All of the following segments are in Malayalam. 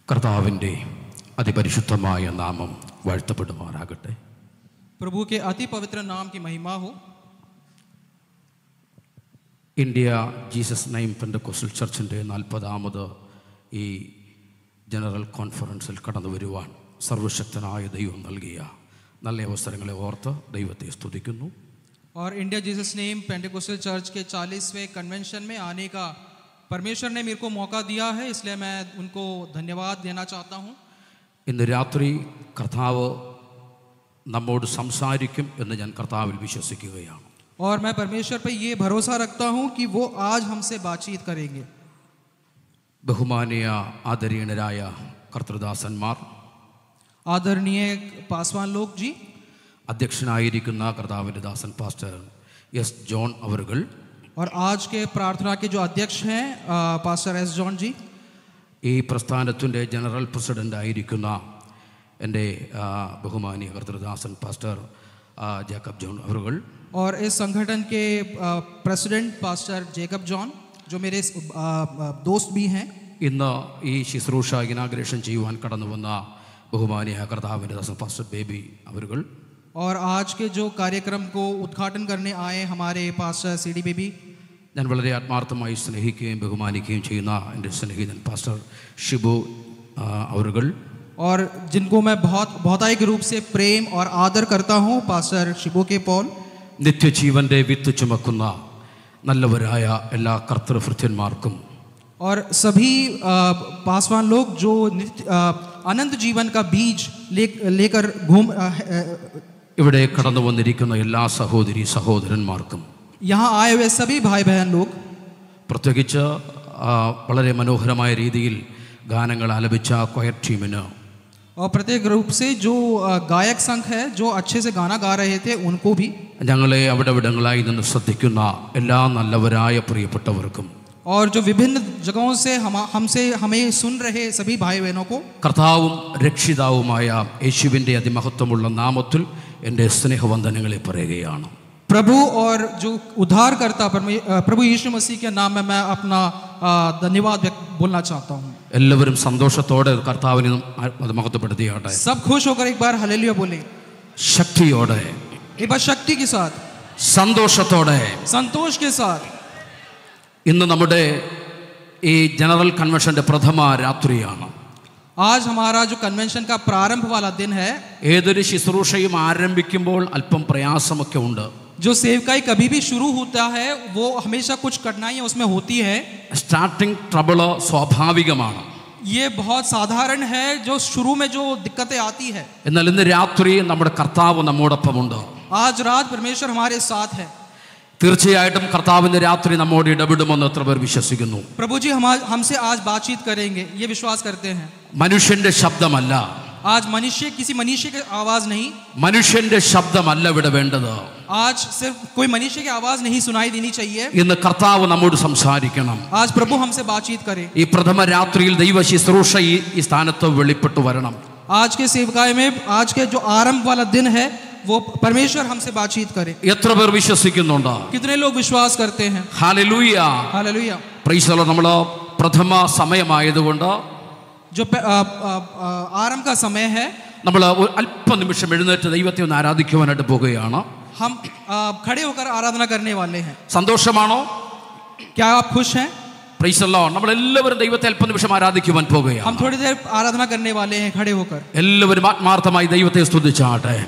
കർത്താവിൻ്റെ അതിപരിശുദ്ധമായ നാമം വാഴ്ത്തപ്പെടുമാറാകട്ടെ प्रभु के अति पवित्र नाम की महिमा हो ഇന്ത്യ ജീസസ് നൈം പെൻഡക്കോസ്റ്റൽ ചർച്ചിൻ്റെ നാൽപ്പതാമത് ഈ ജനറൽ കോൺഫറൻസിൽ കടന്നു വരുവാൻ സർവശക്തനായ ദൈവം നൽകിയ നല്ല അവസരങ്ങളെ ഓർത്ത് ദൈവത്തെ സ്തുതിക്കുന്നു और India Jesus name Pentecostal church के 40वें कन्वेंशन में आने का परमेश्वर ने मेरे को मौका दिया है इसलिए मैं उनको धन्यवाद देना चाहता हूँ ഇന്ന് രാത്രി കർത്താവ് നമ്മോട് സംസാരിക്കും എന്ന് ഞാൻ കർത്താവിൽ വിശ്വസിക്കുകയാണ് और मैं परमेश्वर पर ये भरोसा रखता हूँ कि वो आज हमसे बातचीत करेंगे ബഹുമാനീയ ആദരീണരായ കർത്തൃദാസന്മാർ आदरणीय पासवान लोग जी അധ്യക്ഷനായിരിക്കുന്ന കർത്താവിൻ്റെ ദാസൻ പാസ്റ്റർ എസ് ജോൺ അവറുകൾ और आज के प्रार्थना के जो अध्यक्ष हैं अ, पास्टर एस जॉन जी ഈ പ്രസ്ഥാനത്തിൻ്റെ ജനറൽ പ്രസിഡൻ്റ് ആയിരിക്കുന്ന എൻ്റെ ആ, ബഹുമാനീയ കർത്തൃദാസൻ പാസ്റ്റർ ആ, ജേക്കബ് ജോൺ അവറുകൾ और इस संगठन के अ, प्रेसिडेंट पास्टर जेकब जॉन जो मेरे अ, अ, दोस्त भी हैं ഇന്ന് ഈ ശുശ്രൂഷ ഇനാഗ്രേഷൻ ചെയ്യുവാൻ കടന്നു വന്ന ബഹുമാനീയ കർത്താവിൻ്റെ ദാസൻ പാസ്റ്റർ ബേബി അവറുകൾ और आज के जो कार्यक्रम को उद्घाटन करने आए हमारे पास्टर सी डी बेबी ഞാൻ വളരെ ആത്മാർത്ഥമായി സ്നേഹിക്കുകയും ബഹുമാനിക്കുകയും ചെയ്യുന്ന എൻ്റെ സ്നേഹിതൻ പാസ്റ്റർ ഷിബു ആ, അവറുകൾ और जिनको मैं बहुत बहुतायिक रूप से प्रेम और आदर करता हूँ पास्टर शिबो के पॉल നിത്യജീവന്റെ വിത്ത് ചുമക്കുന്ന നല്ലവരായ എല്ലാ കർത്തൃഭൃത്യന്മാർക്കും और सभी अ, पासवान लोग जो नित्य अ, अनंत जीवन का बीज ले लेकर घूम अ, अ, ഇവിടെ കടന്നു വന്നിരിക്കുന്ന എല്ലാ സഹോദരി സഹോദരന്മാർക്കും यहाँ आए हुए सभी भाई बहन लोग പ്രത്യേകിച്ച് ആ, വളരെ മനോഹരമായ രീതിയിൽ ഗാനങ്ങൾ ആലപിച്ച കൊയർ ടീമിന് और प्रत्येक रूप से जो अ, गायक संघ है जो अच्छे से गाना गा रहे थे उनको भी ഞങ്ങളെ അവിടെ ഇവിടങ്ങളായി നിന്ന് ശ്രദ്ധിക്കുന്ന എല്ലാ നല്ലവരായ പ്രിയപ്പെട്ടവർക്കും और जो विभिन्न जगहों से हम हमसे हमें सुन रहे सभी भाई बहनों को കർത്താവും രക്ഷിതാവുമായ യേശുവിൻ്റെ അതിമഹത്വമുള്ള നാമത്തിൽ എൻ്റെ സ്നേഹവന്ദനങ്ങളെ പറയുകയാണ് प्रभु और जो उद्धार करता प्रभु यीशु मसीह के नाम में मैं अपना अ, धन्यवाद व्यक्त बोलना चाहता हूँ എല്ലാവരും സന്തോഷത്തോടെ കർത്താവിനെ അത് മഹത്വപ്പെടുത്തിയാട്ടെ सब खुश होकर एक बार हलेलुया बोले ശക്തിയോടെ एक बार शक्ति के साथ സന്തോഷത്തോടെ संतोष के साथ ഇന്ന് നമ്മുടെ ഈ ജനറൽ കൺവെൻഷന്റെ പ്രഥമ രാത്രിയാണ് आज हमारा जो कन्वेंशन का प्रारंभ वाला दिन है ഏതൊരു ശുശ്രൂഷയും ആരംഭിക്കുമ്പോൾ അല്പം പ്രയാസമൊക്കെ ഉണ്ട് जो सेवकाई कभी भी शुरू होता है वो हमेशा कुछ कठिनाइयाँ उसमें होती है സ്റ്റാർട്ടിംഗ് ട്രബിള് സ്വാഭാവികമാണ് ये बहुत साधारण है जो शुरू में जो दिक्कतें आती है എന്നാൽ ഇന്ന് രാത്രി നമ്മുടെ കർത്താവ് നമ്മോടൊപ്പമുണ്ട് आज रात परमेश्वर हमारे साथ है തീർച്ചയായിട്ടും കർത്താവിന്റെ രാത്രി നമ്മോട് ഇടപെടുമെന്ന് എത്ര പേർ വിശ്വസിക്കുന്നു प्रभु जी हम हमसे आज बातचीत करेंगे ये विश्वास करते हैं മനുഷ്യന്റെ ശബ്ദമല്ല आज मनुष्य किसी मनुष्य की आवाज नहीं മനുഷ്യന്റെ ശബ്ദമല്ല ഇവിടെ വേണ്ടത് आज सिर्फ कोई मनुष्य की आवाज नहीं सुनाई देनी चाहिए ഇന്ന് കർത്താവ് നമ്മോട് സംസാരിക്കണം आज प्रभु हमसे बातचीत करे ഈ പ്രഥമ രാത്രിയിൽ ദൈവ ശുശ്രൂഷ ഈ ഈ സ്ഥാനത്ത് വെളിപ്പെട്ടു വരണം आज के सेवकाय में आज के जो आरंभ वाला दिन है वो परमेश्वर हमसे बातचीत करे എത്ര പേർ വിശ്വസിക്കുന്നുണ്ട് कितने लोग विश्वास करते हैं ഹാലലൂയ हालेलुया പ്രൈസല നമ്മൾ പ്രഥമ സമയമായതുകൊണ്ട് जो प- आ, आ, आ, आरंभ का समय है നമ്മൾ അല്പനിമിഷം എഴുന്നേറ്റ് ദൈവത്തെ ഒന്ന് ആരാധിക്കുവാനായിട്ട് പോകുകയാണ് हम आ, खड़े होकर आराधना करने वाले हैं സന്തോഷമാണോ क्या आप खुश हैं പ്രൈസല്ലോ നമ്മൾ എല്ലാവരും ദൈവത്തെ അല്പനിമിഷം ആരാധിക്കുവാൻ പോകുകയാണ് हम थोड़ी देर आराधना करने वाले हैं खड़े होकर എല്ലാവരും ആത്മാർത്ഥമായി ദൈവത്തെ സ്തുതിച്ചാട്ടെ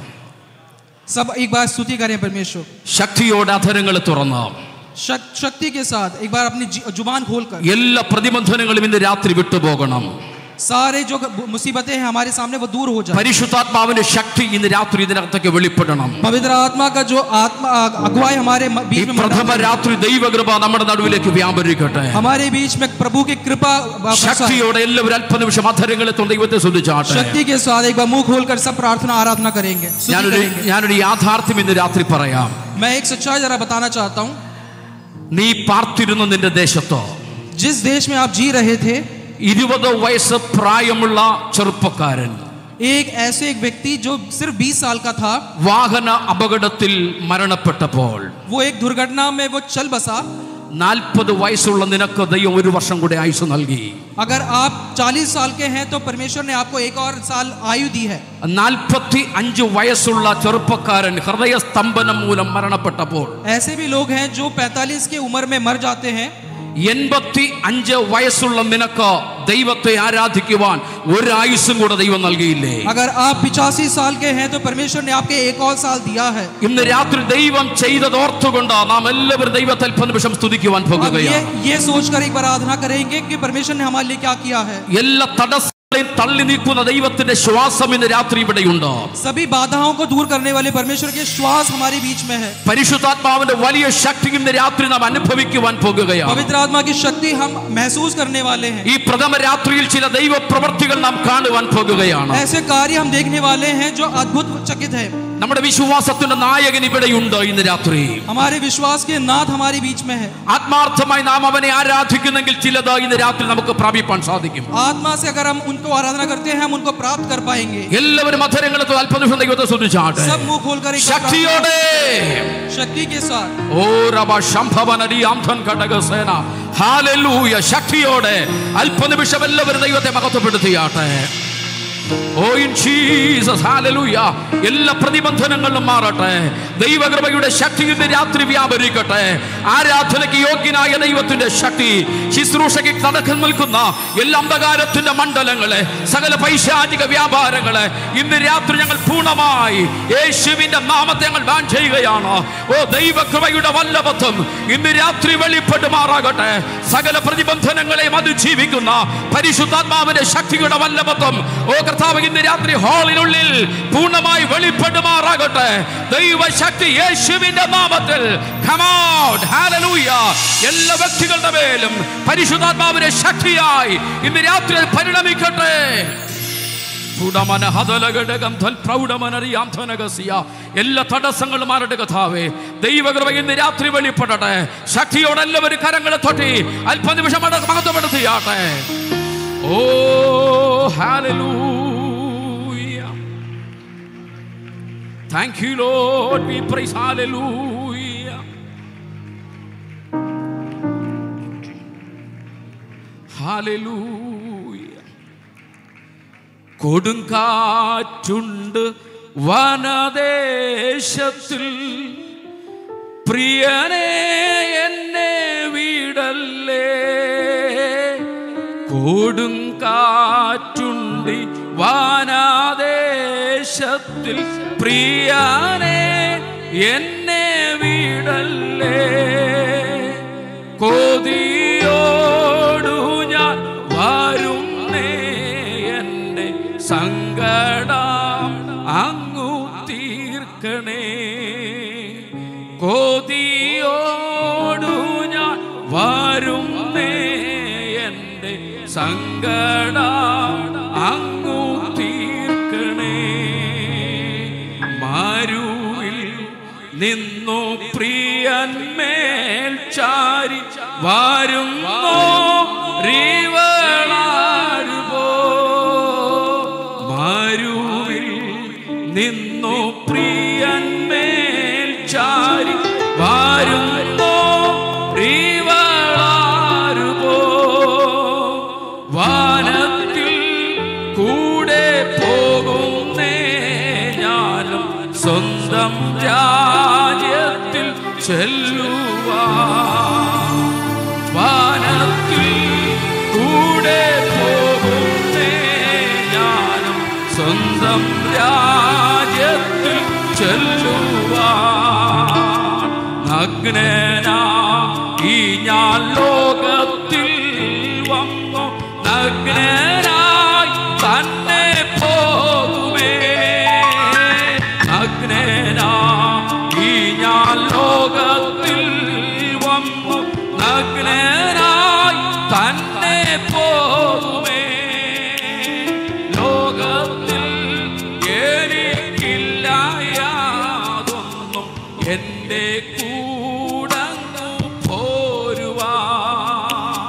सब एक बार स्तुति करें परमेश्वर ശക്തിയോടെ അധരങ്ങൾ തുറന്ന് शक- शक्ति के साथ एक बार अपनी जी- जुबान खोलकर എല്ലാ പ്രതിബന്ധനങ്ങളും ഇന്ന് രാത്രി വിട്ടുപോകണം सारे जो मुसीबतें हैं हमारे सामने वो दूर हो जाए പരിശുദ്ധാത്മാവിന്റെ ശക്തി ഇന്ന് രാത്രി ഇതിനകത്തേക്ക് വെളിപ്പെടണം पवित्र आत्मा का जो आत्मा अगुवाई हमारे म- ഈ बीच में പ്രഥമ मंडरा- രാത്രി ദൈവകൃപ നമ്മുടെ നടുവിലേക്ക് വ്യാപരിക്കട്ടെ हमारे बीच में प्रभु की कृपा बरसाए। ശക്തിയോടെ എല്ലാവരും അല്പനിമിഷം അധരങ്ങളെ തൊണ്ട് ദൈവത്തെ സ്തുതിച്ചാട്ടെ शक्ति के साथ एक बार मुंह खोलकर सब प्रार्थना आराधना करेंगे स्तुति ഞാനൊരു करेंगे। ഞാനൊരു യാഥാർത്ഥ്യം ഇന്ന് രാത്രി പറയാം मैं एक सच्चाई जरा बताना चाहता हूँ നീ പാർത്തിരുന്ന നിന്റെ ദേശത്ത് जिस देश में आप जी रहे थे ഇരുപത് വയസ്സ് പ്രായമുള്ള ചെറുപ്പക്കാരൻ एक ऐसे एक व्यक्ति जो सिर्फ 20 साल का था വാഹന അപകടത്തിൽ മരണപ്പെട്ടപ്പോൾ वो एक दुर्घटना में वो चल बसा നാൽപ്പത് വയസ്സുള്ള നിനക്ക് ദൈവം ഒരു വർഷം കൂടെ ആയുസ് നൽകി अगर आप 40 साल के हैं तो परमेश्वर ने आपको एक और साल आयु दी है നാൽപ്പത്തി അഞ്ച് വയസ്സുള്ള ചെറുപ്പക്കാരൻ ഹൃദയസ്തംഭനം മൂലം മരണപ്പെട്ടപ്പോൾ ऐसे भी लोग हैं जो 45 की उम्र में मर जाते हैं എൺപത്തി അഞ്ച് വയസ്സുള്ള നിനക്ക് ദൈവത്തെ ആരാധിക്കുവാൻ ഒരു ആയുസ്സും കൂടെ ദൈവം നൽകിയില്ലേ अगर आप पिचासी साल के हैं तो परमेश्वर ने आपके एक और साल दिया है ഇന്ന് രാത്രി ദൈവം ചെയ്തത് ഓർത്തുകൊണ്ട് നാം എല്ലാവരും ദൈവത്തെ അല്പ നിമിഷം സ്തുതിക്കുവാൻ अब ये പോകുകയാണ് ये सोचकर एक बार आराधना करेंगे कि परमेश्वर ने हमारे लिए क्या किया है എല്ലാ തടസ്സങ്ങളെയും തള്ളി നീക്കുന്ന ദൈവത്തിന്റെ ശ്വാസം ഇന്ന് രാത്രി ഇവിടെയുണ്ട് सभी बाधाओं को दूर करने वाले परमेश्वर के श्वास हमारे बीच में है പരിശുദ്ധാത്മാവിന്റെ വലിയ ശക്തി ഇന്ന് രാത്രി നാം അനുഭവിക്കുവാൻ പോകുകയാണ് पवित्र आत्मा की शक्ति हम महसूस करने वाले हैं ഈ പ്രഥമ രാത്രിയിൽ ചില ദൈവ പ്രവർത്തികൾ നാം കാണുവാൻ പോകുകയാണ് ऐसे कार्य हम देखने वाले हैं जो अद्भुत चकित है നമ്മുടെ വിശ്വാസത്തിന്റെ നായകൻ ഇവിടെയുണ്ട് ഇന്ന് രാത്രി हमारे विश्वास के नाथ हमारे बीच में है ആത്മാർത്ഥമായി നാം അവനെ ആരാധിക്കുന്നെങ്കിൽ ചിലത് ഇന്ന് രാത്രി നമുക്ക് പ്രാപിപ്പാൻ സാധിക്കും आत्मा से अगर हम उनको आराधना करते हैं हम उनको प्राप्त कर पाएंगे എല്ലാവരും അധരങ്ങളെ അല്പനിമിഷം ദൈവത്തെ ശ്രദ്ധിച്ചാട്ടെ सब मुंह खोलकर एक बार ശക്തിയോടെ प्रार्थना- शक्ति के साथ ഓ രബ ശംഭവനരി ആംധൻ ഘടകസേന ഹാലലൂയ ശക്തിയോടെ അല്പനിമിഷം എല്ലാവരും ദൈവത്തെ മഹത്വപ്പെടുത്തിയാട്ടെ ഓ ഇൻ ജീസസ് ഹാലലൂയ എല്ലാ പ്രതിബന്ധനങ്ങളും മാറട്ടെ ദൈവകൃപയുടെ ശക്തി ഇന്ന് രാത്രി വ്യാപരിക്കട്ടെ ആരാധനയ്ക്ക് യോഗ്യനായ ദൈവത്തിന്റെ ശക്തി ശുശ്രൂഷയ്ക്ക് തടക്കം നിൽക്കുന്ന എല്ലാ അന്ധകാരത്തിന്റെ മണ്ഡലങ്ങളെ സകല പൈശാചിക വ്യാപാരങ്ങളെ ഇന്ന് രാത്രി ഞങ്ങൾ പൂർണ്ണമായി യേശുവിന്റെ നാമത്തെ ഞങ്ങൾ ബാൻ ചെയ്യുകയാണ് ഓ ദൈവകൃപയുടെ വല്ലഭത്വം ഇന്ന് രാത്രി വെളിപ്പെടുമാറാകട്ടെ സകല പ്രതിബന്ധനങ്ങളെയും അതിജീവിക്കുന്ന പരിശുദ്ധാത്മാവിന്റെ ശക്തിയുടെ വല്ലഭത്വം ഓ കർത്താവ് ഇന്ന് രാത്രി ഹാളിനുള്ളിൽ പൂർണ്ണമായി വെളിപ്പെടുമാറാകട്ടെ ദൈവശക്തി യേശുവിന്റെ നാമത്തിൽ Come out. Hallelujah. എല്ലാ വ്യക്തികളുടെ മേലും പരിശുദ്ധാത്മാവിന്റെ ശക്തിയായി ഇന്ന് രാത്രി അത് പരിണമിക്കട്ടെ ചൂടമന ഹതലഘടകം തൽ പ്രൗഢമനറിയാം ധനകസിയ എല്ലാ തടസ്സങ്ങളും മാറട്ടെ കഥാവേ ദൈവകൃപ ഇന്ന് രാത്രി വെളിപ്പെടട്ടെ ശക്തിയോടെ എല്ലാവരും കരങ്ങളെ തൊട്ടി അല്പനിമിഷം അട- മഹത്വപ്പെടുത്തിയാട്ടെ oh hallelujah thank you Lord we praise hallelujah hallelujah കൊടുങ്കാറ്റുണ്ട് വനദേശത്തിൽ പ്രിയനെ എന്നെ വിടല്ലേ കൊടുങ്കാറ്റുണ്ട് വനദേശത്തിൽ പ്രിയനെ എന്നെ വിടല്ലേ കൊതിയോടു ഞാൻ വരുന്നേ എൻ്റെ സങ്കടം അങ്ങു തീർക്കണേ കൊതിയോടു ഞാൻ വരുന്നേ എൻ്റെ സങ്കടം അങ്ങു തീർക്കണേ മാരുവിൽ നിന്നു പ്രിയന്മേൽ ചാരി വരുന്നോ റീവളാരുപോ മാരുവിൽ നിന്നു പ്രിയന്മേൽ ചാരി വരുന്നോ റീവളാരുപോ വാനത്തിൽ കൂടെ പോകുന്നേ ഞാനും സ്വന്തം രാജ്യത്തിൽ ചെല്ലുവാ വാനത്തിൽ കൂടെ പോകുന്നേ ഞാനും സ്വന്തം രാജ്യത്തിൽ ചെല്ലുവാ നഗ്നനാ ഈ ഞാൻ ലോകത്തിൽ വന്നു നഗ്നനായി തന്നെ പോകുമേ നഗ്നനാ ഈ ഞാൻ ലോകത്തിൽ വന്നു നഗ്നനായി തന്നെ പോകുമേ ലോകത്തിൽ എനിക്കില്ല യാതൊന്നും എൻ്റെ കൂടങ്ങു പോരുവാ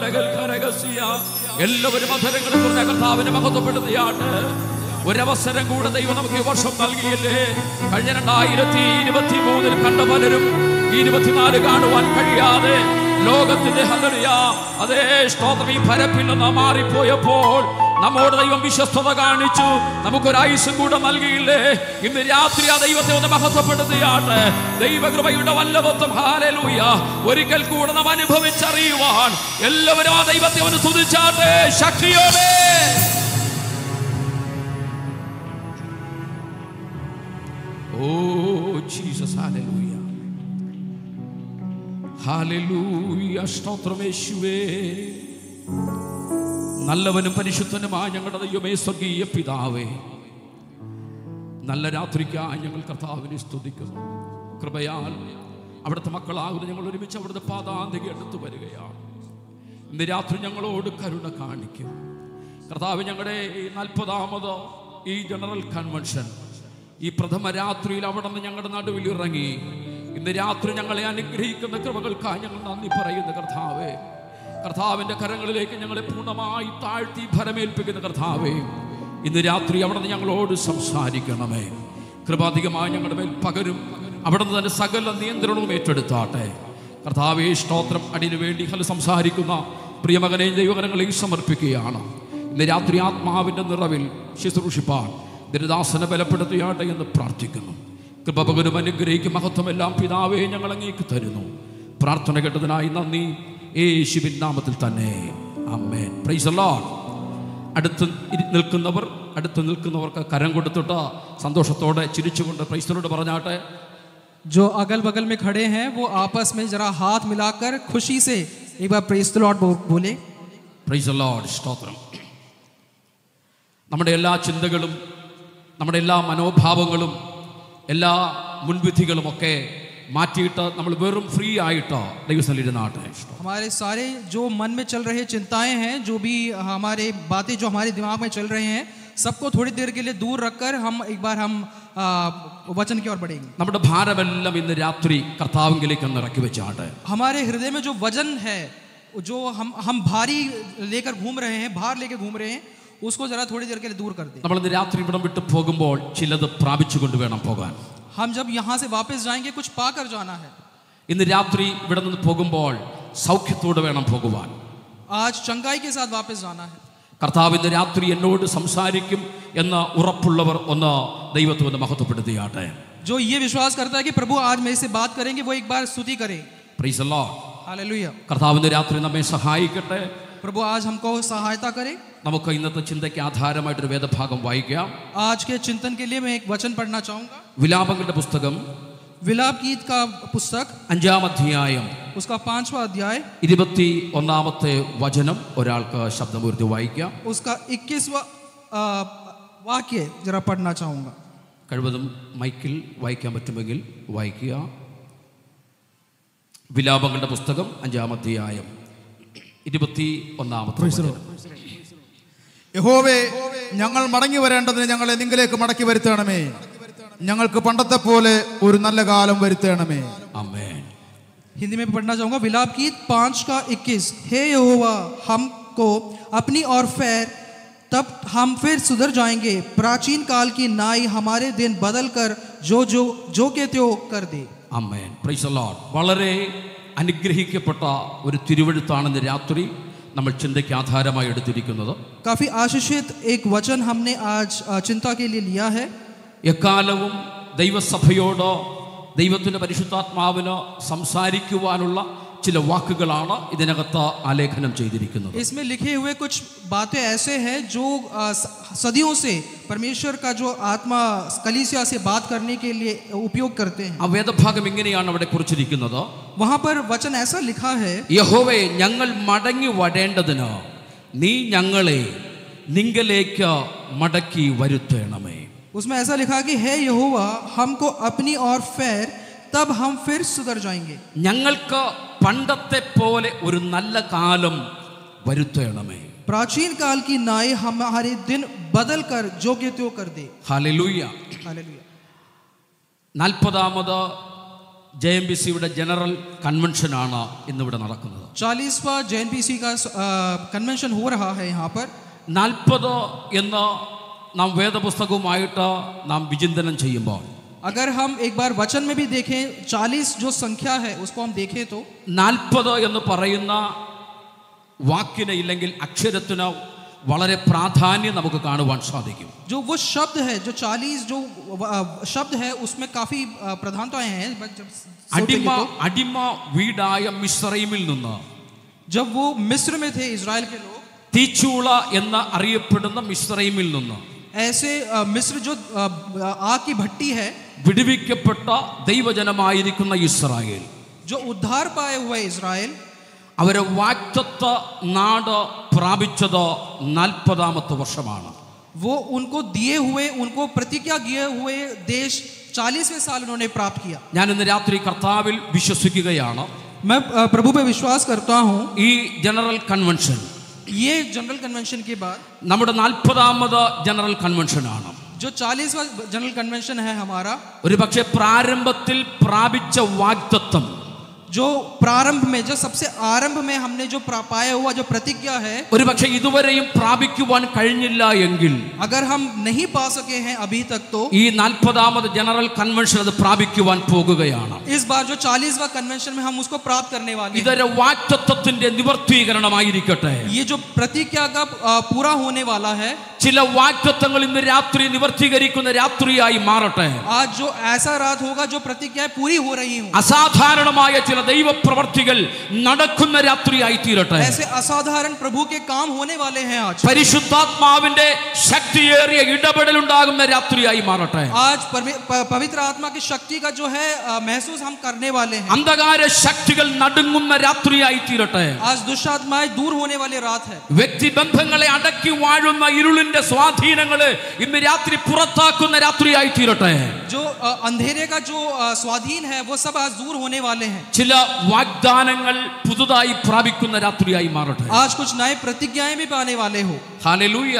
എല്ലാവരും അധരങ്ങളും തുറന്ന കർത്താവിനെ മഹത്വപ്പെടുത്തിയാണ് ഒരവസരം കൂടെ ദൈവം നമുക്ക് ഈ വർഷം നൽകിയില്ലേ കഴിഞ്ഞ രണ്ടായിരത്തി ഇരുപത്തി മൂന്നിൽ കണ്ട പലരും ഈ ഇരുപത്തിനാല് കാണുവാൻ കഴിയാതെ ലോകത്തിന്റെ ഹലറിയ അതേ സ്തോത്രം ഈ പരപ്പിൽ നിന്ന് മാറിപ്പോയപ്പോൾ നമ്മോട് ദൈവം വിശ്വസ്തത കാണിച്ചു നമുക്കൊരായുസും കൂടെ നൽകിയില്ലേ ഇന്ന് രാത്രി ആ ദൈവത്തെ ഒന്ന് മഹത്വപ്പെടുത്തിയാണ് ദൈവകൃപയുടെ വല്ലഭത്വം ഹാലലൂയ ഒരിക്കൽ കൂടെ നാം അനുഭവിച്ചറിയുവാൻ എല്ലാവരും ആ ദൈവത്തെ ഒന്ന് സ്തുതിച്ചാട്ടെ ശക്തിയോടെ ഓ ജീസസ് ഹാലലൂയ ഹാലലൂയ സ്തോത്രമേശുവേ നല്ലവനും പരിശുദ്ധനുമായ ഞങ്ങളുടെ ദൈവമേ സ്വർഗീയ പിതാവേ നല്ല രാത്രിക്കായി ഞങ്ങൾ കർത്താവിനെ സ്തുതിക്കുന്നു കൃപയാൽ അവിടുത്തെ മക്കളാകുന്ന ഞങ്ങൾ ഒരുമിച്ച് അവിടുത്തെ പാതാന്തിക എടുത്തു വരികയാണ് ഇന്ന് രാത്രി ഞങ്ങളോട് കരുണ കാണിക്കും കർത്താവ് ഞങ്ങളുടെ ഈ നാൽപ്പതാമത് ഈ ജനറൽ കൺവെൻഷൻ ഈ പ്രഥമ രാത്രിയിൽ അവിടെ നിന്ന് ഞങ്ങളുടെ നടുവിൽ ഇറങ്ങി ഇന്ന് രാത്രി ഞങ്ങളെ അനുഗ്രഹിക്കുന്ന കൃപകൾക്കായി ഞങ്ങൾ നന്ദി പറയുന്നു കർത്താവേ കർത്താവിൻ്റെ കരങ്ങളിലേക്ക് ഞങ്ങളെ പൂർണ്ണമായി താഴ്ത്തി ഭരമേൽപ്പിക്കുന്ന കർത്താവേ ഇന്ന് രാത്രി അവിടെ നിന്ന് ഞങ്ങളോട് സംസാരിക്കണമേ കൃപാധികമായി ഞങ്ങളുടെ മേൽ പകരും അവിടെ നിന്ന് തന്നെ സകല നിയന്ത്രണവും ഏറ്റെടുത്താട്ടെ കർത്താവേ സ്തോത്രം അടിനു വേണ്ടി ഹല സംസാരിക്കുന്ന പ്രിയമകനെയും ദൈവകരങ്ങളെയും സമർപ്പിക്കുകയാണ് ഇന്ന് രാത്രി ആത്മാവിൻ്റെ നിറവിൽ ശുശ്രൂഷിപ്പാൻ ദരിദാസനെ ബലപ്പെടുത്തിയാട്ടെ എന്ന് പ്രാർത്ഥിക്കുന്നു കൃപകനും അനുഗ്രഹിക്കും മഹത്വമെല്ലാം പിതാവേ ഞങ്ങൾ അങ്ങേക്ക് തരുന്നു പ്രാർത്ഥന കേട്ടതിനായി നന്ദി യേശുവിൻ നാമത്തിൽ തന്നെ അമ്മേൻ പ്രൈസ് ലോർഡ് അടുത്ത് ഇരി- നിൽക്കുന്നവർ അടുത്ത് നിൽക്കുന്നവർക്ക് കരം കൊടുത്തിട്ട് സന്തോഷത്തോടെ ചിരിച്ചുകൊണ്ട് പ്രൈസ്തലോട് പറഞ്ഞാട്ടെ जो अगल बगल में खड़े हैं वो आपस में जरा हाथ मिलाकर खुशी से एक बार प्रेस द लॉर्ड बोले പ്രൈസ് ലോർഡ് സ്തോത്രം നമ്മുടെ എല്ലാ ചിന്തകളും നമ്മുടെ എല്ലാ മനോഭാവങ്ങളും എല്ലാ മുൻവിധികളും ഒക്കെ മാറ്റിയിട്ട് നമ്മൾ വെറും ഫ്രീ ആയിട്ട് ദൈവസ്ഥലിരുന്നാട്ടെ हमारे सारे जो मन में चल रहे चिंताएं हैं जो भी हमारे बातें जो हमारे दिमाग में चल रहे हैं सबको थोड़ी देर के लिए दूर रखकर हम एक बार हम आ, वचन की ओर बढ़ेंगे നമ്മുടെ ഭാരമെല്ലാം ഇന്ന് രാത്രി കർത്താവിലേക്ക് ഒന്ന് ഇറക്കി വെച്ചാട്ടെ हमारे हृदय में जो वजन है जो हम हम भारी लेकर घूम रहे हैं भार लेकर घूम रहे हैं उसको जरा थोड़ी देर के लिए दूर कर दें നമ്മൾ ഇന്ന് രാത്രി ഇവിടം വിട്ട് പോകുമ്പോൾ ചിലത് പ്രാപിച്ചുകൊണ്ട് വേണം പോകാൻ हम जब यहाँ से वापस जाएंगे कुछ पाकर जाना है ഇന്ന് രാത്രി ഇവിടെ നിന്ന് പോകുമ്പോൾ സൗഖ്യത്തോടെ വേണം പോകുവാൻ आज चंगाई के साथ वापस जाना है കർത്താവ് ഇന്ന് രാത്രി എന്നോട് സംസാരിക്കും എന്ന ഉറപ്പുള്ളവർ ഒന്ന് ദൈവത്തെ ഒന്ന് മഹത്വപ്പെടുത്തിയാട്ടെ जो ये विश्वास करता है कि प्रभु आज मेरे से बात करेंगे वो एक बार स्तुति करें പ്രീസ് അല്ലോ हालेलुया കർത്താവ് ഇന്ന് രാത്രി നമ്മെ സഹായിക്കട്ടെ प्रभु आज हमको सहायता करे നമുക്ക് ഇന്നത്തെ ചിന്തയ്ക്ക് ആധാരമായിട്ടൊരു വേദഭാഗം വായിക്കാം आज के चिंतन के लिए मैं एक वचन पढ़ना चाहूंगा വിലാപങ്ങളുടെ പുസ്തകം विलाप गीत का पुस्तक അഞ്ചാം അധ്യായം उसका पांचवा अध्याय ഇരുപത്തി ഒന്നാമത്തെ വചനം ഒരാൾക്ക് ശബ്ദമൂർത്തി വായിക്കാം उसका इक्कीसवा वाक्य जरा पढ़ना चाहूंगा കഴിവതും മൈക്കിൽ വായിക്കാൻ പറ്റുമെങ്കിൽ വായിക്കുക വിലാപങ്ങളുടെ പുസ്തകം അഞ്ചാം അധ്യായം ഇരുപത്തി ഒന്നാമത്തെ വചനം. യഹോവേ ഞങ്ങൾ മടങ്ങി വരേണ്ടതിന് ഞങ്ങളെ നിങ്കിലേക്ക് മടക്കി വരുത്തണമേ ഞങ്ങൾക്ക് പണ്ടത്തെ പോലെ ഒരു നല്ല കാലം വരുത്തണമേ ആമേൻ हिंदी में पढ़ना चाहूंगा विलाप गीत पांच का इक्कीस हे यहोवा हमको अपनी और फेर तब हम फिर सुधर जाएंगे प्राचीन काल की नाई हमारे दिन बदल कर जो जो जो के त्यो कर दे അമ്മേൻ പ്രൈസ് ലോർഡ് വളരെ അനുഗ്രഹിക്കപ്പെട്ട ഒരു തിരുവഴുത്താണ് ഇന്ന് രാത്രി നമ്മൾ ചിന്തയ്ക്ക് ആധാരമായി എടുത്തിരിക്കുന്നത് काफी आशीषित एक वचन हमने आज अ, चिंता के लिए लिया है എക്കാലവും ദൈവസഭയോട് ദൈവത്തിൻ്റെ പരിശുദ്ധാത്മാവിന് സംസാരിക്കുവാനുള്ള ചില വാക്കുകളാണ് ഇതിനകത്ത് ആലേഖനം ചെയ്തിരിക്കുന്നത് इसमें लिखे हुए कुछ बातें ऐसे हैं जो अ, स- सदियों से परमेश्वर का जो आत्मा कलीसिया से बात करने के लिए उपयोग करते हैं ആ വേദഭാഗം ഇങ്ങനെയാണ് അവിടെ കുറിച്ചിരിക്കുന്നത് वहां पर वचन ऐसा लिखा है യഹോവേ ഞങ്ങൾ മടങ്ങി വരേണ്ടതിന് നീ ഞങ്ങളെ നിങ്കലേക്ക് മടക്കി വരുത്തേണമേ उसमें ऐसा लिखा कि हे यहोवा हमको अपनी और फेर तब हम फिर सुधर जाएंगे ഞങ്ങൾക്ക് പണ്ടത്തെ പോലെ ഒരു നല്ല കാലം വരുത്തേണമേ प्राचीन काल की नाई हमारे दिन बदल कर जो के त्यो कर दे ഹല്ലേലൂയ हालेलुया നാൽപ്പതാമത് ജെ എം ബി സിയുടെ ജനറൽ കൺവെൻഷനാണ് ഇന്നിവിടെ നടക്കുന്നത് चालीसवा जे का कन्वेंशन हो रहा है यहाँ पर നാൽപ്പത് എന്ന് നാം വേദപുസ്തകവുമായിട്ട് നാം വിചിന്തനം ചെയ്യുമ്പോൾ अगर हम एक बार वचन में भी देखें चालीस जो संख्या है उसको हम देखें तो നാൽപ്പത് എന്ന് പറയുന്ന വാക്കിന് ഇല്ലെങ്കിൽ അക്ഷരത്തിന് വളരെ പ്രാധാന്യം നമുക്ക് കാണുവാൻ സാധിക്കും जो वो शब्द है जो चालीस जो अ, शब्द है उसमें काफी अ, प्रधानताएं हैं बट जब सोचेंगे അടിമ तो, അടിമ വീടായ മിശ്രൈമിൽ നിന്ന് जब वो मिस्र में थे इसराइल के लोग തീച്ചൂള എന്ന് അറിയപ്പെടുന്ന മിശ്രൈമിൽ നിന്ന് ऐसे अ, मिस्र जो अ, आग की भट्टी है വിടുവിക്കപ്പെട്ട ദൈവജനമായിരിക്കുന്ന ഇസ്രായേൽ जो उद्धार पाए हुए इसराइल അവരെ വാക്തത്വ നാട് പ്രാപിച്ചത് നാൽപ്പതാമത്തെ വർഷമാണ് वो उनको दिए हुए उनको प्रतिज्ञा किए हुए देश चालीसवें साल उन्होंने प्राप्त किया ഞാൻ ഇന്ന് രാത്രി കർത്താവിൽ വിശ്വസിക്കുകയാണ് मैं अ, प्रभु पे विश्वास करता हूँ ഈ ജനറൽ കൺവെൻഷൻ ये जनरल कन्वेंशन के बाद നമ്മുടെ നാൽപ്പതാമത് ജനറൽ കൺവെൻഷനാണ് जो चालीसवा जनरल कन्वेंशन है हमारा ഒരു പക്ഷേ പ്രാരംഭത്തിൽ പ്രാപിച്ച വാഗ്ദത്വം जो प्रारंभ में जो सबसे आरंभ में हमने जो प्रा- पाया हुआ जो प्रतिज्ञा है ഒരു പക്ഷേ ഇതുവരെയും പ്രാപിക്കുവാൻ കഴിഞ്ഞില്ല എങ്കിൽ अगर हम नहीं पा सके हैं अभी तक तो ഈ നാൽപ്പതാമത് ജനറൽ കൺവെൻഷൻ അത് പ്രാപിക്കുവാൻ പോകുകയാണ് इस बार जो चालीसवा कन्वेंशन में हम उसको प्राप्त करने वाले हैं ഇതൊരു വാക്തത്വത്തിന്റെ നിവർത്തീകരണമായിരിക്കട്ടെ ये जो प्रतिज्ञा का अ, पूरा होने वाला है ചില വാക്തത്വങ്ങൾ ഇന്ന് രാത്രി നിവർത്തീകരിക്കുന്ന രാത്രിയായി മാറട്ടെ आज जो ऐसा रात होगा जो प्रतिज्ञाएं पूरी हो रही हूँ അസാധാരണമായ ചില ദൈവപ്രവർത്തികൾ നടക്കുന്ന രാത്രിയായി തീരട്ടെ ऐसे असाधारण प्रभु के काम होने वाले हैं आज പരിശുദ്ധാത്മാവിന്റെ ശക്തിയേറിയ ഇടപെടൽ ഉണ്ടാകുന്ന രാത്രിയായി മാറട്ടെ आज परमे- प- पवित्र आत्मा की शक्ति का जो है अ, महसूस हम करने वाले हैं അന്ധകാര ശക്തികൾ നടുങ്ങുന്ന രാത്രിയായി തീരട്ടെ आज दुष्ट आत्माएं दूर होने वाली रात है വ്യക്തിബന്ധങ്ങളെ അടക്കി വാഴുന്ന ഇരുളിന്റെ സ്വാധീനങ്ങള് ഇന്ന് രാത്രി പുറത്താക്കുന്ന രാത്രിയായി തീരട്ടെ जो अ, अंधेरे का जो अ, स्वाधीन है वो सब आज दूर होने वाले हैं ചില വാഗ്ദാനങ്ങൾ പുതുതായി പ്രാപിക്കുന്ന രാത്രിയായി മാറട്ടെ आज कुछ नए प्रतिज्ञाएं भी पाने वाले हो ഹാലലൂയ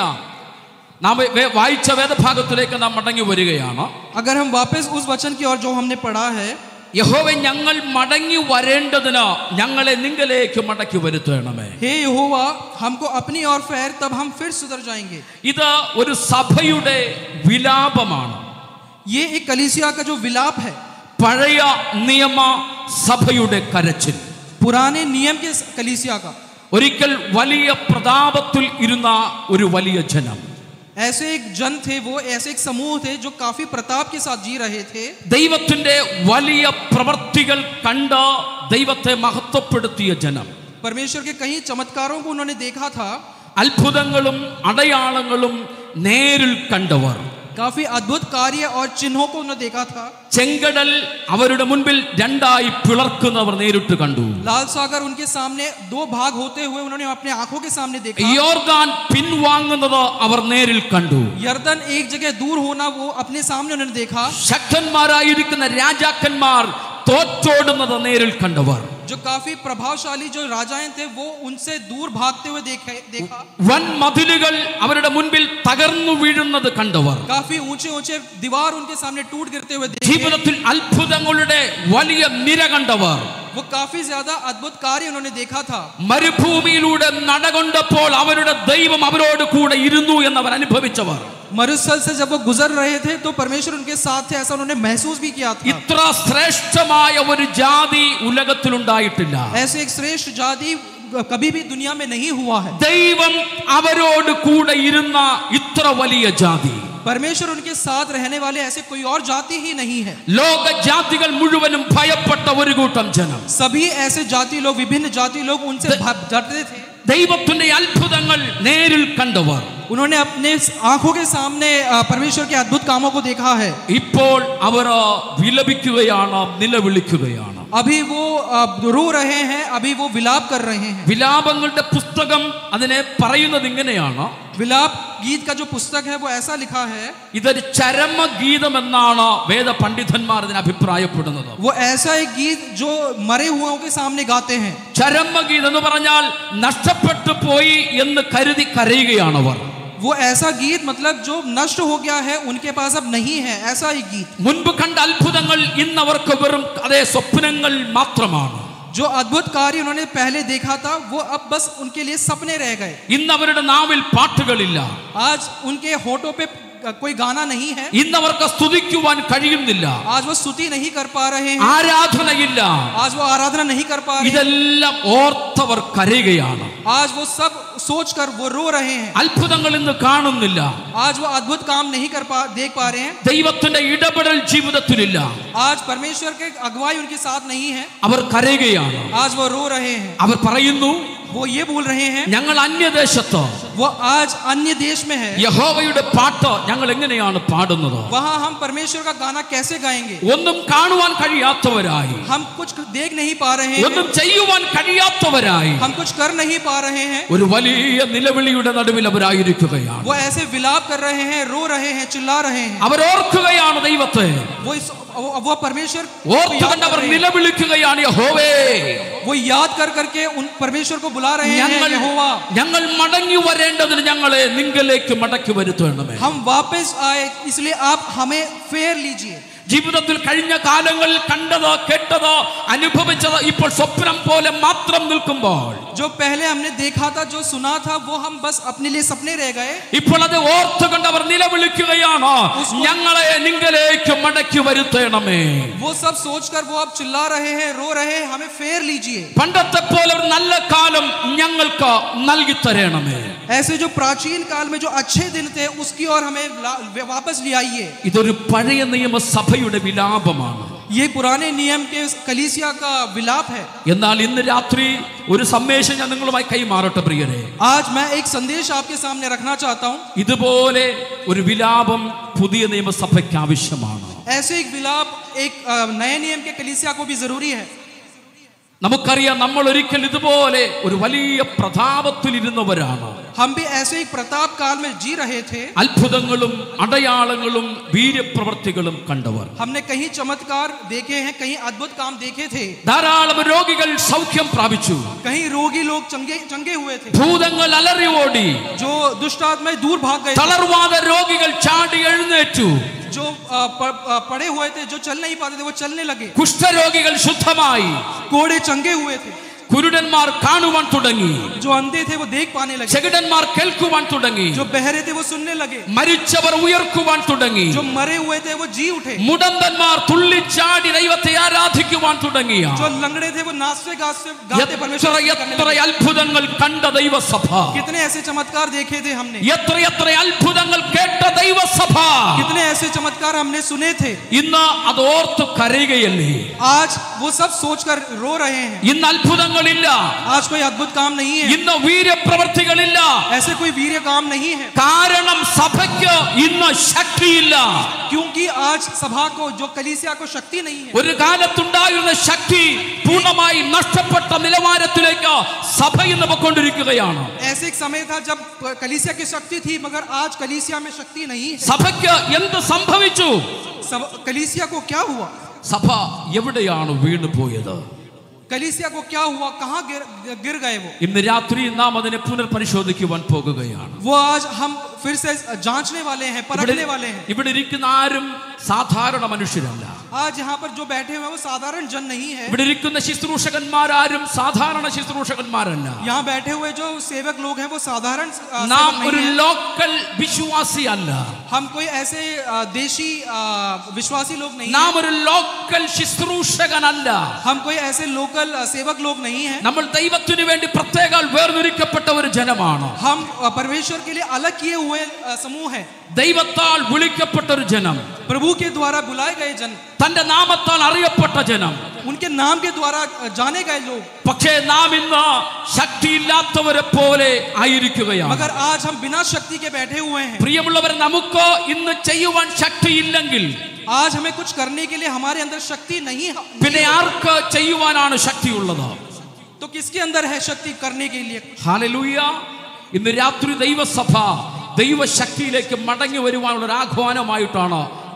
നാം വേ- വായിച്ച വേദഭാഗത്തിലേക്ക് നാം മടങ്ങി വരികയാണ് अगर हम वापस उस वचन की ओर जो हमने पढ़ा है യഹോവ ഞങ്ങൾ മടങ്ങി വരേണ്ടതിന് ഞങ്ങളെ നിങ്കലേക്ക് മടക്കി വരുത്തണമേ हे यहोवा हमको अपनी ओर फेर तब हम फिर सुधर जाएंगे ഇത് ഒരു സഭയുടെ വിലാപമാണ് ये एक कलीसिया का जो विलाप है പഴയ നിയമ സഭയുടെ കരച്ചിൽ पुराने नियम के कलीसिया का ഒരിക്കൽ വലിയ പ്രതാപത്തിൽ ഇരുന്ന ഒരു വലിയ ജനം ऐसे एक जन थे वो ऐसे एक समूह थे जो काफी प्रताप के साथ जी रहे थे ദൈവത്തിന്റെ വലിയ പ്രവർത്തികൾ കണ്ട് ദൈവത്തെ മഹത്വപ്പെടുത്തിയ ജനം परमेश्वर के कई चमत्कारों को उन्होंने देखा था അത്ഭുതങ്ങളും അടയാളങ്ങളും നേരിൽ കണ്ടവർ काफी अद्भुत कार्य और चिन्हों को उन्होंने देखा था ചെങ്കടൽ അവരുടെ മുൻപിൽ രണ്ടായി പിളർക്കുന്നവർ നേരിട്ട് കണ്ടു लाल सागर उनके सामने दो भाग होते हुए उन्होंने अपने आंखों के सामने देखा യോർദാൻ പിൻവാങ്ങുന്നത് അവർ നേരിൽ കണ്ടു यर्दन एक जगह दूर होना वो अपने सामने उन्होंने देखा ശക്തന്മാരായിരിക്കുന്ന രാജാക്കന്മാർ തോറ്റോടുന്നത് നേരിൽ കണ്ടവർ जो काफी प्रभावशाली जो राजाएं थे वो उनसे दूर भागते हुए देखे देखा വൻ മതിലുകൾ അവരുടെ മുൻപിൽ തകർന്നു വീഴുന്നത് കണ്ടവർ काफी ऊंचे ऊंचे दीवार उनके सामने टूट गिरते हुए देखे ജീവിതത്തിൽ അത്ഭുതങ്ങളുടെ വലിയ നിര കണ്ടവർ वो काफी ज्यादा अद्भुत कार्य उन्होंने देखा था മരുഭൂമിയിലൂടെ നടകൊണ്ടപ്പോൾ അവരുടെ ദൈവം അവരോട് കൂടെ ഇരുന്നു എന്നവർ അനുഭവിച്ചവർ मरुस्थल से जब वो गुजर रहे थे तो परमेश्वर उनके साथ थे ऐसा उन्होंने महसूस भी किया था ഇത്ര ശ്രേഷ്ഠമായ ഒരു ജാതി ഉലകത്തിലുണ്ടായിട്ടില്ല ऐसे एक श्रेष्ठ जाति कभी भी दुनिया में नहीं हुआ है ദൈവം അവരോട് കൂടെ ഇരുന്ന ഇത്ര വലിയ ജാതി परमेश्वर उनके साथ रहने वाले ऐसे कोई और जाति ही नहीं है ലോക ജാതികൾ മുഴുവനും ഭയപ്പെട്ട ഒരു കൂട്ടം ജനം सभी ऐसे जाति लोग विभिन्न जाति लोग उनसे भ- डरते थे ദൈവത്തിന്റെ അത്ഭുതങ്ങൾ നേരിൽ കണ്ടവർ उन्होंने अपने आंखों के सामने अ, परमेश्वर के अद्भुत कामों को देखा है ഇപ്പോൾ അവർ വിലപിക്കുകയാണ് നിലവിളിക്കുകയാണ് अभी वो अ, रो रहे हैं अभी वो विलाप कर रहे हैं വിലാപങ്ങളുടെ പുസ്തകം അതിനെ പറയുന്നത് ഇങ്ങനെയാണ് विलाप गीत का जो पुस्तक है वो ऐसा लिखा है ഇതൊരു ചരമഗീതം എന്നാണ് വേദ പണ്ഡിതന്മാർ ഇതിനെ അഭിപ്രായപ്പെടുന്നത് वो ऐसा एक गीत जो मरे हुओं के सामने गाते हैं ചരമഗീതം എന്ന് പറഞ്ഞാൽ നഷ്ടപ്പെട്ടു പോയി എന്ന് കരുതി കരയുകയാണവർ वो ऐसा गीत मतलब जो नष्ट हो गया है उनके पास अब नहीं है ऐसा ही गीत മുൻപ് കണ്ട അത്ഭുതങ്ങൾ ഇന്ന് അവർക്ക് വെറും അതേ സ്വപ്നങ്ങൾ മാത്രമാണ് जो अद्भुत कार्य उन्होंने पहले देखा था वो अब बस उनके लिए सपने रह गए ഇന്ന് അവരുടെ നാവിൽ പാട്ടുകളില്ല आज उनके होठों पे कोई गाना नहीं है ഇന്ന് അവർക്ക് സ്തുതിക്കുവാൻ കഴിയുന്നില്ല आज वो स्तुति नहीं कर पा रहे हैं ആരാധനയില്ല आज वो आराधना नहीं कर पा रहे हैं ഇതെല്ലാം ഓർത്തവർ കരയുകയാണ് आज वो सब सोच कर वो रो रहे हैं അത്ഭുതങ്ങൾ ഇന്ന് കാണുന്നില്ല आज वो अद्भुत काम नहीं कर पा देख पा रहे हैं ദൈവത്തിന്റെ ഇടപെടൽ ജീവിതത്തിലില്ല आज परमेश्वर के अगुवाई उनके साथ नहीं है അവർ കരയുകയാണ് आज वो रो रहे हैं അവർ പറയുന്നു वो ये बोल रहे हैं ഞങ്ങൾ അന്യദേശത്ത് वो आज अन्य देश में है യഹോവയുടെ പാട്ട് ഞങ്ങൾ എങ്ങനെയാണ് പാടുന്നത് वहां हम परमेश्वर का गाना कैसे गाएंगे ഒന്നും കാണുവാൻ കഴിയാത്തവരായി हम कुछ देख नहीं पा रहे हैं ഒന്നും ചെയ്യുവാൻ കഴിയാത്തവരായി हम कुछ कर नहीं पा रहे हैं ഒരു വലിയ നിലവിളിയുടെ നടുവിൽ അവരായിരിക്കുകയാണ് वो ऐसे विलाप कर रहे हैं रो रहे हैं चिल्ला रहे हैं അവരോർക്കുകയാണ് ദൈവത്തെ वो इस, वो, वो परमेश्वर को याद ഓർത്തുകൊണ്ട് कर അവർ रहे हैं। നിലവിളിക്കുകയാണ് യഹോവേ वो याद कर करके उन परमेश्वर को बुला रहे हैं ഞങ്ങൾ यहोवा ഞങ്ങൾ മടങ്ങി വരേണ്ടതിന് ഞങ്ങളെ നിങ്കലേക്ക് മടക്കി വരുത്തണമേ हम वापस आए इसलिए आप हमें फेर लीजिए ജീവിതത്തിൽ കഴിഞ്ഞ കാലങ്ങളിൽ കണ്ടത് കേട്ടത് അനുഭവിച്ചത് ഇപ്പോൾ സ്വപ്നം പോലെ മാത്രം നിൽക്കുമ്പോൾ जो पहले हमने देखा था जो सुना था वो हम बस अपने लिए सपने रह गए ഇപ്പോൾ അത് ഓർത്തുകൊണ്ട് അവർ നിലവിളിക്കുകയാണ് ഞങ്ങളെ നിങ്കലേക്ക് മടക്കി വരുത്തണമേ वो सब सोचकर वो अब चिल्ला रहे हैं रो रहे हैं हमें फेर लीजिए പണ്ടത്തെ പോലെ ഒരു നല്ല കാലം ഞങ്ങൾക്ക് നൽകി തരണമേ ऐसे जो प्राचीन काल में जो अच्छे दिन थे उसकी ओर हमें ला- वापस ले आइए ഇതൊരു പഴയ നിയമസഭയുടെ വിലാപമാണ് ये पुराने नियम के कलीसिया का विलाप है എന്നാൽ ഇന്ന് രാത്രി ഒരു സന്ദേശം ഞാൻ നിങ്ങളുമായി കൈമാറട്ടെ പ്രിയരെ आज मैं एक संदेश आपके सामने रखना चाहता हूँ ഇതുപോലെ ഒരു വിലാപം പുതിയ നിയമസഭയ്ക്ക് ആവശ്യമാണ് ऐसे एक विलाप एक अ, नए नियम के कलीसिया को भी जरूरी है നമുക്കറിയാം നമ്മൾ ഒരിക്കൽ ഇതുപോലെ ഒരു വലിയ പ്രതാപത്തിൽ ഇരുന്നവരാണ് हम भी ऐसे एक प्रताप काल में जी रहे थे അത്ഭുതങ്ങളും അടയാളങ്ങളും വീര്യപ്രവർത്തികളും കണ്ടവർ हमने कहीं चमत्कार देखे हैं कहीं अद्भुत काम देखे थे ധാരാളം രോഗികൾ സൗഖ്യം പ്രാപിച്ചു कहीं रोगी लोग चंगे चंगे हुए थे ഭൂതങ്ങൾ അലറി ഓടി जो दुष्ट आत्माएं दूर भाग गए थे തളർവാദ രോഗികൾ ചാടി എഴുന്നേറ്റു जो अ, प- अ, पड़े हुए थे जो चल नहीं पाते थे वो चलने लगे കുഷ്ഠരോഗികൾ ശുദ്ധമായി कोड़े चंगे हुए थे കുരുടന്മാർ കാണുവാൻ തുടങ്ങി जो अंधे थे वो देख पाने लगे ചെകിടന്മാർ കേൾക്കുവാൻ തുടങ്ങി जो बहरे थे वो सुनने लगे മരിച്ചവർ ഉയർക്കുവാൻ തുടങ്ങി जो मरे हुए थे वो जी उठे മുടന്തന്മാർ തുള്ളിച്ചാടി ദൈവത്തെ ആരാധിക്കുവാൻ തുടങ്ങിയ जो लंगड़े थे वो नाचते गाते गाते എത്ര परमेश्वर की करने എത്ര लगे। അത്ഭുതങ്ങൾ കണ്ട ദൈവസഭ कितने ऐसे चमत्कार देखे थे हमने എത്ര എത്ര അത്ഭുതങ്ങൾ കേട്ട ദൈവസഭ कितने ऐसे चमत्कार हमने सुने थे ഇന്ന് അത് ഓർത്ത് കരയുകയല്ലേ आज वो सब सोचकर रो रहे हैं ഇന്ന് അത്ഭുതങ്ങളില്ല आज कोई अद्भुत काम नहीं है ഇന്ന് വീര്യപ്രവർത്തികളില്ല ऐसे कोई वीर्य काम नहीं है കാരണം സഭയ്ക്ക് ഇന്ന് ശക്തിയില്ല क्योंकि आज सभा को जो कलीसिया को शक्ति नहीं है ഒരു കാലത്തുണ്ടായിരുന്ന ശക്തി പൂർണ്ണമായി നഷ്ടപ്പെട്ട നിലവാരത്തിലേക്ക് സഭ ഇന്ന് പൊക്കൊണ്ടിരിക്കുകയാണ് ऐसे एक समय था जब कलीसिया की शक्ति थी मगर आज कलीसिया में शक्ति नहीं है സഭയ്ക്ക് എന്ത് സംഭവിച്ചു सब कलीसिया को क्या हुआ സഭ എവിടെയാണ് വീണു പോയത് कलीसिया को क्या हुआ कहाँ गिर गिर गए वो ഇന്ന് രാത്രി നാം അതിനെ പുനർപരിശോധിക്കുവാൻ പോകുകയാണ് वो आज हम फिर से जांचने वाले हैं ഇവിടെ परखने वाले हैं ഇവിടെ ഇരിക്കുന്ന ആരും സാധാരണ മനുഷ്യരല്ല आज यहाँ पर जो बैठे हुए हैं वो साधारण जन नहीं है ഇവിടെ ഇരിക്കുന്ന ശുശ്രൂഷകന്മാരാരും സാധാരണ ശുശ്രൂഷകന്മാരല്ല यहाँ बैठे हुए जो सेवक लोग हैं वो साधारण अ, നാം सेवक ഒരു नहीं हैं। ലോക്കൽ വിശ്വാസിയല്ല हम कोई ऐसे अ, देशी अ, विश्वासी लोग नहीं നാം हैं ഒരു ലോക്കൽ ശുശ്രൂഷകനല്ല हम कोई ऐसे लोकल अ, सेवक लोग नहीं हैं നമ്മൾ ദൈവത്തിനു വേണ്ടി പ്രത്യേക വേർതിരിക്കപ്പെട്ട ഒരു ജനമാണ് हम अ, परमेश्वर के लिए अलग किए हुए अ, समूह हैं ദൈവത്താൽ വിളിക്കപ്പെട്ട ഒരു ജനം प्रभु के द्वारा बुलाए गए जन തന്റെ നാമത്താൽ അറിയപ്പെട്ട ജനം उनके नाम के द्वारा अ, जाने गए लोग പക്ഷേ നാം ഇന്ന് ശക്തിയില്ലാത്തവരെ പോലെ ആയിരിക്കുകയാണ് मगर आज हम बिना शक्ति के बैठे हुए हैं പ്രിയമുള്ളവർ നമുക്ക് ഇന്ന് ചെയ്യുവാൻ ശക്തിയില്ലെങ്കിൽ आज हमें कुछ करने के लिए हमारे अंदर शक्ति नहीं है പിന്നെ ആർക്ക് ചെയ്യുവാനാണ് ശക്തിയുള്ളത് तो किसके अंदर है शक्ति करने के लिए ഹാലലൂയ ഇന്ന് രാത്രി ദൈവസഭ ദൈവശക്തിയിലേക്ക് മടങ്ങി വരുവാനുള്ള ഒരു ആഹ്വാനമായിട്ടാണ്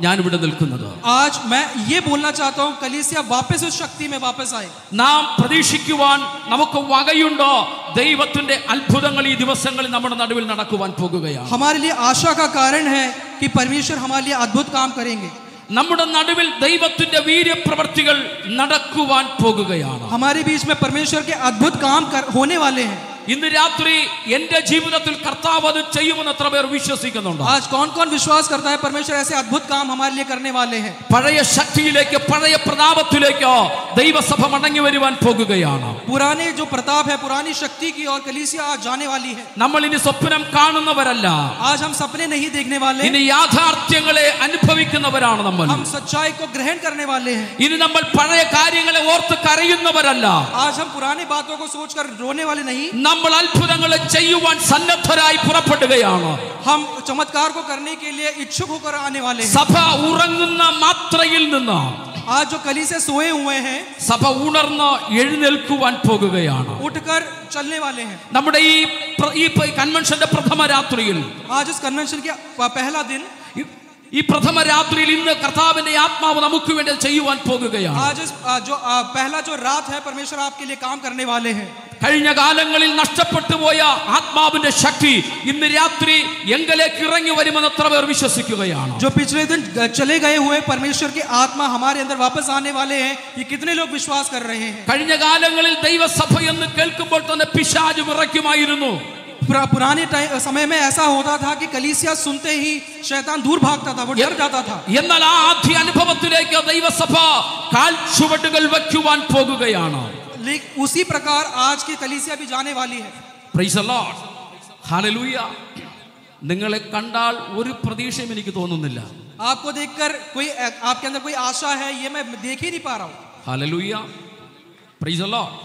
ഞാനിവിടെ നിൽക്കുന്നത് आज मैं ये बोलना चाहता हूँ कलीसिया वापस उस शक्ति में वापस आए നാം പ്രതീക്ഷിക്കുവാൻ നമുക്ക് വകയുണ്ടോ ദൈവത്തിന്റെ അത്ഭുതങ്ങൾ ഈ ദിവസങ്ങളിൽ നമ്മുടെ നടുവിൽ നടക്കുവാൻ പോകുകയാണ് हमारे लिए आशा का कारण है कि परमेश्वर हमारे लिए अद्भुत काम करेंगे നമ്മുടെ നടുവിൽ ദൈവത്തിന്റെ വീര്യപ്രവർത്തികൾ നടക്കുവാൻ പോകുകയാണ് हमारे बीच में परमेश्वर के अद्भुत काम कर, होने वाले हैं ഇന്ന് രാത്രി എന്റെ ജീവിതത്തിൽ കർത്താവ് അത് ചെയ്യുമെന്ന് എത്ര പേർ വിശ്വസിക്കുന്നുണ്ടോ आज कौन कौन विश्वास करता है परमेश्वर ऐसे अद्भुत काम हमारे लिए करने वाले हैं പഴയ ശക്തിയിലേക്ക് പഴയ പ്രതാപത്തിലേക്കോ ദൈവസഭ മടങ്ങി വരുവാൻ പോകുകയാണ് पुराने जो प्रताप है पुरानी शक्ति की और कलीसिया आज जाने वाली है നമ്മൾ ഇനി സ്വപ്നം കാണുന്നവരല്ല आज हम सपने नहीं देखने वाले ഇനി യാഥാർത്ഥ്യങ്ങളെ അനുഭവിക്കുന്നവരാണ് നമ്മൾ हम सच्चाई को ग्रहण करने वाले हैं ഇനി നമ്മൾ പഴയ കാര്യങ്ങളെ ഓർത്ത് കരയുന്നവരല്ല आज हम पुरानी बातों को सोचकर रोने वाले नहीं നമ്മൾ അത്ഭുതങ്ങളെ ചെയ്യുവാൻ സന്നദ്ധരായി പുറപ്പെടുകയാണ് हम चमत्कार को करने के लिए इच्छुक होकर आने वाले हैं സഭ ഉറങ്ങുന്ന മാത്രയിൽ നിന്ന് आज जो कली से सोए हुए हैं സഭ ഉണർന്ന് എഴുന്നേൽക്കുവാൻ പോകുകയാണ് उठकर चलने वाले हैं നമ്മുടെ ഈ പ്ര- ഈ പ- കൺവെൻഷന്റെ പ്രഥമ രാത്രിയിൽ आज इस कन्वेंशन का पहला दिन ഈ- ഈ പ്രഥമ രാത്രിയിൽ ഇന്ന് കർത്താവിന്റെ ആത്മാവ് നമുക്ക് വേണ്ടി ചെയ്യുവാൻ പോകുകയാണ് आज इस आ, जो आ, पहला जो रात है परमेश्वर आपके लिए काम करने वाले हैं കഴിഞ്ഞ കാലങ്ങളിൽ നഷ്ടപ്പെട്ടു പോയ ആത്മാവിന്റെ ശക്തി ഇന്ന് രാത്രി എങ്കിലേക്ക് ഇറങ്ങി വരുമെന്ന് എത്ര പേർ വിശ്വസിക്കുകയാണ് जो पिछले दिन ग- चले गए हुए परमेश्वर की आत्मा हमारे अंदर वापस आने वाले हैं ये कितने लोग विश्वास कर रहे हैं കഴിഞ്ഞ കാലങ്ങളിൽ ദൈവസഭ എന്ന് കേൾക്കുമ്പോൾ തന്നെ പിശാജ് വിറയ്ക്കുമായിരുന്നു पुरा, पुराने टाइम समय में ऐसा होता था कि कलीसिया सुनते ही शैतान दूर भागता था वो डर जाता था എന്നാൽ ആ ആദ്യ അനുഭവത്തിലേക്ക് ദൈവസഭ കാൽ ചുവടുകൾ വയ്ക്കുവാൻ പോകുകയാണ് लेकिन उसी प्रकार आज की कलीसिया भी जाने वाली है Praise the Lord. Hallelujah. നിങ്ങളെ കണ്ടാൽ ഒരു പ്രതീക്ഷയും എനിക്ക് തോന്നുന്നില്ല आपको देखकर कोई आपके अंदर कोई आशा है ये मैं देख ही नहीं पा रहा हूँ ഹലലൂയ പ്രൈസ് the Lord.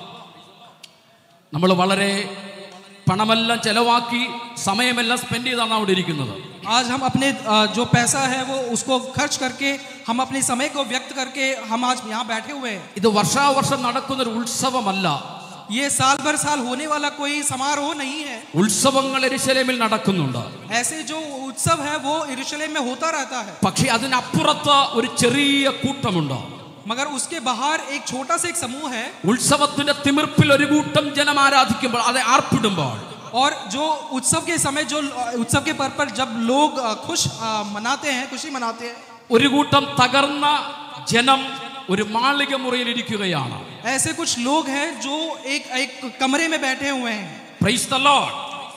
നമ്മൾ വളരെ പണമെല്ലാം ചെലവാക്കി സമയമെല്ലാം സ്പെൻഡ് ചെയ്താണ് അവിടെ ഇരിക്കുന്നത് आज हम अपने अ, जो पैसा है वो उसको खर्च करके हम अपने समय को व्यक्त करके हम आज यहाँ बैठे हुए हैं ഇത് वर्षावर्ഷം നടക്കുന്ന ഒരു ഉത്സവമല്ല ये साल भर साल होने वाला कोई समारोह नहीं है ഉത്സവങ്ങൾ എരിശലേമിൽ നടക്കുന്നുണ്ട് ऐसे जो उत्सव है वो यरूशलेम में होता रहता है പക്ഷെ അതിനപ്പുറത്ത് ഒരു ചെറിയ കൂട്ടമുണ്ട് मगर उसके बाहर एक छोटा सा एक समूह है ഉത്സവത്തിന്റെ തിമിർപ്പിൽ ഒരു കൂട്ടം ജനം ആരാധിക്കുമ്പോൾ അത് ആർപ്പിടുമ്പോൾ और जो उत्सव के समय जो उत्सव के पर पर जब लोग अ, खुश अ, मनाते हैं खुशी मनाते हैं ഒരു കൂട്ടം തകർന്ന ജനം ഒരു മാളിക മുറിയിൽ ഇരിക്കുകയാണ് ऐसे कुछ लोग हैं जो एक एक कमरे में बैठे हुए हैं പ്രൈസ് ദ ലോർഡ്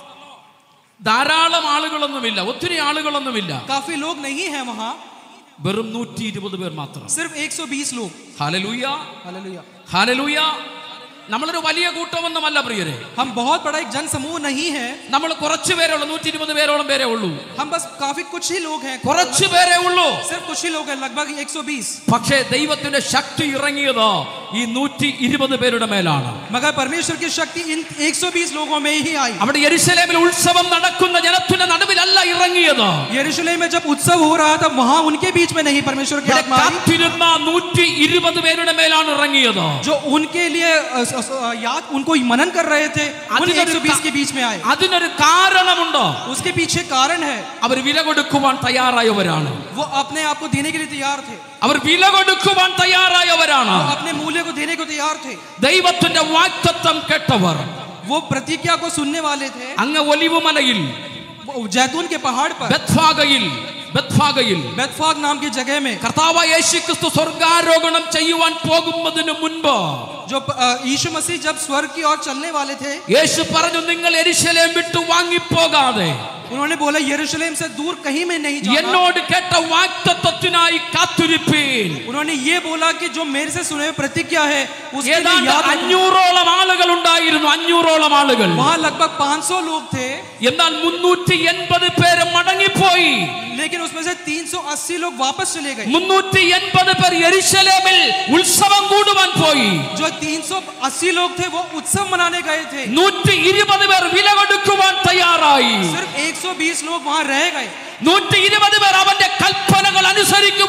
ധാരാളം ആളുകളൊന്നുമില്ല ഒത്തിരി ആളുകളൊന്നുമില്ല काफी लोग नहीं है वहाँ വെറും നൂറ്റി ഇരുപത് പേർ മാത്രം सिर्फ 120 लोग ഹാലലൂയ हालेलुया ഹാലലൂയ നമ്മളൊരു വലിയ കൂട്ടമൊന്നുമല്ല പ്രിയരെ हम बहुत बड़ा एक जन समूह नहीं है നമ്മൾ കുറച്ച് പേരേ ഉള്ളൂ നൂറ്റി ഇരുപത് പേരോളം പേരേ ഉള്ളൂ हम बस काफी कुछ ही लोग हैं കുറച്ച് പേരേ ഉള്ളൂ सिर्फ कुछ ही लोग हैं लगभग 120 പക്ഷേ ദൈവത്തിന്റെ ശക്തി ഇറങ്ങിയത് ഈ നൂറ്റി ഇരുപത് പേരുടെ മേലാണ് मगर परमेश्वर की शक्ति इन 120 लोगों में ही आई അവിടെ യെരുശലേമിൽ ഉത്സവം നടക്കുന്ന ജനത്തിന്റെ നടുവിലല്ല ഇറങ്ങിയത് यरूशलेम में जब उत्सव हो रहा था वहां उनके बीच में नहीं परमेश्वर की ഇവിടെ आत्मा आई കാത്തിരുന്ന നൂറ്റി ഇരുപത് പേരുടെ മേലാണ് ഇറങ്ങിയത് जो उनके लिए अ, स- स- याद उनको मनन कर रहे थे उन അതിനൊരു 120 के बीच में आए അതിനൊരു കാരണമുണ്ട് उसके पीछे कारण है അവർ വില കൊടുക്കുവാൻ തയ്യാറായവരാണ് वो अपने आप को देने के लिए तैयार थे അവർ വില കൊടുക്കുവാൻ തയ്യാറായവരാണ് वो अपने मूल्य को देने को तैयार थे ദൈവത്തിന്റെ വാക്തത്വം കേട്ടവർ वो प्रतिज्ञा को सुनने वाले थे അങ്ങ് ഒലിവുമലയിൽ वो जैतून के पहाड़ पर ബത്ഫാഗയിൽ ബത്ഫാഗയിൽ बेतफाग नाम की जगह में കർത്താവ് യേശുക്രിസ്തു സ്വർഗാരോഹണം ചെയ്യുവാൻ പോകുന്നതിന് മുൻപ് जो अ, यीशु मसीह जब स्वर्ग की ओर चलने वाले थे യേശു പറഞ്ഞു നിങ്ങൾ എരിശലേം വിട്ടു വാങ്ങിപ്പോകാതെ उन्होंने बोला यरूशलेम से दूर कहीं में नहीं जाना എന്നോട് കേട്ട വാക്തത്വത്തിനായി കാത്തിരിപ്പീൻ उन्होंने ये बोला कि जो मेरे से सुने हुए प्रतिज्ञा है उसके लिए ഏതാണ്ട് याद रखो। അഞ്ഞൂറോളം ആളുകൾ ഉണ്ടായിരുന്നു അഞ്ഞൂറോളം ആളുകൾ वहां लगभग 500 लोग थे എന്നാൽ മുന്നൂറ്റി എൺപത് പേര് മടങ്ങിപ്പോയി लेकिन उसमें से 380 लोग वापस चले गए മുന്നൂറ്റി എൺപത് പേർ എരിശലേമിൽ ഉത്സവം കൂടുവാൻ പോയി जो 380 लोग थे वो उत्सव मनाने गए थे നൂറ്റി ഇരുപത് പേർ വില കൊടുക്കുവാൻ തയ്യാറായി सिर्फ 120 लोग वहां रह गए നൂറ്റി ഇരുപത് പേർ അവന്റെ കൽപ്പനകൾ അനുസരിക്കുവാൻ തയ്യാറായി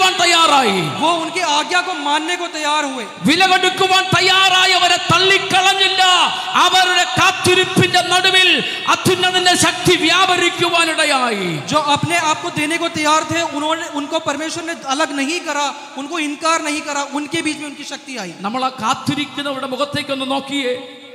തയ്യാറായി वो उनकी आज्ञा को मानने को तैयार हुए വില കൊടുക്കുവാൻ തയ്യാറായവരെ തള്ളിക്കളഞ്ഞില്ല അവരുടെ കാത്തിരിപ്പിന്റെ നടുവിൽ അത്യുന്നതിന്റെ ശക്തി വ്യാപരിക്കുവാനിടയായി जो अपने आप को देने को तैयार थे उन्होंने उनको परमेश्वर ने अलग नहीं करा उनको इनकार नहीं करा उनके बीच में उनकी शक्ति आई നമ്മൾ ആ കാത്തിരിക്കുന്നവരുടെ മുഖത്തേക്കൊന്ന് നോക്കിയേ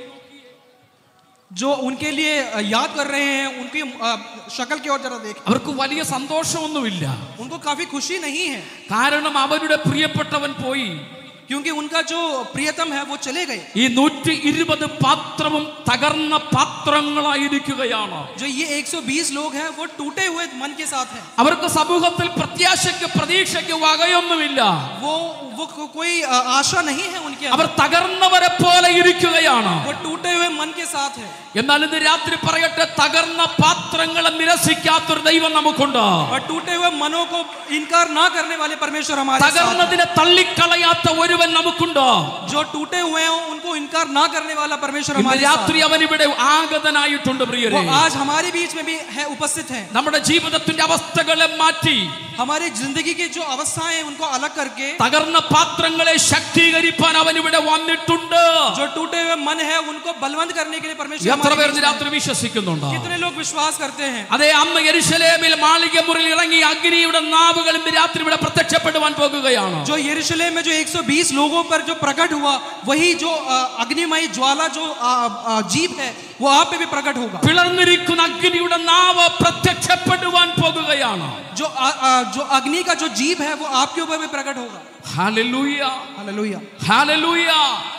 जो उनके लिए अ, याद कर रहे हैं उनकी अ, शक्ल की ओर जरा देख അവർക്ക് വലിയ സന്തോഷമൊന്നുമില്ല उनको काफी खुशी नहीं है കാരണം അവരുടെ പ്രിയപ്പെട്ടവൻ പോയി क्योंकि उनका जो प्रियतम है वो चले गए ഈ നൂറ്റി ഇരുപത് പാത്രവും തകർന്ന പാത്രങ്ങളായിരിക്കുകയാണ് जो ये 120 लोग हैं वो टूटे हुए मन के साथ हैं അവർക്ക് സമൂഹത്തിൽ പ്രത്യാശയ്ക്ക് പ്രതീക്ഷയ്ക്ക് വകയൊന്നുമില്ല वो वो को- कोई अ, आशा नहीं है उनके അവർ अंदर തകർന്നവരെ പോലെ ഇരിക്കുകയാണ് वो टूटे हुए मन के साथ है എന്നാൽ ഇന്ന് രാത്രി പറയട്ടെ തകർന്ന പാത്രങ്ങളെ നിരസിക്കാത്തൊരു ദൈവം നമുക്കുണ്ട് और टूटे हुए मनों को इनकार ना करने वाले परमेश्वर हमारे साथ हैं। തകർന്നതിനെ തള്ളിക്കളയാത്ത ഒരുവൻ നമുക്കുണ്ട് जो टूटे हुए हैं उनको इनकार ना करने वाला परमेश्वर ഇന്ന് हमारे साथ രാത്രി അവൻ ഇവിടെ ആഗതനായിട്ടുണ്ട് वो പ്രിയരെ आज हमारे बीच में भी है उपस्थित है നമ്മുടെ ജീവിതത്തിന്റെ അവസ്ഥകളെ മാറ്റി हमारी जिंदगी की जो अवस्थाएं हैं उनको अलग करके തകർന്ന പാത്രങ്ങളെ ശക്തീകരിപ്പാൻ അവൻ ഇവിടെ വന്നിട്ടുണ്ട് जो टूटे हुए मन है उनको बलवंत करने के लिए परमेश्वर എത്ര हमारे പേർ बीच ഇന്ന് में രാത്രി വിശ്വസിക്കുന്നുണ്ട് है। कितने लोग विश्वास करते हैं അതെ അന്ന് യെരുശലേമിൽ മാളിക മുറിയിൽ ഇറങ്ങി അഗ്നിയുടെ നാവുകൾ ഇന്ന് രാത്രി ഇവിടെ പ്രത്യക്ഷപ്പെടുവാൻ പോകുകയാണ് जो यरूशलेम में जो 120 लोगों पर जो प्रकट हुआ वही जो अ, अग्निमय ज्वाला जो अ, अ, जीव है वो आप पे भी प्रकट होगा പിളർന്നിരിക്കുന്ന അഗ്നിയുടെ നാവ് പ്രത്യക്ഷപ്പെടുവാൻ പോകുകയാണ് जो अ, अ, जो अग्नि का जो जीव है वो आपके ऊपर भी प्रकट होगा hallelujah hallelujah hallelujah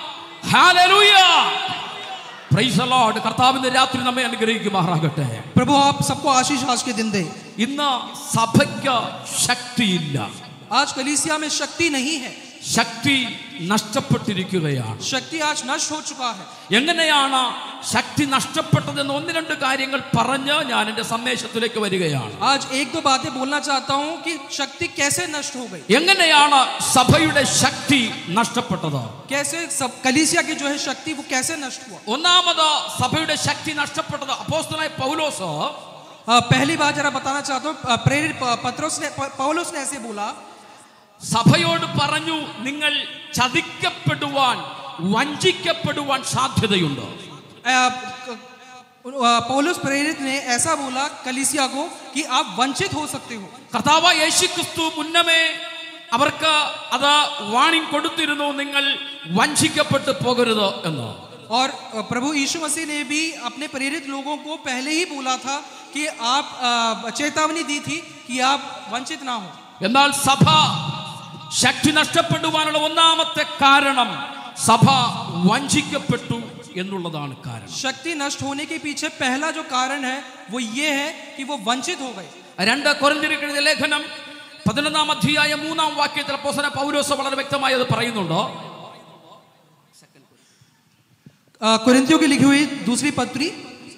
hallelujah praise the Lord കർത്താവിന്റെ രാത്രി നമ്മെ അനുഗ്രഹിക്കുമാറാകട്ടെ प्रभु आप सबको आशीष आज के दिन दे ഇന്ന് സഭയ്ക്ക് ശക്തിയില്ല आज कलीसिया में शक्ति नहीं है ശക്തി നഷ്ടപ്പെട്ടിരിക്കുകയാണ് शक्ति आज नष्ट हो चुका है എങ്ങനെയാണ് ശക്തി നഷ്ടപ്പെട്ടതെന്ന് ഒന്ന് രണ്ട് കാര്യങ്ങൾ പറഞ്ഞ് ഞാൻ എൻ്റെ സന്ദേശത്തിലേക്ക് വരികയാണ് आज एक दो बातें बोलना चाहता हूँ कि शक्ति कैसे नष्ट हो गई എങ്ങനെയാണ് സഭയുടെ ശക്തി നഷ്ടപ്പെട്ടത് कैसे सब कलीसिया की जो है शक्ति वो कैसे नष्ट हुआ ഒന്നാമത് സഭയുടെ ശക്തി നഷ്ടപ്പെട്ടത് അപ്പോസ്തലനായ പൗലോസ് अ, पहली बात जरा बताना चाहता हूँ अ, प्रेरित प- पत्रोस ने प- पौलुस ने ऐसे बोला സഭയോട് പറഞ്ഞു നിങ്ങൾ ചതിക്കപ്പെടുവാൻ വഞ്ചിക്കപ്പെടുവാൻ സാധ്യതയുണ്ട് अ, क- अ, पौलुस प्रेरित ने ऐसा बोला कलीसिया को कि आप वंचित हो सकते हो കർത്താവ് യേശുക്രിസ്തു മുന്നമേ അവർക്ക് അത് വാണിംഗ് കൊടുത്തിരുന്നു നിങ്ങൾ വഞ്ചിക്കപ്പെട്ടു പോകരുത് എന്ന് और अ, प्रभु यीशु मसीह ने भी अपने प्रेरित लोगों को पहले ही बोला था कि आप अ, चेतावनी दी थी कि आप वंचित ना हो എന്നാൽ സഭ ശക്തി നഷ്ടപ്പെടുവാനുള്ള ഒന്നാമത്തെ കാരണം സഭ വഞ്ചിക്കപ്പെട്ടു എന്നുള്ളതാണ് കാരണം शक्ति नष्ट होने के पीछे पहला जो कारण है वो ये है कि वो वंचित हो गए രണ്ട് കൊരിന്ത്യർക്കെഴുതിയ ലേഖനം പതിനൊന്നാം അധ്യായ മൂന്നാം വാക്യത്തിൽ അപ്പോസന പൗരോസ് വളരെ വ്യക്തമായി അത് പറയുന്നുണ്ട് अ, कुरिन्थियों की लिखी हुई दूसरी पत्री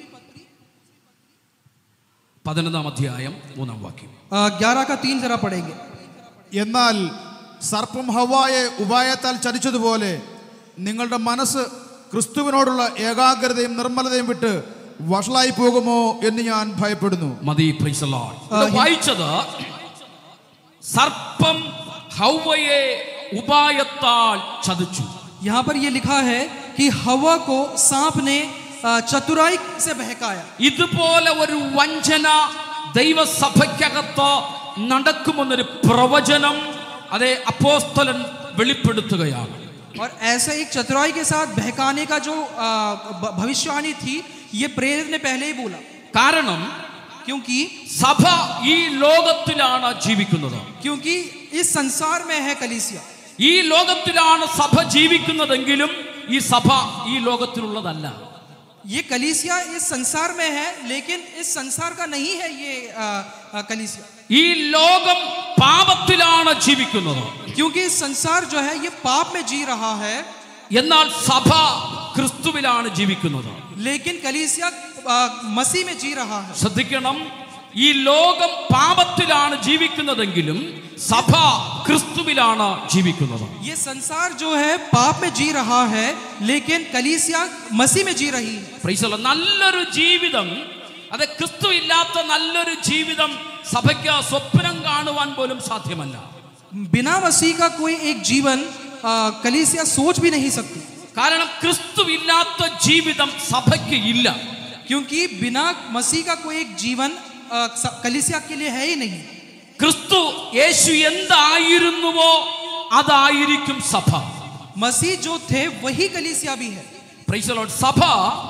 പതിനൊന്നാം അധ്യായം മൂന്നാം വാക്യം ग्यारह का तीन जरा पढ़ेंगे എന്നാൽ സർപ്പം ഹവായെ ഉപായത്താൽ ചതിച്ചതുപോലെ നിങ്ങളുടെ മനസ്സ് ക്രിസ്തുവിനോടുള്ള ഏകാഗ്രതയും നിർമ്മലതയും വിട്ട് വഷളായി പോകുമോ എന്ന് ഞാൻ ഭയപ്പെടുന്നു മതി praise the Lord. ഇവിടെ വായിച്ചത് സർപ്പം ഹൗവയെ ഉപായത്താൽ ചതിച്ചു यहाँ पर ये लिखा है कि हवा को सांप ने अ, चतुराई से बहकाया ഇതുപോലെ ഒരു വഞ്ചന ദൈവസഭയ്ക്കകത്ത് നടക്കുമെന്നൊരു പ്രവചനം അതേ അപ്പോസ്തലൻ വെളിപ്പെടുത്തുകയാണ് और ऐसे एक चतुराई के साथ बहकाने का जो अ, भ- भविष्यवाणी थी ये प्रेरित ने पहले ही बोला കാരണം क्योंकि സഭ ഈ ലോകത്തിലാണ് ജീവിക്കുന്നത് क्योंकि इस संसार में है कलीसिया ഈ ലോകത്തിലാണ് സഭ ജീവിക്കുന്നതെങ്കിലും ഈ സഭ ഈ ലോകത്തിലുള്ളതല്ല ये कलीसिया इस संसार में है लेकिन इस संसार का नहीं है ये अ, अ, कलीसिया ഈ ലോകം പാപത്തിലാണ് ജീവിക്കുന്നത് क्योंकि इस संसार जो है ये पाप में जी रहा है എന്നാൽ സഭ ക്രിസ്തുവിലാണ് ജീവിക്കുന്നത് लेकिन कलीसिया अ, मसीह में जी रहा है ശ്രദ്ധിക്കണം ഈ ലോകം പാപത്തിലാണ് ജീവിക്കുന്നതെങ്കിലും സഭ ക്രിസ്തുവിലാണ് ജീവിക്കുന്നത് ये संसार जो है पाप में जी रहा है लेकिन कलीसिया मसीह में जी रही है Praise the Lord. നല്ലൊരു ജീവിതം അത് ക്രിസ്തു ഇല്ലാത്ത നല്ലൊരു ജീവിതം സഭയ്ക്ക് സ്വപ്നം കാണുവാൻ പോലും സാധ്യമല്ല बिना मसीह का कोई एक जीवन आ, कलीसिया सोच भी नहीं सकती കാരണം ക്രിസ്തു ഇല്ലാത്ത ജീവിതം സഭയ്ക്ക് ഇല്ല क्योंकि बिना मसीह का कोई एक जीवन आ, स- कलीसिया के लिए है ही नहीं ക്രിസ്തു യേശു എന്തായിരുന്നുവോ അതായിരിക്കും സഭ मसीह जो थे वही कलीसिया भी है Praise the Lord. സഭ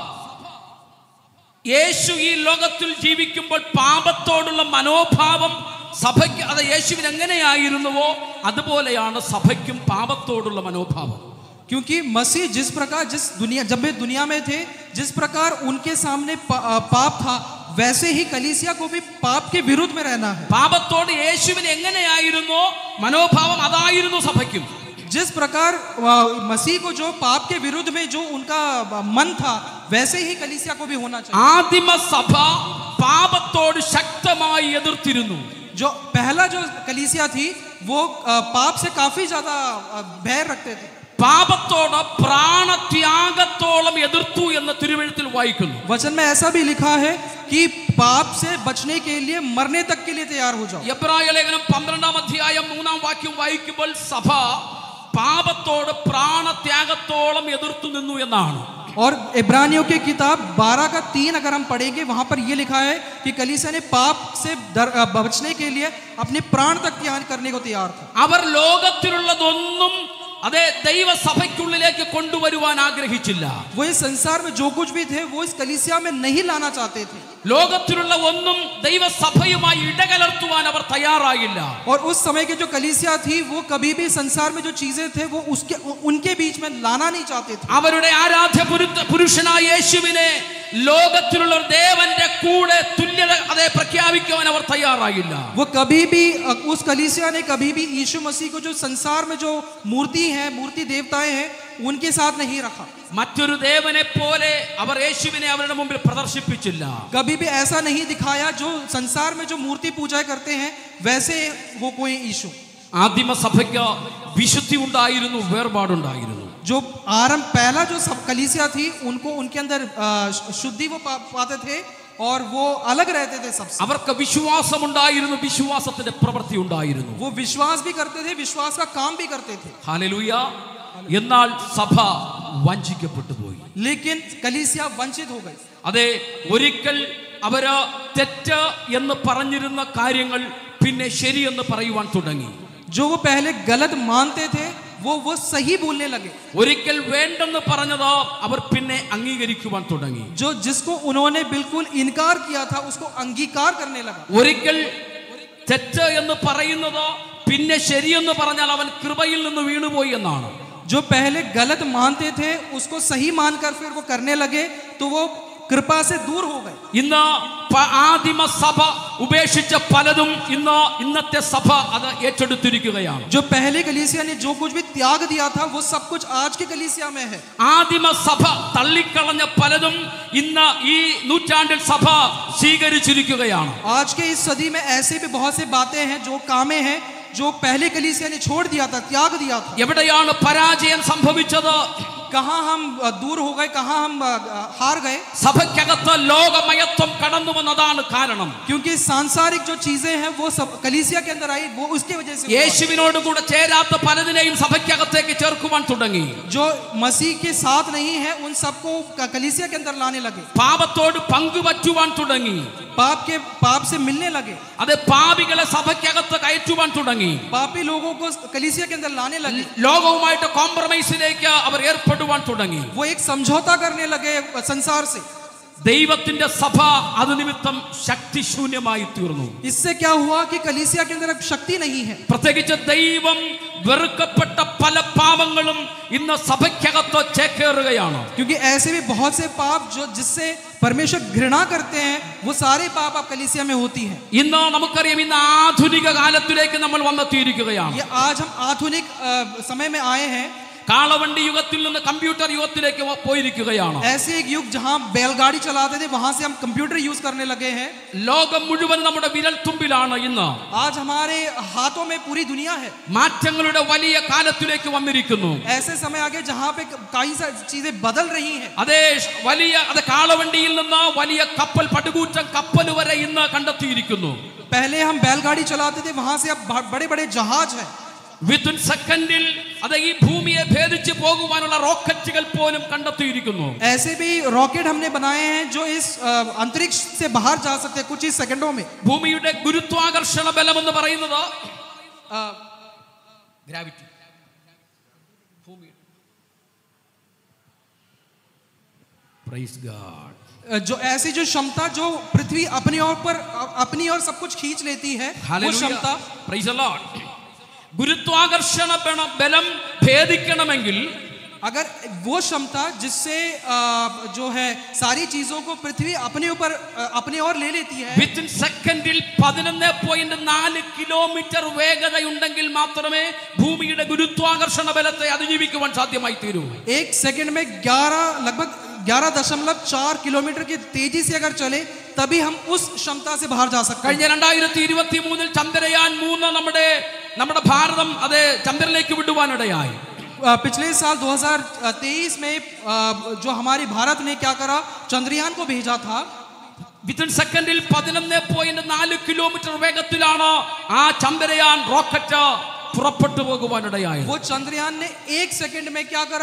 യേശു ഈ ലോകത്തിൽ ജീവിക്കുമ്പോൾ പാപത്തോടുള്ള മനോഭാവം സഭയ്ക്ക് അത് യേശുവിന് എങ്ങനെയായിരുന്നുവോ അതുപോലെയാണ് സഭയ്ക്കും പാപത്തോടുള്ള മനോഭാവം क्योंकि मसीह जिस प्रकार जिस दुनिया जब वे दुनिया में थे जिस प्रकार उनके सामने पा- आ, पाप था वैसे ही कलीसिया को भी पाप के विरुद्ध में रहना है പാപത്തോട് യേശുവിന് എങ്ങനെയായിരുന്നോ മനോഭാവം അതായിരുന്നു സഭയ്ക്കും जिस प्रकार आ, मसीह को जो पाप के विरुद्ध में जो उनका आ, मन था वैसे ही कलीसिया को भी होना चाहिए ആദിമ സഭ പാപത്തോട് ശക്തമായി എതിർത്തിരുന്നു जो पहला जो कलीसिया थी वो आ, पाप से काफी ज्यादा आ, भय रखते थे പാപത്തോട് പ്രാണത്യാഗത്തോളം എതിർത്തു എന്ന് തിരുവഴുത്തിൽ വായിക്കുന്നു वचन में ऐसा भी लिखा है कि पाप से बचने के लिए मरने तक के लिए तैयार हो जाओ എബ്രായ ലേഖനം പന്ത്രണ്ടാം അധ്യായം മൂന്നാം വാക്യം വായിക്കുമ്പോൾ സഭ പാപത്തോട് പ്രാണത്യാഗത്തോളം എതിർത്തു നിന്നു എന്നാണ് और इब्रानियों की किताब 12 का तीन अगर हम पढ़ेंगे वहां पर यह लिखा है कि कलीसिया ने पाप से डर- अ, बचने के लिए अपने प्राण तक त्याग करने को तैयार था അവർ ലോകത്തിലുള്ളതൊന്നും അതേ ദൈവസഭയ്ക്കുള്ളിലേക്ക് കൊണ്ടുവരുവാൻ ആഗ്രഹിച്ചില്ല वो इस संसार में जो कुछ भी थे वो इस कलीसिया में नहीं लाना चाहते थे ലോകത്തിലുള്ള ഒന്നും ദൈവസഭയുമായി ഇടകലർത്തുവാൻ അവർ തയ്യാറായില്ല और उस समय की जो कलीसिया थी वो कभी भी संसार में जो चीजें थे वो उसके उ- उनके बीच में लाना नहीं चाहते थे അവരുടെ ആരാധ്യ പുരു- പുരുഷനായ യേശുവിനെ ലോകത്തിലുള്ള ഒരു ദേവന്റെ കൂടെ തുല്യത അതേ പ്രഖ്യാപിക്കുവാൻ അവർ തയ്യാറായില്ല वो कभी भी अ, उस कलीसिया ने कभी भी यीशु मसीह को जो संसार में जो मूर्ति है मूर्ति देवताएं हैं उनके साथ नहीं रखा മറ്റൊരു ദേവനെ പോലെ അവർ യേശുവിനെ അവരുടെ മുമ്പിൽ പ്രദർശിപ്പിച്ചില്ല कभी भी ऐसा नहीं दिखाया जो संसार में जो मूर्ति पूजा करते हैं वैसे वो कोई यीशु ആദിമ സഭയ്ക്ക് വിശുദ്ധി ഉണ്ടായിരുന്നു വേർപാടുണ്ടായിരുന്നു जो आरंभ पहला जो सब कलीसिया थी उनको उनके अंदर अ, शुद्धि वो पा, पाते थे और वो अलग रहते थे सबसे അവർക്ക് വിശ്വാസമുണ്ടായിരുന്നു വിശ്വാസത്തിന്റെ പ്രവൃത്തി ഉണ്ടായിരുന്നു वो विश्वास भी करते थे विश्वास का काम भी करते थे ഹാലലൂയ എന്നാൽ സഭ വഞ്ചിക്കപ്പെട്ടു പോയി लेकिन कलीसिया वंचित हो गई അതെ ഒരിക്കൽ അവര് തെറ്റ് എന്ന് പറഞ്ഞിരുന്ന കാര്യങ്ങൾ പിന്നെ ശരിയെന്ന് പറയുവാൻ തുടങ്ങി जो वो पहले गलत मानते थे वो वो सही बोलने लगे ഒരിക്കൽ വേണ്ടെന്ന് പറഞ്ഞത് അവർ പിന്നെ അംഗീകരിക്കുവാൻ തുടങ്ങി जो जिसको उन्होंने बिल्कुल इनकार किया था उसको अंगीकार करने लगा ഒരിക്കൽ തെറ്റ് എന്ന് പറയുന്നത് പിന്നെ ശരിയെന്ന് പറഞ്ഞാൽ അവൻ കൃപയിൽ നിന്ന് വീണുപോയി എന്നാണ് जो पहले गलत मानते थे उसको सही मानकर फिर वो करने लगे तो वो कृपा से दूर हो गए ഇന്ന് പ- ആദിമ സഭ ഉപേക്ഷിച്ച പലതും ഇന്ന് ഇന്നത്തെ സഭ അത് ഏറ്റെടുത്തിരിക്കുകയാണ് जो पहले कलीसिया ने जो कुछ भी त्याग दिया था वो सब कुछ आज के कलीसिया में है ആദിമ സഭ തള്ളിക്കളഞ്ഞ പലതും ഇന്ന് ഈ നൂറ്റാണ്ടിൽ സഭ സ്വീകരിച്ചിരിക്കുകയാണ് आज के इस सदी में ऐसे भी बहुत से बातें हैं जो कामें हैं जो पहले कलीसिया ने छोड़ दिया था त्याग दिया था എവിടെയാണ് പരാജയം സംഭവിച്ചത് कहाँ हम अ, दूर हो गए कहाँ हम अ, अ, हार गए സഭയ്ക്കകത്ത് ലോകമയത്വം കടന്നു വന്നതാണ് കാരണം क्योंकि सांसारिक जो चीजें हैं वो सब कलीसिया के अंदर आई वो उसकी वजह से हुआ। യേശുവിനോട് കൂടെ ചേരാത്ത പലതിനെയും സഭയ്ക്കകത്തേക്ക് ചേർക്കുവാൻ തുടങ്ങി जो मसीह के साथ नहीं है उन सबको क- कलीसिया के अंदर लाने लगे പാപത്തോട് പങ്കുവച്ചുവാൻ തുടങ്ങി पाप के पाप से मिलने लगे അത് പാപികളെ സഭയ്ക്കകത്ത് കയറ്റുവാൻ തുടങ്ങി पापी लोगों को कलीसिया के अंदर लाने लगे ലോകവുമായിട്ട് കോംപ്രമൈസിലേക്ക് അവർ ഏർപ്പെടുവാൻ തുടങ്ങി वो एक समझौता करने लगे संसार से ദൈവത്തിന്റെ സഭ അത് നിമിത്തം ശക്തിശൂന്യമായി തീർന്നു इससे क्या हुआ कि कलीसिया के अंदर अब शक्ति नहीं है പ്രത്യേകിച്ച് ദൈവം വെറുക്കപ്പെട്ട പല പാപങ്ങളും ഇന്ന് സഭയ്ക്കകത്ത് ചേക്കേറുകയാണ് क्योंकि ऐसे भी बहुत से पाप जो जिससे परमेश्वर घृणा करते हैं वो सारे पाप अब कलीसिया में होती हैं ഇന്ന് നമുക്കറിയാം ഇന്ന് ആധുനിക കാലത്തിലേക്ക് നമ്മൾ വന്നെത്തിയിരിക്കുകയാണ് ये आज हम आधुनिक अ, समय में आए हैं കാളവണ്ടി യുഗത്തിൽ നിന്ന് കമ്പ്യൂട്ടർ യുഗത്തിലേക്ക് വ- പോയിരിക്കുകയാണ് ऐसे एक युग जहां बैलगाड़ी चलाते थे वहां से हम कंप्यूटर यूज करने लगे हैं ലോകം മുഴുവൻ നമ്മുടെ വിരൽ തുമ്പിലാണ് ഇന്ന് आज हमारे हाथों में पूरी दुनिया है മാറ്റങ്ങളുടെ വലിയ കാലത്തിലേക്ക് വന്നിരിക്കുന്നു ऐसे समय आगे जहां पे कई सारी चीजें बदल रही हैं അതേ ഷ് വലിയ അത് കാളവണ്ടിയിൽ നിന്ന് വലിയ കപ്പൽ പടുകൂറ്റം കപ്പൽ വരെ ഇന്ന് കണ്ടെത്തിയിരിക്കുന്നു पहले हम बैलगाड़ी चलाते थे वहां से अब बड़े बड़े जहाज हैं വിത്തിൻ സെക്കൻഡിൽ അത് ഈ ഭൂമിയെ ഭേദിച്ച് പോകുവാനുള്ള റോക്കറ്റുകൾ പോലും കണ്ടെത്തിയിരിക്കുന്നു ऐसे भी रॉकेट हमने बनाए हैं जो इस अ, अंतरिक्ष से बाहर जा सकते हैं कुछ ही सेकंडों में ഭൂമിയുടെ ഗുരുത്വാകർഷണ ബലം എന്ന് പറയുന്നത് ഗ്രാവിറ്റി ഭൂമി പ്രൈസ് ഗാഡ് अ, जो ऐसी जो क्षमता जो पृथ्वी अपनी ओर पर अ- अपनी ओर सब कुछ खींच लेती है वो क्षमता പ്രൈസ് ലോർഡ് ഗുരുത്വാകർഷണ ബല- ബലം ഭേദിക്കണമെങ്കിൽ अगर वो क्षमता जिससे अ, जो है सारी चीजों को पृथ्वी अपने ऊपर अ, अपने ओर ले लेती है വിത്തിൻ സെക്കൻഡിൽ പതിനൊന്ന് പോയിന്റ് നാല് കിലോമീറ്റർ വേഗതയുണ്ടെങ്കിൽ മാത്രമേ ഭൂമിയുടെ ഗുരുത്വാകർഷണ ബലത്തെ അതിജീവിക്കുവാൻ സാധ്യമായി തീരൂ एक सेकंड में 11 लगभग 11.4 किलोमीटर की तेजी से अगर चले तभी हम उस क्षमता से बाहर जा सकते हैं കഴിഞ്ഞ രണ്ടായിരത്തി ഇരുപത്തി മൂന്നിൽ ചന്ദ്രയാൻ മൂന്ന് നമ്മുടെ നമ്മുടെ ഭാരതം അത് ചന്ദ്രനിലേക്ക് വിടുവാനിടയായി अ, पिछले साल 2023 में अ, जो हमारे भारत ने क्या करा चंद्रयान को भेजा था വിത്തിൻ സെക്കൻഡിൽ പതിനൊന്ന് പോയിന്റ് നാല് കിലോമീറ്റർ വേഗത്തിലാണ് ആ ചന്ദ്രയാൻ റോക്കറ്റ് പുറപ്പെട്ടു പോകുവാനിടയായത് वो चंद्रयान ने एक सेकंड में क्या करा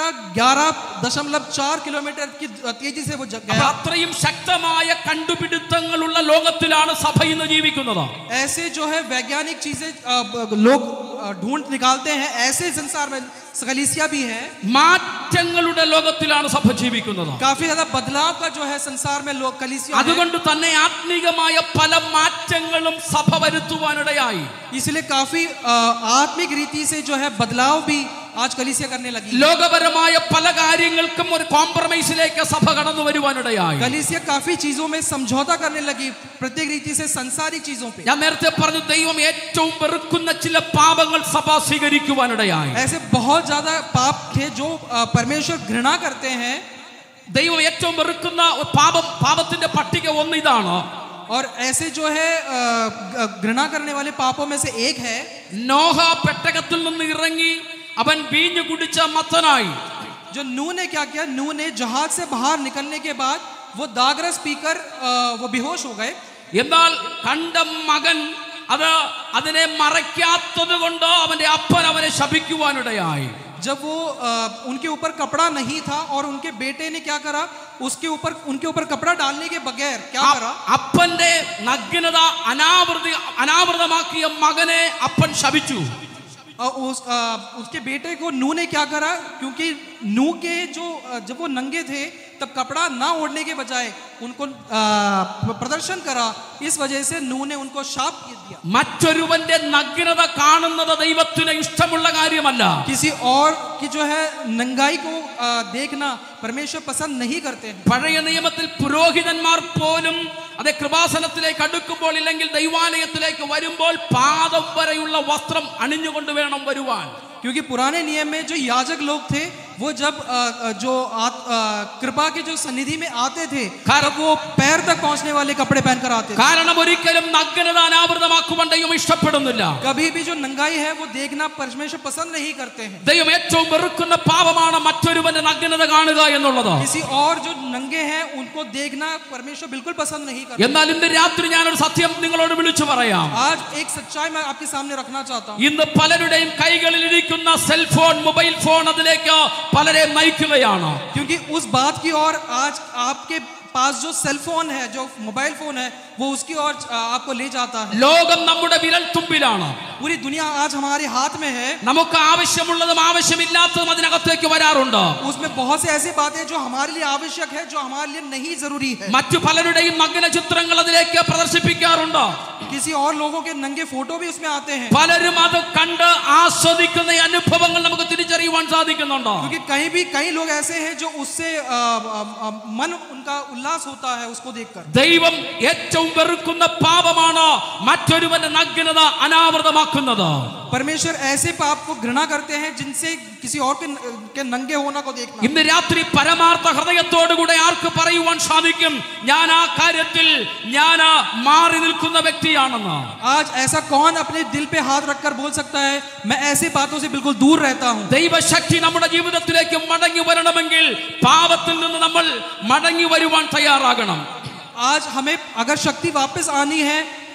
11.4 किलोमीटर की तेजी से वो ज- അപ്പോൾ गया അത്രയും ശക്തമായ കണ്ടുപിടുത്തങ്ങളുള്ള ലോകത്തിലാണ് സഭ ഇന്ന് ജീവിക്കുന്നത് ऐसे जो है वैज्ञानिक चीजें अ, ब- लोग अ, ढूंढ निकालते हैं ऐसे संसार में कलीसिया भी है മാറ്റങ്ങളുടെ ലോകത്തിലാണ് സഭ ജീവിക്കുന്നത് काफी ज्यादा बदलाव का जो है संसार में लोग कलीसिया है। അതുകൊണ്ട് തന്നെ ആത്മീകമായ പല മാറ്റങ്ങളും സഭ വരുത്തുവാനിടയായി इसलिए काफी अ, आत्मिक रीति से जो है बदलाव भी आज कलीसिया करने लगी ലോകപരമായ പല കാര്യങ്ങൾക്കും ഒരു കോംപ്രമൈസിലേക്ക് സഭ കടന്നു വരുവാനിടയായി कलीसिया काफी चीजों में समझौता करने लगी प्रत्येक रीति से संसारिक चीजों पे ഞാൻ നേരത്തെ പറഞ്ഞു ദൈവം ഏറ്റവും വെറുക്കുന്ന ചില പാപങ്ങൾ സഭ സ്വീകരിക്കുവാനിടയായി ऐसे बहुत ज्यादा पाप थे जो अ, परमेश्वर घृणा करते हैं ദൈവം ഏറ്റവും വെറുക്കുന്ന ഒരു പാപം പാപത്തിന്റെ പട്ടിക ഒന്ന് ഇതാണ് और ऐसे जो है अ, ग- घृणा करने वाले पापों में से एक है നോഹ പെട്ടകത്തിൽ നിന്ന് ഇറങ്ങി അവൻ വീഞ്ഞു കുടിച്ച മത്തനായി जो नू ने क्या किया नू ने जहाज से बाहर निकलने के बाद वो दागरस पीकर अ, वो बेहोश हो गए എന്നാൽ കണ്ട മകൻ അത് അതിനെ മറയ്ക്കാത്തത് കൊണ്ട് അവന്റെ അപ്പൻ അവനെ ശപിക്കുവാനിടയായി जब वो अ, उनके ऊपर कपड़ा नहीं था और उनके बेटे ने क्या करा उसके ऊपर उनके ऊपर कपड़ा डालने के बगैर क्या അ- करा അപ്പന്റെ നഗ്നത അനാവൃതി അനാവൃതമാക്കിയ മകനെ അപ്പൻ ശപിച്ചു अ, उस अ, उसके बेटे को नू ने क्या करा क्योंकि नू के जो अ, जब वो नंगे थे तब कपड़ा ना ओढ़ने के बजाय उनको अ, प्रदर्शन करा इस वजह से नू ने उनको शाप दिया മറ്റൊരുവന്റെ നഗ്നത കാണുന്നത് ദൈവത്തിന് ഇഷ്ടമുള്ള കാര്യമല്ല किसी और की जो है नंगाई को अ, देखना परमेश्वर पसंद नहीं करते हैं പഴയ നിയമത്തിൽ പുരോഹിതന്മാർ പോലും അതെ കൃപാസനത്തിലേക്ക് അടുക്കുമ്പോൾ ഇല്ലെങ്കിൽ ദൈവാലയത്തിലേക്ക് വരുമ്പോൾ പാദം വരെയുള്ള വസ്ത്രം അണിഞ്ഞുകൊണ്ട് വേണം വരുവാൻ क्योंकि पुराने नियम में जो याजक लोग थे वो जब अ, अ, जो आत- अ, कृपा के जो सन्निधि में आते थे तब वो पैर तक पहुंचने वाले कपड़े पहनकर आते थे കാരണം ഒരിക്കലും നഗ്നത അനാവൃതമാക്കുവാൻ ദൈവം ഇഷ്ടപ്പെടുന്നില്ല कभी भी जो नंगाई है वो देखना परमेश्वर पसंद नहीं करते हैं ദൈവം ഏറ്റവും വെറുക്കുന്ന പാപമാണ് മറ്റൊരുവന്റെ നഗ്നത കാണുക എന്നുള്ളത് किसी और जो नंगे हैं उनको देखना परमेश्वर बिल्कुल पसंद नहीं करता എന്നാൽ ഇന്ന് രാത്രി ഞാനൊരു സത്യം നിങ്ങളോട് വിളിച്ചു പറയാം आज एक सच्चाई मैं आपके सामने रखना चाहता हूँ ഇന്ന് പലരുടെയും കൈകളിൽ ഇരിക്കുന്ന സെൽഫോൺ മൊബൈൽ ഫോൺ അതിലേക്ക് പലരെ നയിക്കുകയാണ് क्योंकि उस बात की ओर आज आपके पास जो सेल फोन है जो मोबाइल फोन है वो उसकी ओर अ, आपको ले जाता है ലോകം നമ്മുടെ വിരൽ തുമ്പിലാണ് पूरी दुनिया आज हमारे हाथ में है നമുക്ക് ആവശ്യമുള്ളതും ആവശ്യമില്ലാത്തതും അതിനകത്തേക്ക് വരാറുണ്ട് उसमें बहुत से ऐसी बातें जो हमारे लिए आवश्यक है जो हमारे लिए नहीं जरूरी है മറ്റു പലരുടെയും നഗ്ന ചിത്രങ്ങൾ അതിലേക്ക് പ്രദർശിപ്പിക്കാറുണ്ട് किसी और लोगों के नंगे फोटो भी उसमें आते हैं പലരും അത് കണ്ട് ആസ്വദിക്കുന്ന ഈ അനുഭവങ്ങൾ നമുക്ക് തിരിച്ചറിയുവാൻ സാധിക്കുന്നുണ്ട് क्योंकि कहीं भी कई लोग ऐसे हैं जो उससे अ, अ, अ, मन उनका उल्लास होता है उसको देखकर ദൈവം ഏറ്റവും വെറുക്കുന്ന പാപമാണ് മറ്റൊരുവന്റെ നഗ്നത അനാവൃതമാക്കുന്നത് परमेश्वर ऐसे पाप को घृणा करते हैं जिनसे किसी और के, के नंगे होना को देखना ഇന്ന് രാത്രി പരമാർത്ഥ ഹൃദയത്തോടുകൂടെ ആർക്ക് പറയുവാൻ സാധിക്കും ഞാൻ ആ കാര്യത്തിൽ ഞാൻ മാറി നിൽക്കുന്ന വ്യക്തിയാണെന്ന് आज ऐसा कौन अपने दिल पे हाथ रखकर बोल सकता है मैं ऐसी बातों से बिल्कुल दूर रहता हूँ ദൈവശക്തി നമ്മുടെ ജീവിതത്തിലേക്ക് മടങ്ങി വരണമെങ്കിൽ പാപത്തിൽ നിന്ന് നമ്മൾ മടങ്ങി വരുവാൻ തയ്യാറാകണം आज हमें अगर शक्ति वापस आनी है तो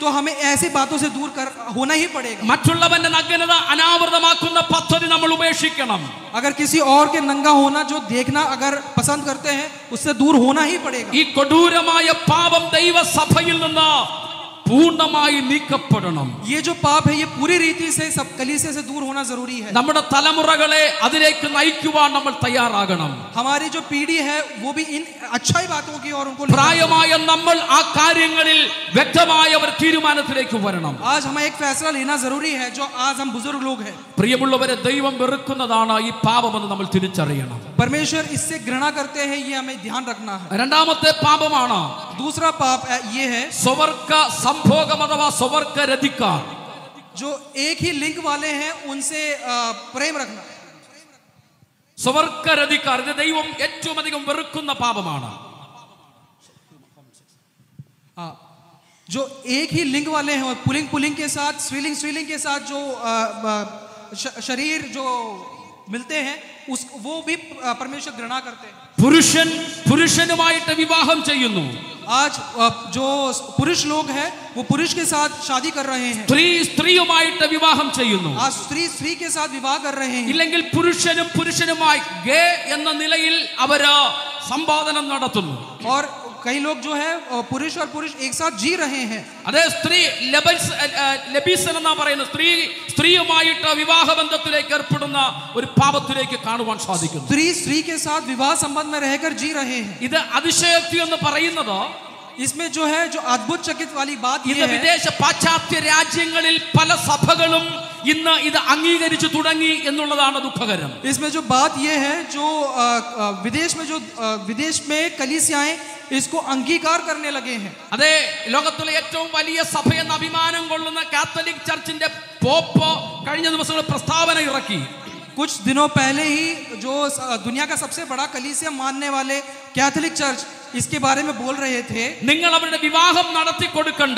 तो हमें ऐसी बातों से दूर कर होना ही पड़ेगा മറ്റുള്ളവന്റെ നഗ്നത അനാവൃതമാക്കുന്ന പദ്ധതി നമ്മൾ ഉപേക്ഷിക്കണം अगर किसी और के नंगा होना जो देखना अगर पसंद करते हैं उससे दूर होना ही पड़ेगा ഈ കൊടൂരമായ പാപം ദൈവസഭയിൽ നിന്ന് പൂർണ്ണമായി നീക്കപ്പെടണം ये जो पाप है ये पूरी रीति से सब कलीसे से दूर होना जरूरी है നമ്മുടെ തലമുറകളെ അതിലേക്ക് നയിക്കുവാൻ നമ്മൾ തയ്യാറാകണം हमारी जो पीढ़ी है वो भी इन अच्छाई बातों की और उनको പ്രായമായ നമ്മൾ ആ കാര്യങ്ങളിൽ വ്യക്തമായ ഒരു തീരുമാനത്തിലേക്ക് വരണം आज हमें एक फैसला लेना जरूरी है जो आज हम बुजुर्ग लोग हैं പ്രിയമുള്ളവരെ ദൈവം വെറുക്കുന്നതാണ് ഈ പാപമെന്ന് നമ്മൾ തിരിച്ചറിയണം परमेश्वर इससे घृणा करते हैं ये हमें ध्यान रखना है രണ്ടാമത്തെ പാപമാണ് दूसरा पाप है- ये है സ്വവർഗ സംഭോഗം അഥവാ സ്വവർഗ രതിക്കാർ जो एक ही लिंग वाले हैं उनसे अ, प्रेम रखना സ്വവർഗ രതിക്കാർ ഇത് ദൈവം ഏറ്റവും അധികം വെറുക്കുന്ന പാപമാണ് हाँ, जो एक ही लिंग वाले हैं और पुलिंग पुलिंग के साथ स्त्रीलिंग स्त्रीलिंग के साथ जो अ, अ, श- शरीर जो मिलते हैं उस वो भी अ, परमेश्वर घृणा करते हैं പുരുഷൻ പുരുഷനുമായിട്ട് വിവാഹം ചെയ്യുന്നു आज अ, जो पुरुष लोग हैं वो पुरुष के साथ शादी कर रहे हैं സ്ത്രീ സ്ത്രീയുമായിട്ട് വിവാഹം ചെയ്യുന്നു आज स्त्री स्त्री के साथ विवाह कर रहे हैं ഇല്ലെങ്കിൽ പുരുഷനും പുരുഷനുമായി ഗേ എന്ന നിലയിൽ അവര് സംബോധനം നടത്തുന്നു और कई लोग जो है अ, पुरुष और पुरुष एक साथ जी रहे हैं അതേ സ്ത്രീ ലബൽസ് ലബീസൻ എന്നാ പറയുന്നത് സ്ത്രീ സ്ത്രീയുമായിട്ട് വിവാഹ ബന്ധത്തിലേക്ക് ഏർപ്പെടുന്ന ഒരു പാപത്തിലേക്ക് കാണുവാൻ സാധിക്കുന്നു स्त्री स्त्री के साथ विवाह संबंध में रहकर जी रहे हैं ഇത് അതിശയോക്തി എന്ന് പറയുന്നത് इसमें जो है जो अद्भुत चकित वाली बात ഇന്ന് ये है വിദേശ പാശ്ചാത്യ രാജ്യങ്ങളിൽ പല സഭകളും ഇന്ന് ഇത് അംഗീകരിച്ചു തുടങ്ങി എന്നുള്ളതാണ് ദുഃഖകരം इसमें जो बात ये है जो अ, अ, विदेश में जो अ, विदेश में कलीसियाएं इसको अंगीकार करने लगे हैं അതെ ലോകത്തിലെ ഏറ്റവും വലിയ സഭയെന്ന് അഭിമാനം കൊള്ളുന്ന കാത്തലിക് ചർച്ചിന്റെ പോപ്പ് കഴിഞ്ഞ ദിവസങ്ങളിൽ പ്രസ്താവന ഇറക്കി कुछ दिनों पहले ही जो स- दुनिया का सबसे बड़ा कलीसिया मानने वाले कैथोलिक चर्च इसके बारे में बोल रहे थे നിങ്ങൾ അവരുടെ വിവാഹം നടത്തി കൊടുക്കണ്ട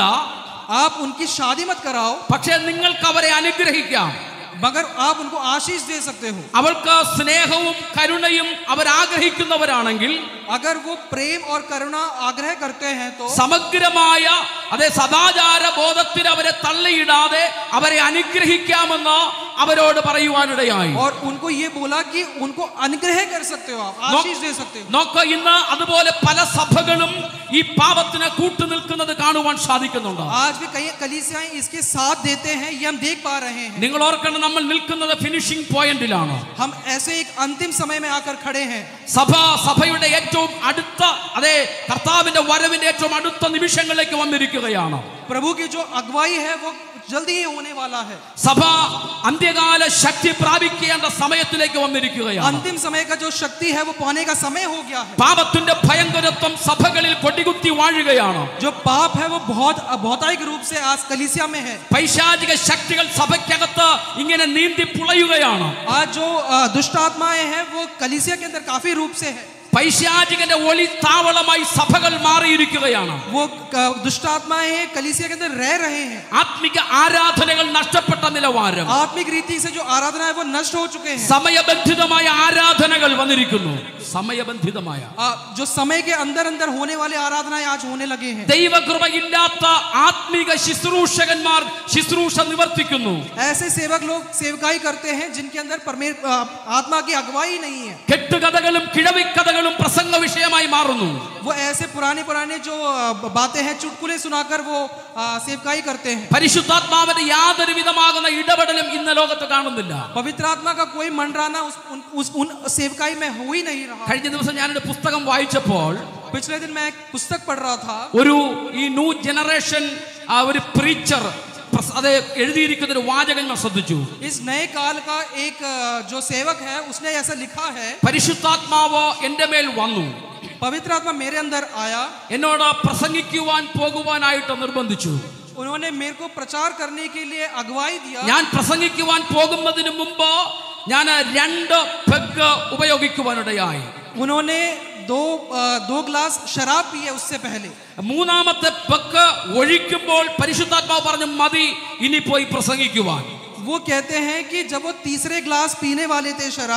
आप उनकी शादी मत कराओ പക്ഷേ നിങ്ങൾക്ക് അവരെ അനുഗ്രഹിക്കാം मगर आप उनको आशीष दे सकते हो അവൾക്ക് സ്നേഹവും കരുണയും അവരാഗ്രഹിക്കുന്നവരാണെങ്കിൽ अगर वो प्रेम और करुणा आग्रह करते हैं तो സമഗ്രമായ അതെ സദാചാര ബോധത്തിൽ അവരെ തള്ളിയിടാതെ അവരെ അനുഗ്രഹിക്കാമെന്ന് അവരോട് പറയുവാനിടയായി और उनको ये बोला कि उनको अनुग्रह कर सकते हो आप आशीष दे सकते हो നോക്ക ഇന്ന് അതുപോലെ പല സഭകളും ഈ പാപത്തിന് കൂട്ടുനിൽക്കുന്നത് കാണുവാൻ സാധിക്കുന്നുണ്ട് आज भी कई कलीसियाएं इसके साथ देते हैं ये हम देख पा रहे हैं നിങ്ങൾ ഓർക്കണം നമ്മൾ നിൽക്കുന്നത് ഫിനിഷിംഗ് പോയിന്റിലാണ് हम ऐसे एक अंतिम समय में आकर खड़े हैं സഭ സഭയുടെ ഏറ്റവും അടുത്ത അതെ കർത്താവിന്റെ വരവിന്റെ ഏറ്റവും അടുത്ത നിമിഷങ്ങളിലേക്ക് വന്നിരിക്കുകയാണ് प्रभु की जो अगुवाई है वो जल्दी ही होने वाला है സഭ അന്ത്യകാല ശക്തി പ്രാപിക്കേണ്ട സമയത്തിലേക്ക് വന്നിരിക്കുകയാണ് अंतिम समय का जो शक्ति है वो पाने का समय हो गया है പാപത്തിന്റെ ഭയങ്കരത്വം സഭകളിൽ കൊടികുത്തി വാഴുകയാണ് जो पाप है वो बहुत भौतिक रूप से आज कलीसिया में है പൈശാചിക ശക്തികൾ സഭയ്ക്കകത്ത് ഇങ്ങനെ നീന്തി പുളയുകയാണ് आज जो अ, दुष्ट आत्माएं हैं वो कलीसिया के अंदर काफी रूप से है പൈശാചികന്റെ ഒളി താവളമായി സഭകൾ മാറിയിരിക്കുകയാണ് वो क- दुष्ट आत्माएं हैं कलीसिया के अंदर रह रहे हैं ആത്മിക ആരാധനകൾ നഷ്ടപ്പെട്ട നിലവാരം आत्मिक रीति से जो आराधना है वो नष्ट हो चुके हैं സമയബന്ധിതമായ ആരാധനകൾ വന്നിരിക്കുന്നു സമയബന്ധിതമായ आ, जो समय के अंदर अंदर होने वाले आराधनाएं आज होने लगे हैं ദൈവകൃപയില്ലാത്ത ആത്മിക ശുശ്രൂഷകന്മാർ ശുശ്രൂഷ നിവർത്തിക്കുന്നു ऐसे सेवक लोग सेवकाई करते हैं जिनके अंदर परमे आ, आत्मा की अगुवाई नहीं है കെട്ടുകഥകളും കിഴവിക്കഥകളും പ്രസംഗ വിഷയമായി മാറുന്നു वो ऐसे पुराने पुराने जो आ, बातें हैं चुटकुले सुनाकर वो आ, सेवकाई करते हैं പരിശുദ്ധാത്മാവിന്റെ യാതൊരു വിധമാകുന്ന ഇടപെടലും ഇന്ന് ലോകത്ത് കാണുന്നില്ല पवित्र आत्मा का कोई मंडराना उस उन, उस उन सेवकाई में हो ही नहीं रहा കഴിഞ്ഞ ദിവസം ഞാനൊരു പുസ്തകം വായിച്ചപ്പോൾ पिछले दिन मैं एक पुस्तक पढ़ रहा था ഒരു ഈ ന്യൂ ജനറേഷൻ ആ ഒരു പ്രീച്ചർ അത് എഴുതിയിരിക്കുന്ന ഒരു വാചകം ഞാൻ ശ്രദ്ധിച്ചു इस नए काल का एक आ, जो सेवक है उसने ऐसा लिखा है പരിശുദ്ധാത്മാവ് എൻ്റെ മേൽ വന്നു पवित्र आत्मा मेरे अंदर आया എന്നോട് പ്രസംഗിക്കുവാൻ പോകുവാനായിട്ട് നിർബന്ധിച്ചു उन्होंने मेरे को प्रचार करने के लिए अगुवाई दिया ഞാൻ പ്രസംഗിക്കുവാൻ പോകുന്നതിന് മുമ്പ് ഞാൻ രണ്ട് പെഗ് ഉപയോഗിക്കുവാനിടയായി उन्होंने दो आ, दो ग्लास शराब पिए उससे पहले മൂന്നാമത്തെ പെഗ് ഒഴിക്കുമ്പോൾ പരിശുദ്ധാത്മാവ് പറഞ്ഞു മതി ഇനി പോയി പ്രസംഗിക്കുവാൻ वो कहते हैं कि जब वो तीसरे ग्लास पीने वाले थे शराब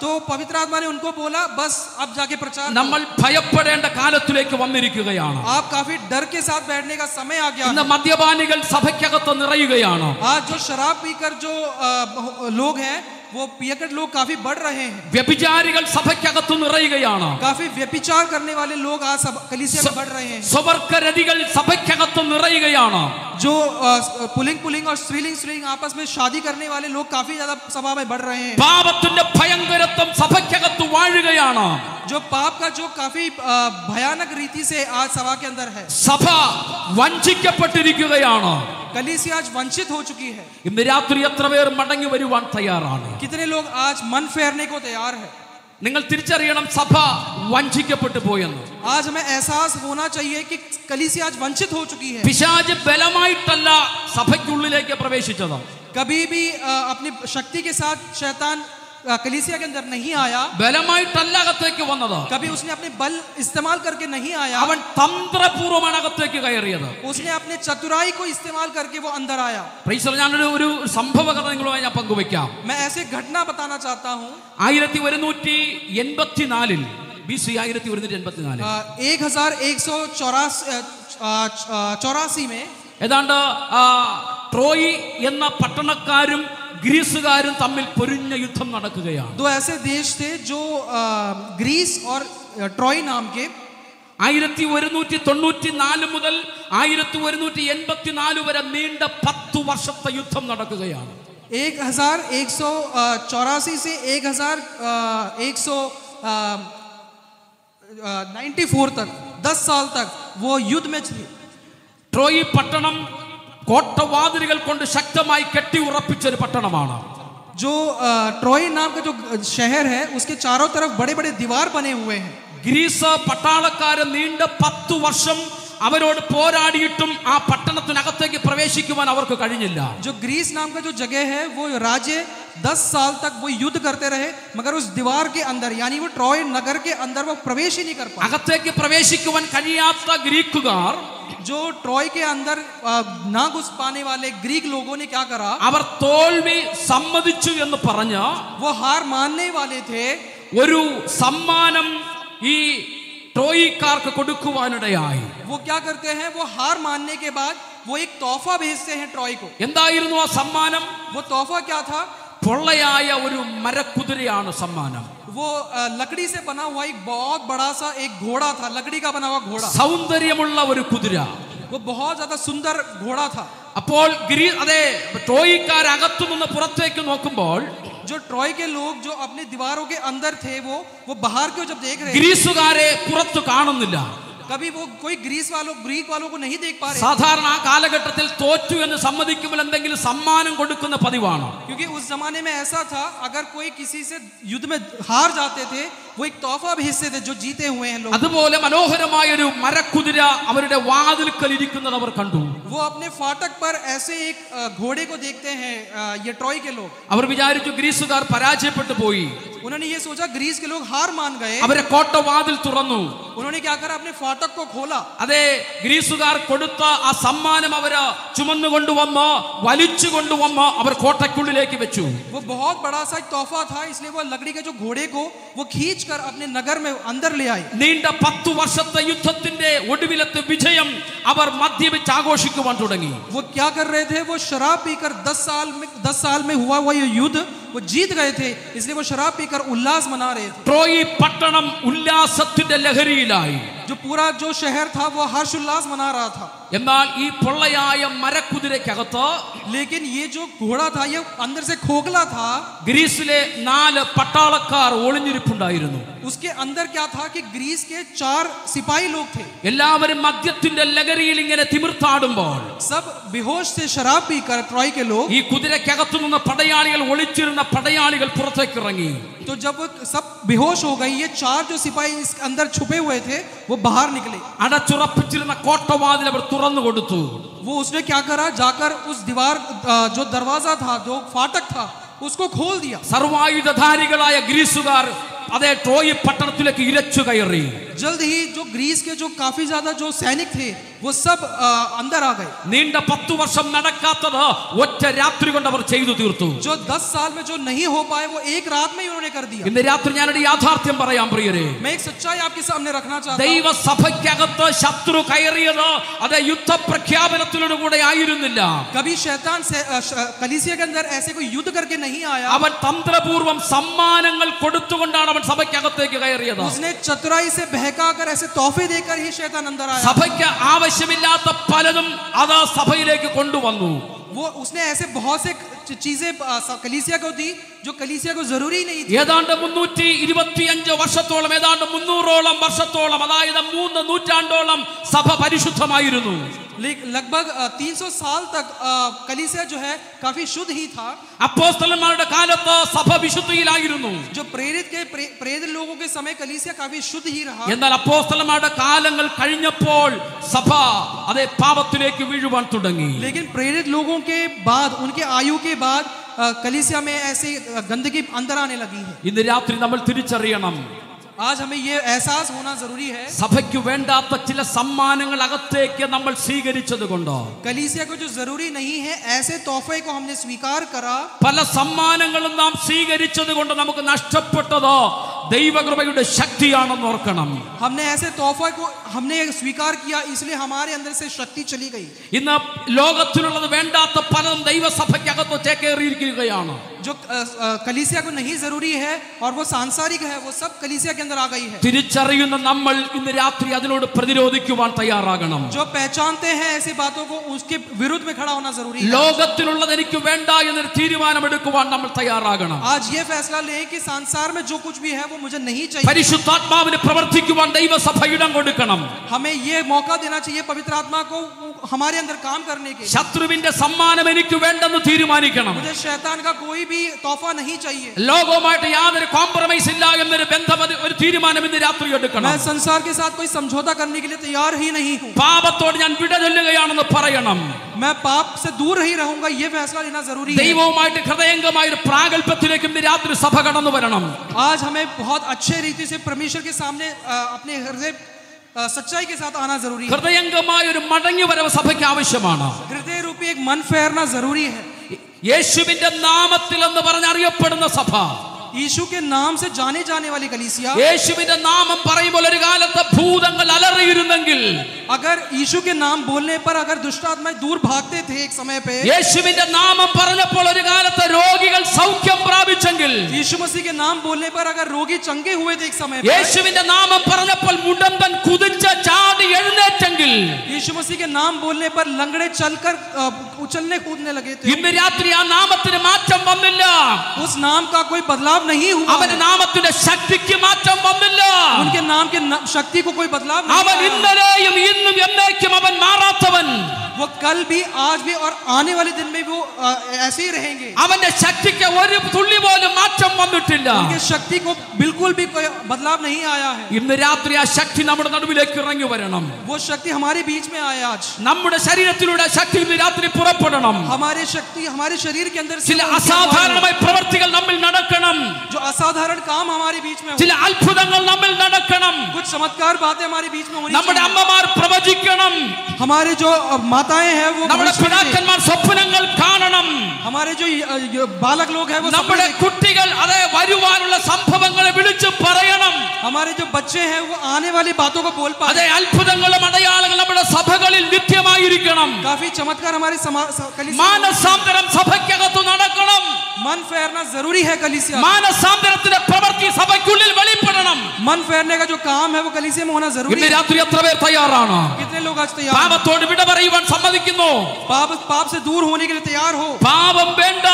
तो पवित्र आत्मा ने उनको बोला बस अब जाके प्रचार करो। നമ്മൾ ഭയപ്പെടേണ്ട കാലത്തിലേക്ക് വന്നിരിക്കുകയാണ് आप काफी डर के साथ बैठने का समय आ गया ഇന്ന് മദ്യപാനികൾ സഭയ്ക്കകത്ത് നിറയുകയാണ് आज जो शराब पीकर जो अ, लोग हैं वो पियकर लोग काफी बढ़ रहे हैं വ്യഭിചാരികൾ സഭയ്ക്കകത്ത് നിറയുകയാണ് काफी व्यभिचार करने वाले लोग आज सब कलीसिया में बढ़ रहे हैं സ്വവർഗരതികൾ സഭയ്ക്കകത്ത് നിറയുകയാണ് जो अ, पुलिंग पुलिंग और स्त्रीलिंग स्त्रीलिंग आपस में शादी करने वाले लोग काफी ज्यादा सभा में बढ़ रहे हैं പാപത്തിന്റെ ഭയങ്കരത്വം സഭയ്ക്കകത്ത് വാഴുകയാണ് जो पाप का जो काफी अ, भयानक रीति से आज सभा के अंदर है സഭ വഞ്ചിക്കപ്പെട്ടിരിക്കുകയാണ് कलीसिया आज वंचित हो चुकी है ഇന്ന് രാത്രി എത്ര പേർ മടങ്ങി വരുവാൻ തയ്യാറാണ് कितने लोग आज मन फेरने को तैयार है നിങ്ങൾ തിരിച്ചറിയണം സഭ വഞ്ചിക്കപ്പെട്ടു പോയെന്ന് आज हमें एहसास होना चाहिए कि कलीसिया आज वंचित हो चुकी है പിശാജ് ബലമായിട്ടല്ല സഭയ്ക്കുള്ളിലേക്ക് പ്രവേശിച്ചത് कभी भी अ, अपनी शक्ति के साथ शैतान अ, कलीसिया के अंदर नहीं आया ബലമായിട്ടല്ല അകത്തേക്ക് വന്നത് कभी उसने अपने बल इस्तेमाल करके नहीं आया അവൻ തന്ത്രപൂർവ്വമാണ് അകത്തേക്ക് കയറിയത് उसने अपने चतुराई को इस्तेमाल करके वो अंदर आया പ്രൈസർ ഞാനൊരു ഒരു സംഭവ കഥ നിങ്ങളുമായി ഞാൻ പങ്കുവെക്കാം मैं ऐसे घटना बताना चाहता हूँ ആയിരത്തി ഒരുന്നൂറ്റി എൺപത്തിനാലിൽ ബി സി ആയിരത്തി ഒരുന്നൂറ്റി എൺപത്തിനാലിൽ एक हजार एक सौ चौरासी में ഏതാണ്ട് ആ, ട്രോയി എന്ന പട്ടണക്കാരും ഗ്രീസുകാരും തമ്മിൽ പൊരിഞ്ഞ യുദ്ധം നടക്കുകയാണ് दो ऐसे देश थे जो अ, ग्रीस और अ, ट्रॉय नाम के ആയിരത്തി ഒരുന്നൂറ്റി തൊണ്ണൂറ്റി നാല് മുതൽ ആയിരത്തി ഒരുന്നൂറ്റി എൺപത്തിനാല് വരെ നീണ്ട പത്തു വർഷത്തെ യുദ്ധം നടക്കുകയാണ് एक हजार एक सौ चौरासी से एक हजार एक सौ नाइन्टी फोर तक दस साल तक वो युद्ध में थे ട്രോയി പട്ടണം കോട്ടവാതിലുകൾ കൊണ്ട് ശക്തമായി കെട്ടി ഉറപ്പിച്ച ഒരു പട്ടണമാണ് जो अ, ट्रॉय नाम का जो शहर है उसके चारों तरफ बड़े बड़े दीवार बने हुए हैं ഗ്രീസ് പട്ടാളക്കാര് നീണ്ട പത്തു വർഷം അവരോട് പോരാടിയിട്ടും ആ പട്ടണത്തിനകത്തേക്ക് പ്രവേശിക്കുവാൻ അവർക്ക് കഴിഞ്ഞില്ല जो ग्रीस नाम का जो जगह है वो राज्य दस साल तक वो युद्ध करते रहे मगर उस दीवार के अंदर यानी वो ट्रॉय नगर के अंदर वो प्रवेश ही नहीं कर पाए അകത്തേക്ക് പ്രവേശിക്കുവാൻ കഴിയാത്ത ഗ്രീക്കുകാർ जो ट्रॉय के अंदर अ, ना घुस पाने वाले ग्रीक लोगों ने क्या करा അവർ തോൽവി സമ്മതിച്ചു എന്ന് പറഞ്ഞ് वो हार मानने वाले थे ഒരു സമ്മാനം ഈ ട്രോയിക്കാർക്ക് കൊടുക്കുവാനിടയായി वो क्या करते हैं वो हार मानने के बाद वो एक तोहफा भेजते हैं ट्रॉय को എന്തായിരുന്നു ആ സമ്മാനം वो तोहफा क्या था പൊള്ളയായ ഒരു മരക്കുതിരയാണ് സമ്മാനം वो अ, लकड़ी से बना हुआ एक बहुत बड़ा सा एक घोड़ा था लकड़ी का बना हुआ घोड़ा സൗന്ദര്യമുള്ള ഒരു കുതിര वो बहुत ज्यादा सुंदर घोड़ा था അപ്പോൾ ഗ്രീ അതെ ട്രോയിക്കാർ അകത്തു നിന്ന് പുറത്തേക്ക് നോക്കുമ്പോൾ जो ट्रॉय के लोग जो अपने दीवारों के अंदर थे वो वो बाहर को जब देख रहे थे ഗ്രീസുകാരെ പുറത്തു കാണുന്നില്ല कभी वो कोई ग्रीस वालों ग्रीक वालों को नहीं देख पा रहे സാധാരണ ആ കാലഘട്ടത്തിൽ തോറ്റു എന്ന് സമ്മതിക്കുമ്പോൾ എന്തെങ്കിലും സമ്മാനം കൊടുക്കുന്ന പതിവാണ് क्योंकि उस जमाने में ऐसा था अगर कोई किसी से युद्ध में हार जाते थे वो एक तोहफा भेजते थे जो जीते हुए हैं लोग അതുപോലെ മനോഹരമായ ഒരു മരക്കുതിര അവരുടെ വാതിൽക്കൽ ഇരിക്കുന്നത് അവർ കണ്ടു वो अपने फाटक पर ऐसे एक अ, घोड़े को देखते हैं अ, ये ट्रॉय के लोग അവർ വിചാരിച്ചു ഗ്രീസുകാർ പരാജയപ്പെട്ടു പോയി उन्होंने ये सोचा ग्रीस के लोग हार मान गए അവരെ കോട്ട വാതിൽ തുറന്നു उन्होंने क्या करा अपने फाटक को खोला അതെ ഗ്രീസുകാർ കൊടുത്ത ആ സമ്മാനം അവര് ചുമന്നു കൊണ്ടുവന്ന് വലിച്ചു കൊണ്ടുവന്ന് അവർ കോട്ടയ്ക്കുള്ളിലേക്ക് വെച്ചു वो बहुत बड़ा सा एक तोहफा था इसलिए वो लकड़ी के जो घोड़े को वो खींच कर अपने नगर में अंदर ले आए നീണ്ട പത്തു വർഷത്തെ യുദ്ധത്തിന്റെ ഒടുവിലത്തെ വിജയം അവർ മദ്യപിച്ച് ആഘോഷിക്കുവാൻ തുടങ്ങി वो क्या कर रहे थे वो शराब पीकर दस साल में दस साल में हुआ हुआ ये युद्ध वो जीत गए थे इसलिए वो शराब पीकर उल्लास मना रहे थे ട്രോയി പട്ടണം ഉല്ലാസത്തിന്റെ ലഹരിയിലായി जो पूरा जो शहर था वो हर्ष उल्लास मना रहा था എന്നാൽ ഈ പൊള്ളയായ മരക്കുതിരക്കകത്ത് लेकिन ये जो घोड़ा था ये अंदर से खोखला था ഗ്രീസിലെ നാല് പട്ടാളക്കാർ ഒളിഞ്ഞിരിപ്പുണ്ടായിരുന്നു उसके अंदर क्या था कि ग्रीस के चार सिपाही लोग थे എല്ലാവരും മദ്യത്തിന്റെ ലഹരിയിൽ ഇങ്ങനെ തിമിർത്താടുമ്പോൾ सब बेहोश थे शराब पीकर ट्रॉय के लोग ഈ കുതിരക്കകത്തു നിന്ന് പടയാളികൾ ഒളിച്ചിരുന്ന പടയാളികൾ പുറത്തേക്ക് ഇറങ്ങി तो जब वो सब बेहोश हो गई ये चार जो सिपाही इस अंदर छुपे हुए थे वो बाहर निकले അടച്ചുറപ്പിച്ചിരുന്ന കോട്ടവാതിൽ അവർ തുറന്നു കൊടുത്തു वो उसने क्या करा जाकर उस दीवार अ, जो दरवाजा था जो फाटक था उसको खोल दिया സർവായുധധാരികളായ ഗ്രീസുകാർ അതേ ട്രോയി പട്ടണത്തിലേക്ക് ഇരച്ചു കയറി जल्द ही जो ग्रीस के जो काफी ज्यादा जो सैनिक थे वो सब अ, अंदर आ गए നീണ്ട പത്തു വർഷം നടക്കാത്തത് ഒറ്റ രാത്രി കൊണ്ട് അവർ ചെയ്തു തീർത്തു जो दस साल में जो नहीं हो पाए वो एक रात में ही उन्होंने कर दिया ഇന്ന് രാത്രി ഞാനൊരു യാഥാർത്ഥ്യം പറയാം പ്രിയരെ मैं एक सच्चाई आपके सामने रखना चाहता हूँ ദൈവസഭയ്ക്കകത്ത് ശത്രു കയറിയത് അത് യുദ്ധപ്രഖ്യാപനത്തിലൂടെ കൂടെ ആയിരുന്നില്ല कभी शैतान से अ, श- कलीसिया के अंदर ऐसे कोई युद्ध करके नहीं आया അവൻ തന്ത്രപൂർവം സമ്മാനങ്ങൾ കൊടുത്തുകൊണ്ടാണ് അവൻ സഭയ്ക്കകത്തേക്ക് കയറിയത് उसने चतुराई से बहका कर ऐसे तोहफे देकर ही शैतान अंदर आया സഭയ്ക്ക് ആവശ്യമില്ലാത്ത പലതും അത് സഭയിലേക്ക് കൊണ്ടുവന്നു वो उसने ऐसे बहुत से च- चीजें अ, स- कलीसिया को दी जो कलीसिया को जरूरी नहीं थी ഏതാണ്ട് മുന്നൂറ്റി ഇരുപത്തിയഞ്ച് വർഷത്തോളം ഏതാണ്ട് മുന്നൂറോളം വർഷത്തോളം അതായത് മൂന്ന് നൂറ്റാണ്ടോളം സഭ പരിശുദ്ധമായിരുന്നു लेकिन लगभग तीन सौ साल तक अ, कलीसिया जो है काफी शुद्ध ही था അപ്പോസ്തലന്മാരുടെ കാലത്ത് സഭ വിശുദ്ധിയിലായിരുന്നു जो प्रेरित के प्रे, प्रेरित लोगों के समय कलीसिया काफी शुद्ध ही रहा എന്നാൽ അപ്പോസ്തലന്മാരുടെ കാലങ്ങൾ കഴിഞ്ഞപ്പോൾ സഭ അതേ പാപത്തിലേക്ക് വീഴുവാൻ തുടങ്ങി लेकिन प्रेरित लोगों के बाद उनके आयु के बाद अ, कलीसिया में ऐसी अ, गंदगी अंदर आने लगी है ഇന്ന് രാത്രി നമ്മൾ തിരിച്ചറിയണം आज हमें ये एहसास होना जरूरी है സഭയ്ക്ക് വേണ്ടാത്ത ചില സമ്മാനങ്ങൾ അകത്തേക്ക് നമ്മൾ സ്വീകരിച്ചത് കൊണ്ട് कलीसिया को जो जरूरी नहीं है ऐसे तोहफे को हमने स्वीकार करा പല സമ്മാനങ്ങളും നാം സ്വീകരിച്ചത് കൊണ്ട് നമുക്ക് നഷ്ടപ്പെട്ടത് ദൈവകൃപയുടെ ശക്തിയാണെന്ന് ഓർക്കണം हमने ऐसे तोहफे को हमने स्वीकार किया इसलिए हमारे अंदर से शक्ति चली गई ഇന്ന് ലോകത്തിലുള്ളത് വേണ്ടാത്ത പലതും ദൈവസഭയ്ക്കകത്ത് ചേക്കേറിയിരിക്കുകയാണ് जो अ, अ, कलीसिया को नहीं जरूरी है और वो सांसारिक है वो सब कलीसिया के अंदर आ गई है തിരിച്ചറിയുന്ന നമ്മൾ ഇന്ന് രാത്രി അതിനോട് പ്രതിരോധിക്കുവാൻ തയ്യാറാകണം जो पहचानते हैं ऐसी बातों को उसके विरुद्ध में खड़ा होना जरूरी है ലോകത്തിലുള്ളത് എനിക്ക് വേണ്ട എന്നൊരു തീരുമാനമെടുക്കുവാൻ നമ്മൾ തയ്യാറാകണം आज ये फैसला लें कि संसार में जो कुछ भी है वो मुझे नहीं चाहिए പരിശുദ്ധാത്മാവിന് പ്രവർത്തിക്കുവാൻ ദൈവസഭ ഇടം കൊടുക്കണം हमें ये मौका देना चाहिए पवित्र आत्मा को हमारे अंदर काम करने के लिए। ശത്രുവിന്റെ സമ്മാനം എനിക്ക് വേണ്ടെന്ന് തീരുമാനിക്കണം मुझे शैतान का कोई भी तोहफा नहीं चाहिए ലോകവുമായിട്ട് യാതൊരു കോംപ്രമൈസ് ഇല്ല എന്നൊരു ബന്ധം അത് ഒരു തീരുമാനം ഇന്ന് രാത്രി എടുക്കണം मैं संसार के साथ कोई समझौता करने के लिए तैयार ही नहीं हूँ പാപത്തോട് ഞാൻ വിട ചൊല്ലുകയാണെന്ന് പറയണം मैं पाप से दूर ही रहूंगा ये फैसला लेना जरूरी है ദൈവവുമായിട്ട് ഹൃദയംഗമായ ഒരു പ്രാഗൽഭ്യത്തിലേക്ക് ഇന്ന് രാത്രി സഭ കടന്നു വരണം आज हमें बहुत अच्छे रीति से परमेश्वर के सामने अ, अपने हृदय अ, सच्चाई के साथ आना जरूरी है ഹൃദയംഗമായ ഒരു മടങ്ങി വരവ് സഭയ്ക്ക് ആവശ്യമാണ് हृदय रूपी एक मन फेरना जरूरी है യേശുവിന്റെ നാമത്തിൽ എന്ന് പറഞ്ഞ് അറിയപ്പെടുന്ന സഭ यीशु के नाम से जाने जाने वाली कलीसिया യേശുവിന്റെ നാമം പറയുമ്പോൾ ഒരു കാലത്ത് ഭൂതങ്ങൾ അലറിയിരുന്നെങ്കിൽ अगर यीशु के नाम बोलने पर अगर दुष्ट आत्माएं दूर भागते थे एक समय पे യേശുവിന്റെ നാമം പറഞ്ഞപ്പോൾ ഒരു കാലത്ത് രോഗികൾ സൗഖ്യം പ്രാപിച്ചെങ്കിൽ यीशु मसीह के नाम बोलने पर अगर रोगी चंगे हुए थे एक समय पे യേശുവിന്റെ നാമം പറഞ്ഞപ്പോൾ മുടന്തൻ കുതിച്ച് ചാടി എഴുന്നേറ്റെങ്കിൽ यीशु मसीह के नाम बोलने पर लंगड़े चलकर अ, उछलने कूदने लगे थे ഇന്ന് രാത്രി ആ നാമത്തിന് മാറ്റം വന്നില്ല उस नाम का कोई बदलाव नहीं हुआ അവന്റെ നാമത്തിന്റെ ശക്തിക്ക് മാറ്റം വന്നില്ല उनके नाम के न- शक्ति को कोई बदलाव അവൻ नहीं आया। ഇന്നലെയും ഇന്നും എന്നേക്കും അവൻ മാറാത്തവൻ वो कल भी आज भी और आने वाले दिन में वो अ, ऐसे ही रहेंगे അവന്റെ ശക്തിക്ക് ഒരു തുള്ളി പോലും മാറ്റം വന്നിട്ടില്ല उनके शक्ति को बिल्कुल भी कोई बदलाव नहीं आया है ഇന്ന് രാത്രി ആ ശക്തി നമ്മുടെ നടുവിലേക്ക് ഇറങ്ങി വരണം वो शक्ति हमारे बीच में आया आज നമ്മുടെ ശരീരത്തിലൂടെ ആ ശക്തി ഇന്ന് രാത്രി പുറപ്പെടണം हमारे शक्ति हमारे शरीर के अंदर से ചില वो उनके द्वारा അസാധാരണമായ പ്രവർത്തികൾ നമ്മിൽ നടക്കണം जो असाधारण काम हमारे बीच में हो ചില അത്ഭുതങ്ങൾ നമ്മിൽ നടക്കണം कुछ चमत्कार बातें हमारे बीच में होनी നമ്മുടെ चाहिए അമ്മമാർ പ്രവചിക്കണം हमारे जो अ, माताएं हैं वो നമ്മുടെ भविष्य में പിതാക്കന്മാർ സ്വപ്നങ്ങൾ കാണണം हमारे जो अ, ये बालक लोग हैं वो सपने നമ്മുടെ देख- കുട്ടികൾ അതേ വരുവാനുള്ള സംഭവങ്ങളെ വിളിച്ചു പറയണം हमारे जो बच्चे हैं वो आने वाली बातों को बोल पाए അതേ അത്ഭുതങ്ങളും അടയാളങ്ങളും നമ്മുടെ സഭകളിൽ നിത്യമായിരിക്കണം काफी चमत्कार हमारे समा- स- कलीसिया में മാനസാന്തരം സഭയ്ക്കകത്ത് നടക്കണം मन फेरना जरूरी है कलीसिया മാനസാന്തരത്തിന്റെ പ്രവൃത്തി സഭയ്ക്കുള്ളിൽ വെളിപ്പെടണം मन फेरने का जो काम है वो कलीसिया में होना जरूरी ഇന്ന് है രാത്രി എത്ര പേർ തയ്യാറാണ് कितने लोग आज तैयार हैं? പാപത്തോട് വിട പറയുവാൻ സമ്മതിക്കുന്നു पाप पाप से दूर होने के लिए तैयार हो പാപം വേണ്ട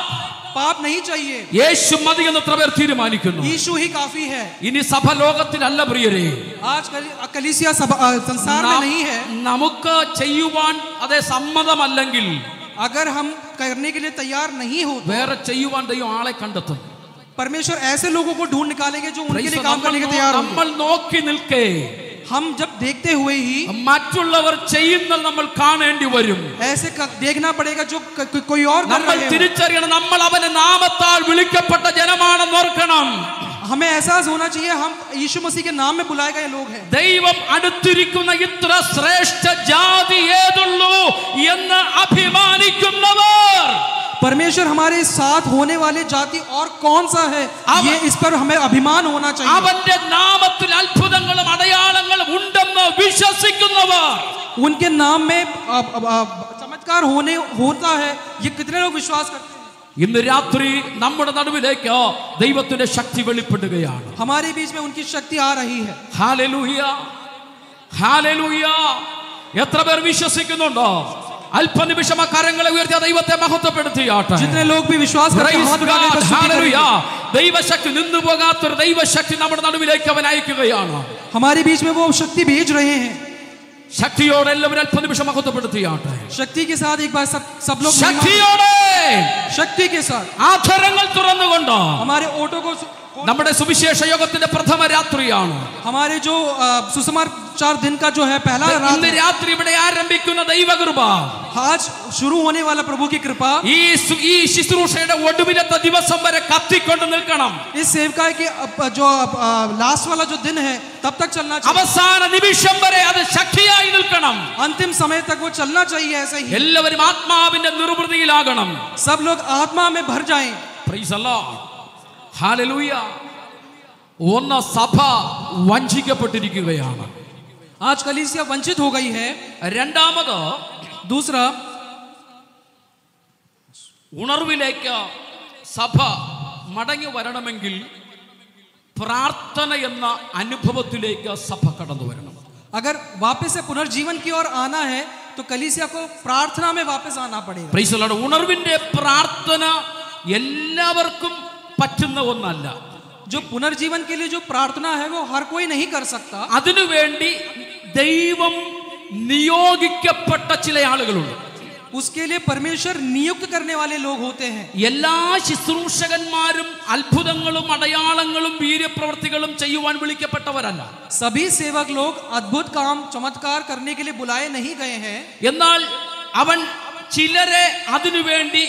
पाप नहीं चाहिए യേശു മതി എന്ന് എത്ര പേർ തീരുമാനിക്കുന്നു यीशु ही काफी है ഇനി സഭ ലോകത്തിലല്ല പ്രിയരെ आज कली- कलीसिया सब अ, संसार में നാം- नहीं है നമുക്ക് ചെയ്യുവാൻ അതേ സമ്മതമല്ലെങ്കിൽ अगर हम करने के लिए तैयार नहीं हो വേറെ ചെയ്യുവാൻ ദൈവം ആളെ കണ്ടെത്തും परमेश्वर ऐसे लोगों को ढूंढ निकालेंगे जो उनके Praise लिए the काम Lord. करने के तैयार നമ്മൾ നമ്മൾ होंगे നോക്കി നിൽക്കേ हम जब देखते हुए ही മറ്റുള്ളവർ ചെയ്യുന്നത് നമ്മൾ കാണേണ്ടി വരും ऐसे क- देखना पड़ेगा जो क- को- कोई और कर നമ്മൾ रहे हो തിരിച്ചറിയണം നമ്മൾ അവന്റെ നാമത്താൽ വിളിക്കപ്പെട്ട ജനമാണെന്ന് ഓർക്കണം हमें एहसास होना चाहिए हम यीशु मसीह के नाम में बुलाए गए लोग हैं ദൈവം അടുത്തിരിക്കുന്ന ഇത്ര ശ്രേഷ്ഠ ജാതി ഏതുള്ളൂ എന്ന് അഭിമാനിക്കുന്നവർ परमेश्वर हमारे साथ होने वाले जाति और कौन सा है अब- ये इस पर हमें अभिमान होना चाहिए അവന്റെ നാമത്തിൽ അത്ഭുതങ്ങളും അടയാളങ്ങളും ഉണ്ടെന്ന് വിശ്വസിക്കുന്നവർ उनके नाम में अ, अ, अ, चमत्कार होने होता है ये कितने लोग विश्वास करते हैं ഇന്ന് രാത്രി നമ്മുടെ നടുവിലേക്ക് ദൈവത്തിന്റെ ശക്തി വെളിപ്പെടുകയാണ് हमारे बीच में उनकी शक्ति आ रही है ഹാലലൂയ ഹാലലൂയ എത്ര പേർ വിശ്വസിക്കുന്നുണ്ടോ അല്പനിമിഷം ആ കരങ്ങളെ ഉയർത്തിയ ദൈവത്തെ മഹത്വപ്പെടുത്തിയാട്ടെ जितने लोग भी विश्वास करते हैं Praise हाथ उठाकर God. स्तुति Hallelujah. करेंगे। ദൈവശക്തി നിന്നു പോകാത്തൊരു ദൈവശക്തി നമ്മുടെ നടുവിലേക്ക് അവൻ അയക്കുകയാണ് हमारे बीच में वो शक्ति भेज रहे हैं ശക്തിയോടെ എല്ലാവരും അല്പനിമിഷം മഹത്വപ്പെടുത്തിയാട്ടെ शक्ति के साथ एक बार सब सब लोग महिमा- ശക്തിയോടെ शक्ति के साथ ആധരങ്ങൾ തുറന്നുകൊണ്ട് हमारे ऑटो को सु- നമ്മുടെ സുവിശേഷ യോഗത്തിന്റെ പ്രഥമ രാത്രിയാണ് हमारे जो अ, सुसमाचार दिन का जो है पहला रात ഇന്ന് രാത്രി ഇവിടെ ആരംഭിക്കുന്ന ദൈവകൃപ आज शुरू होने वाला प्रभु की कृपा ഈ സു- ഈ ശുശ്രൂഷയുടെ ഒടുവിലത്തെ ദിവസം വരെ കത്തിക്കൊണ്ട് നിൽക്കണം इस सेवकाय के अ, जो लास्ट वाला जो दिन है तब तक चलना चाहिए അവസാന നിമിഷം വരെ അത് ശക്തിയായി നിൽക്കണം अंतिम समय तक वो चलना चाहिए ऐसे ही എല്ലാവരും ആത്മാവിന്റെ നിർവൃതിയിലാകണം सब लोग आत्मा में भर जाएं Praise the Lord. Hallelujah. ഒന്ന് സഭ വഞ്ചിക്കപ്പെട്ടിരിക്കുകയാണ് आज कलीसिया वंचित हो गई है രണ്ടാമത് दूसरा ഉണർവിലേക്ക് സഭ മടങ്ങി വരണമെങ്കിൽ പ്രാർത്ഥന എന്ന അനുഭവത്തിലേക്ക് സഭ കടന്നു വരണം अगर वापस से पुनर्जीवन की ओर आना है तो कलीसिया को प्रार्थना में वापस आना पड़ेगा Praise the Lord. ഉണർവിന്റെ പ്രാർത്ഥന എല്ലാവർക്കും പറ്റുന്ന ഒന്നല്ല जो पुनर्जीवन के लिए जो प्रार्थना है वो हर कोई नहीं कर सकता അതിനുവേണ്ടി ദൈവം നിയോഗിക്കപ്പെട്ട ചില ആളുകളുണ്ട് उसके लिए परमेश्वर नियुक्त करने वाले लोग होते हैं എല്ലാ ശുശ്രൂഷകന്മാരും അത്ഭുതങ്ങളും അടയാളങ്ങളും വീര്യപ്രവർത്തികളും ചെയ്യുവാൻ വിളിക്കപ്പെട്ടവരല്ല सभी सेवक लोग अद्भुत काम चमत्कार करने के लिए बुलाए नहीं गए हैं എന്നാൽ അവൻ ചിലരെ അതിനുവേണ്ടി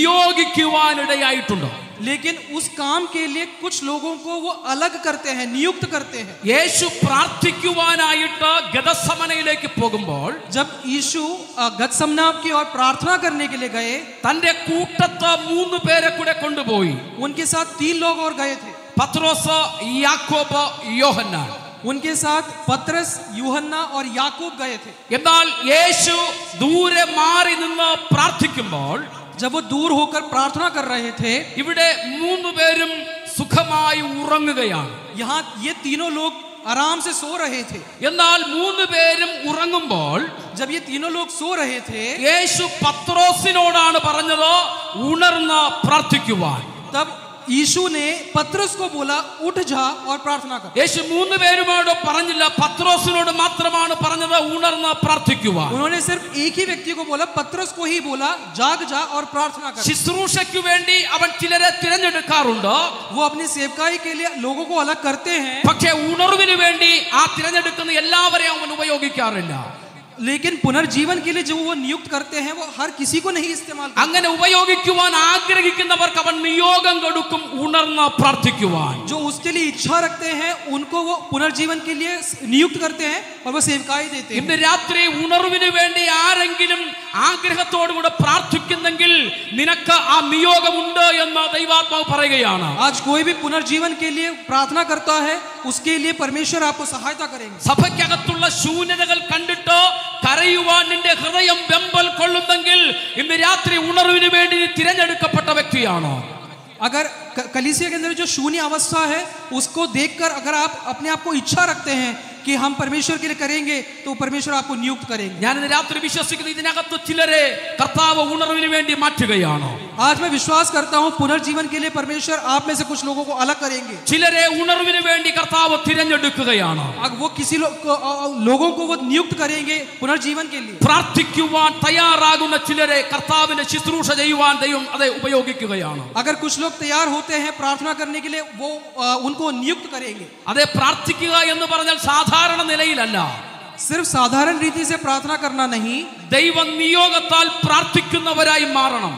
നിയോഗിക്കുവാനിടയായിട്ടുണ്ട് लेकिन उस काम के लिए कुछ लोगों को वो अलग करते हैं नियुक्त करते हैं യേശു പ്രാർത്ഥിക്കുവാനായിട്ട് ഗതസമനയിലേക്ക് പോകുമ്പോൾ जब यीशु अ, गतसमना की ओर प्रार्थना करने के लिए गए തന്റെ കൂട്ടത്ത് മൂന്ന് പേരെ കൂടെ കൊണ്ടുപോയി उनके साथ तीन लोग और गए थे പത്രോസ് യാക്കോബ് യോഹന്നാൻ उनके साथ पत्रस यूहन्ना और याकूब गए थे എന്നാൽ യേശു ദൂരെ മാറി നിന്ന് പ്രാർത്ഥിക്കുമ്പോൾ जब वो दूर होकर प्रार्थना कर रहे थे ഇവിടെ മൂന്ന് പേരും സുഖമായി ഉറങ്ങുകയാണ് यहाँ ये तीनों लोग आराम से सो रहे थे എന്നാൽ മൂന്ന് പേരും ഉറങ്ങുമ്പോൾ जब ये तीनों लोग सो रहे थे യേശു പത്രോസിനോടാണ് പറഞ്ഞത് ഉണർന്ന് പ്രാർത്ഥിക്കുവാൻ तब यीशु ने पत्रस को बोला उठ जा और प्रार्थना कर യേശു മൂന്ന് പേരുമായിട്ട് പറഞ്ഞില്ല പത്രോസിനോട് മാത്രമാണ് പറഞ്ഞത് ഉണർന്ന് പ്രാർത്ഥിക്കുവാൻ उन्होंने सिर्फ एक ही व्यक्ति को बोला पत्रस को ही बोला जाग जा और प्रार्थना कर ശുശ്രൂഷയ്ക്ക് വേണ്ടി അവൻ ചിലരെ തിരഞ്ഞെടുക്കാറുണ്ട് वो अपनी सेवकाई के लिए लोगों को अलग करते हैं പക്ഷെ ഉണർവിന് വേണ്ടി ആ തിരഞ്ഞെടുക്കുന്ന എല്ലാവരെയും അവൻ ഉപയോഗിക്കാറില്ല लेकिन पुनर्जीवन के लिए जो वो नियुक्त करते हैं वो हर किसी को नहीं इस्तेमाल करते അങ്ങനെ ഉപയോഗിക്കുവാൻ ആഗ്രഹിക്കുന്നവർക്ക് അവൻ നിയോഗം കൊടുക്കും ഉണർന്ന് പ്രാർത്ഥിക്കുവാൻ जो उसके लिए इच्छा रखते हैं उनको वो पुनर्जीवन के लिए नियुक्त करते हैं और वो सेवकाई देते हैं ഇന്ന് രാത്രി ഉണർവിന് വേണ്ടി ആരെങ്കിലും ആഗ്രഹത്തോടുകൂടെ പ്രാർത്ഥിക്കുന്നെങ്കിൽ നിനക്ക് ആ നിയോഗമുണ്ട് എന്ന് ദൈവാത്മാവ് പറയുകയാണ് आज कोई भी पुनर्जीवन के लिए प्रार्थना करता है उसके लिए परमेश्वर आपको सहायता करेंगे സഭയ്ക്കകത്തുള്ള ശൂന്യതകൾ കണ്ടിട്ട് കരയുവാൻ നിന്റെ ഹൃദയം വെമ്പൽ കൊള്ളുന്നെങ്കിൽ ഇന്ന് രാത്രി ഉണർവിന് വേണ്ടി നീ തിരഞ്ഞെടുക്കപ്പെട്ട വ്യക്തിയാണോ अगर क- कलीसिया के अंदर जो शून्य अवस्था है उसको देखकर अगर आप अपने आप को इच्छा रखते हैं कि हम परमेश्वर के लिए करेंगे तो परमेश्वर आपको नियुक्त करेंगे ഞാൻ ഇന്ന് രാത്രി വിശ്വസിക്കുന്നു ഇതിനകത്ത് ചിലരെ കർത്താവ് ഉണർവിന് വേണ്ടി മാറ്റുകയാണോ आज मैं विश्वास करता हूँ पुनर्जीवन के लिए परमेश्वर आप में से कुछ लोगों को अलग करेंगे ചിലരെ ഉണർവിന് വേണ്ടി കർത്താവ് തിരഞ്ഞെടുക്കുകയാണ് अगर वो किसी लो, को- अ- अ- लोगों को वो नियुक्त करेंगे पुनर्जीवन के लिए പ്രാർത്ഥിക്കുവാൻ തയ്യാറാകുന്ന ചിലരെ കർത്താവിന്റെ ശുശ്രൂഷ ചെയ്യുവാൻ ദൈവം അതെ ഉപയോഗിക്കുകയാണ് अगर कुछ लोग तैयार होते हैं प्रार्थना करने के लिए वो अ, उनको नियुक्त करेंगे അതെ പ്രാർത്ഥിക്കുക എന്ന് പറഞ്ഞാൽ സാധാരണ നിലയിലല്ല सिर्फ साधारण रीति से प्रार्थना करना नहीं ദൈവ നിയോഗത്താൽ പ്രാർത്ഥിക്കുന്നവരായി മാറണം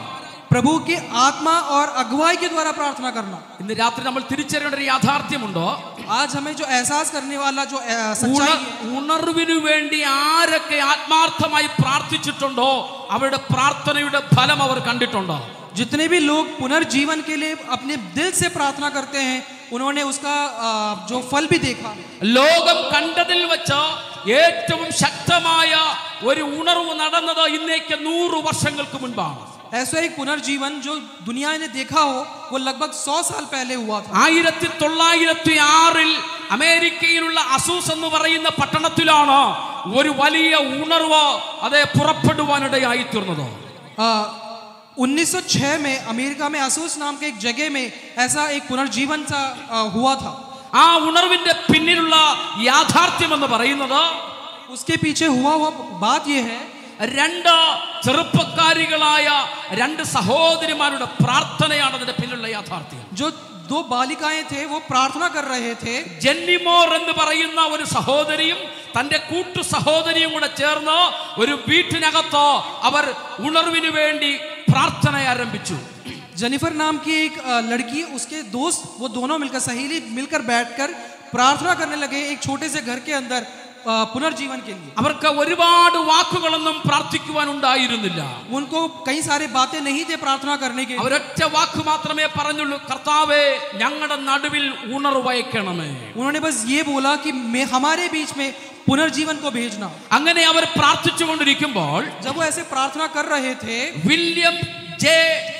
प्रभु की आत्मा और अगुवाई के द्वारा प्रार्थना करना ഇന്ന് രാത്രി നമ്മൾ തിരിച്ചറിയേണ്ട ഒരു യാഥാർത്ഥ്യമുണ്ടോ आज हमें जो एहसास करने वाला जो अ, सच्चाई ഉണ- है ഉണർവിനു വേണ്ടി ആരൊക്കെ ആത്മാർത്ഥമായി പ്രാർത്ഥിച്ചിട്ടുണ്ടോ അവരുടെ പ്രാർത്ഥനയുടെ ഫലം അവർ കണ്ടിട്ടുണ്ടോ जितने भी लोग पुनर्जीवन के लिए अपने दिल से प्रार्थना करते हैं उन्होंने उसका अ, जो फल भी देखा ലോകം കണ്ടതിൽ വെച്ച് ഏറ്റവും ശക്തമായ ഒരു ഉണർവ് നടന്നത് ഇന്നേക്ക് നൂറ് വർഷങ്ങൾക്ക് മുൻപാണ് ऐसा एक पुनर्जीवन जो दुनिया ने देखा हो वो लगभग सौ साल पहले हुआ था ആയിരത്തി തൊള്ളായിരത്തി ആറിൽ അമേരിക്കയിലുള്ള അസൂസ് എന്ന് പറയുന്ന പട്ടണത്തിലാണ് ഒരു വലിയ ഉണർവ് അതെ പുറപ്പെടുവാനിടയായി തീർന്നത് उन्नीस में अमेरिका में असूस नाम के एक जगह में ऐसा एक पुनर्जीवन सा अ, हुआ था ആ ഉണർവിന്റെ പിന്നിലുള്ള യാഥാർത്ഥ്യം എന്ന് പറയുന്നത് उसके पीछे हुआ हुआ बात यह है രണ്ട് ചെറുപ്പക്കാരികളായ രണ്ട് സഹോദരിമാരുടെ പ്രാർത്ഥനയാണ് അതിന്റെ പിന്നിലുള്ള യാഥാർത്ഥ്യം जो दो बालिकाएं थे वो प्रार्थना कर रहे थे ജെന്നിമോർ എന്ന് പറയുന്ന ഒരു സഹോദരിയും തന്റെ കൂട്ടു സഹോദരിയും കൂടെ ചേർന്ന് ഒരു വീട്ടിനകത്ത് അവർ ഉണർവിന് വേണ്ടി പ്രാർത്ഥന ആരംഭിച്ചു जेनिफर नाम की एक अ, लड़की उसके दोस्त वो दोनों मिलकर सहेली मिलकर बैठकर प्रार्थना करने लगे एक छोटे से घर के अंदर अ, पुनर्जीवन के लिए അവർക്ക് ഒരുപാട് വാക്കുകളൊന്നും പ്രാർത്ഥിക്കുവാൻ ഉണ്ടായിരുന്നില്ല उनको कई सारे बातें नहीं थे प्रार्थना करने के लिए അവരൊറ്റ വാക്ക് മാത്രമേ പറഞ്ഞുള്ളൂ കർത്താവേ ഞങ്ങളുടെ നടുവിൽ ഉണർവയക്കണമേ उन्होंने बस ये बोला कि मैं हमारे बीच में पुनर्जीवन को भेजना അങ്ങനെ അവർ പ്രാർത്ഥിച്ചുകൊണ്ടിരിക്കുമ്പോൾ जब वो ऐसे प्रार्थना कर रहे थे വില്യം ജെ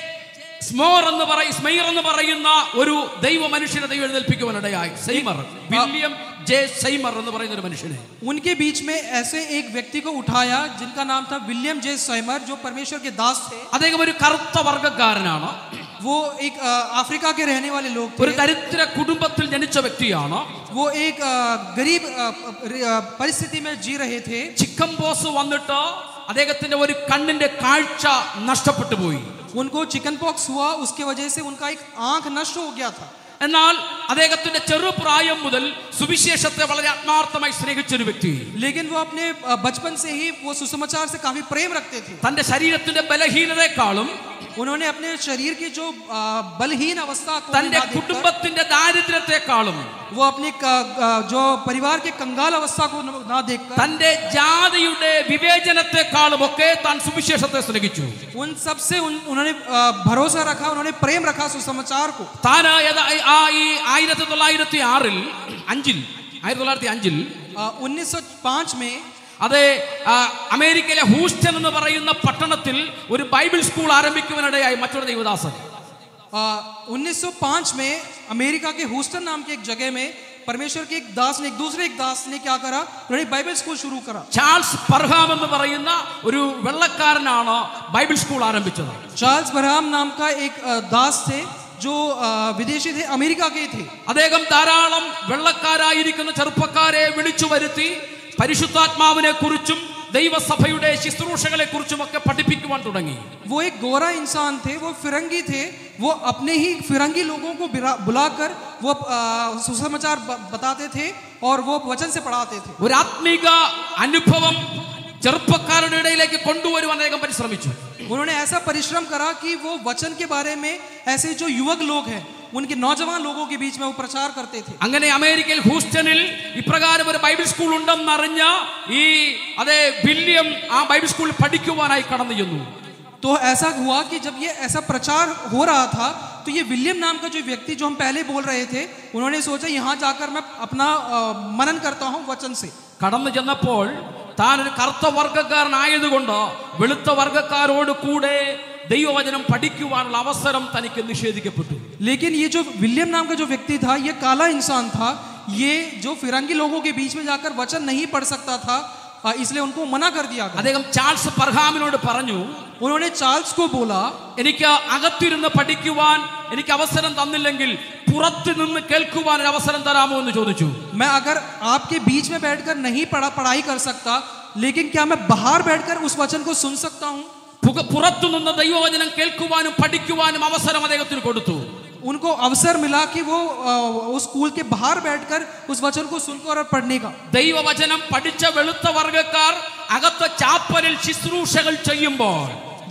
സ്മോർ എന്ന് പറ സ്മൈർ എന്ന് പറയുന്ന ഒരു ദൈവ മനുഷ്യനെ ദൈവം എഴുന്നേൽപ്പിക്കുവാനിടയായി സൈമർ വില്യം ജെ സൈമർ എന്ന് പറയുന്ന ഒരു മനുഷ്യനെ उनके बीच में ऐसे एक व्यक्ति को उठाया जिनका नाम था विलियम जे सैमर जो परमेश्वर के दास थे അദ്ദേഹം ഒരു കറുത്ത വർഗ്ഗക്കാരനാണ് वो एक अ, अफ्रीका के रहने वाले लोग ഒരു थे ദരിദ്ര കുടുംബത്തിൽ ജനിച്ച വ്യക്തിയാണ് वो एक अ, गरीब अ, अ, परिस्थिति में जी रहे थे ചിക്കൻ പോസ് വന്നിട്ട് അദ്ദേഹത്തിന്റെ ഒരു കണ്ണിന്റെ കാഴ്ച നഷ്ടപ്പെട്ടു പോയി उनको चिकन पॉक्स हुआ उसके वजह से उनका एक आंख नष्ट हो गया था എന്നാൽ അദ്ദേഹത്തിന്റെ ചെറുപ്രായം മുതൽ സുവിശേഷത്തെ വളരെ ആത്മാർത്ഥമായി സ്നേഹിച്ച ഒരു വ്യക്തി लेकिन वो अपने अ, बचपन से ही वो सुसमाचार से काफी प्रेम रखते थे തന്റെ ശരീരത്തിന്റെ ബലഹീനതയെക്കാളും उन्होंने अपने शरीर की जो अ, बलहीन अवस्था को തന്റെ ना देखकर, കുടുംബത്തിന്റെ ദാരിദ്ര്യത്തെക്കാളും वो अपने क- अ, जो परिवार के कंगाल अवस्था को न- ना देखकर തന്റെ ജാതിയുടെ വിവേചനത്തെക്കാളും ഒക്കെ താൻ സുവിശേഷത്തെ സ്നേഹിച്ചു उन सब से उन, उन्होंने अ, भरोसा रखा उन्होंने प्रेम रखा सुसमाचार को താൻ യഥാ- ആ ഈ ആയിരത്തി തൊള്ളായിരത്തി ആറിൽ അഞ്ചിൽ ആയിരത്തി തൊള്ളായിരത്തി അഞ്ചിൽ उन्नीस सौ पाँच में അതെ ആ, അമേരിക്കയിലെ ഹൂസ്റ്റൺ എന്ന് പറയുന്ന പട്ടണത്തിൽ ഒരു ബൈബിൾ സ്കൂൾ ആരംഭിക്കുവാനിടയായി മറ്റൊരു ദൈവദാസൻ उन्नीस सौ पाँच में अमेरिका के हूस्टन नाम की एक जगह में परमेश्वर के एक दास ने एक दूसरे एक दास ने क्या करा उन्होंने बाइबल स्कूल शुरू करा ചാൾസ് പർഹാം എന്ന് പറയുന്ന ഒരു വെള്ളക്കാരനാണ് ബൈബിൾ സ്കൂൾ ആരംഭിച്ചത് चार्ल्स बरहाम नाम का एक अ, दास थे जो अ, विदेशी थे अमेरिका के थे അദ്ദേഹം ധാരാളം വെള്ളക്കാരായിരിക്കുന്ന ചെറുപ്പക്കാരെ വിളിച്ചു വരുത്തി പരിശുദ്ധാത്മാവിനെ കുറിച്ചും ദൈവസഭയുടെ ശുശ്രൂഷകളെ കുറിച്ചും ഒക്കെ പഠിപ്പിക്കുവാൻ തുടങ്ങി वो एक गोरा इंसान थे वो फिरंगी थे वो अपने ही फिरंगी लोगों को बिरा- बुलाकर वो अ, सुसमाचार ब- बताते थे और वो वचन से पढ़ाते थे ഒരു ആത്മീക അനുഭവം ചെറുപ്പക്കാരുടെ ഇടയിലേക്ക് കൊണ്ടുവരുവാൻ അദ്ദേഹം പരിശ്രമിച്ചു उन्होंने ऐसा परिश्रम करा कि वो वचन के बारे में ऐसे जो युवक लोग हैं उनके नौजवान लोगों के बीच में वो प्रचार करते थे അങ്ങനെ അമേരിക്കയിൽ ഹൂസ്റ്റണിൽ ഇപ്രകാരം ഒരു ബൈബിൾ സ്കൂൾ ഉണ്ടെന്നറിഞ്ഞ ഈ അതെ വില്യം ആ ബൈബിൾ സ്കൂളിൽ പഠിക്കുവാനായി കടന്നു ചെന്നു तो ऐसा हुआ कि जब ये ऐसा प्रचार हो रहा था तो ये विलियम नाम का जो व्यक्ति जो हम पहले बोल रहे थे उन्होंने सोचा यहाँ जाकर मैं अपना अ, मनन करता हूँ वचन से കടന്നു ചെന്നപ്പോൾ താൻ ഒരു കറുത്ത വർഗക്കാരനായതുകൊണ്ട് വെളുത്ത വർഗക്കാരോട് കൂടെ ദൈവവചനം പഠിക്കുവാനുള്ള അവസരം തനിക്ക് നിഷേധിക്കപ്പെട്ടു लेकिन ये जो विलियम नाम का जो व्यक्ति था ये काला इंसान था ये जो फिरंगी लोगों के बीच में जाकर वचन नहीं पढ़ सकता था अ, इसलिए उनको मना कर दिया गया അദ്ദേഹം ചാൾസ് പർഹാമിനോട് പറഞ്ഞു उन्होंने चार्ल्स को बोला എനിക്ക് അകത്തിരുന്ന് പഠിക്കുവാൻ എനിക്ക് അവസരം തന്നില്ലെങ്കിൽ പുറത്ത് നിന്ന് കേൾക്കുവാൻ ഒരു അവസരം തരാമോ എന്ന് ചോദിച്ചു मैं अगर आपके बीच में बैठकर नहीं पढ़ा पढ़ाई कर सकता लेकिन क्या मैं बाहर बैठकर उस वचन को सुन सकता हूँ പുക- പുറത്തു നിന്ന് ദൈവവചനം കേൾക്കുവാനും പഠിക്കുവാനും അവസരം അദ്ദേഹത്തിന് കൊടുത്തു उनको अवसर मिला कि वो अ, उस स्कूल के बाहर बैठकर उस वचन को सुनकर और पढ़ने का ദൈവവചനം പഠിച്ച വെളുത്ത വർഗക്കാർ അകത്ത ചാപ്പലിൽ ശുശ്രൂഷകൾ ചെയ്യുമ്പോൾ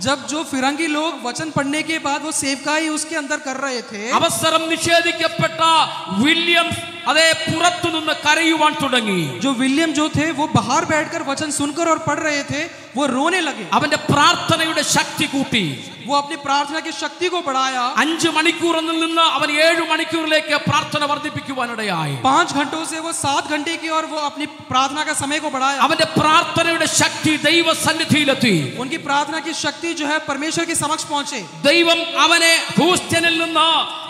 जब जो फिरंगी लोग वचन पढ़ने के बाद वो सेवकाई उसके अंदर कर रहे थे അവസരം നിഷേധിക്കപ്പെട്ട വില്യംസ് അതേ പുറത്തുനിന്ന് കരയുവാൻ തുടങ്ങി जो विलियम जो थे वो बाहर बैठकर वचन सुनकर और पढ़ रहे थे वो रोने लगे അവന്റെ പ്രാർത്ഥനയുടെ ശക്തി കൂട്ടി वो अपनी प्रार्थना की शक्ति को बढ़ाया അഞ്ച് മണിക്കൂറിൽ നിന്ന് അവൻ ഏഴു മണിക്കൂറിലേക്ക് പ്രാർത്ഥന വർദ്ധിപ്പിക്കുവാനിടയായി पांच घंटों से वो सात घंटे की और वो अपनी प्रार्थना का समय को बढ़ाया അവന്റെ പ്രാർത്ഥനയുടെ ശക്തി ദൈവ സന്നിധിയിലെത്തി उनकी प्रार्थना की शक्ति जो है परमेश्वर के समक्ष पहुंचे ദൈവം അവനെ ഹൂസ്റ്റനിൽ നിന്ന്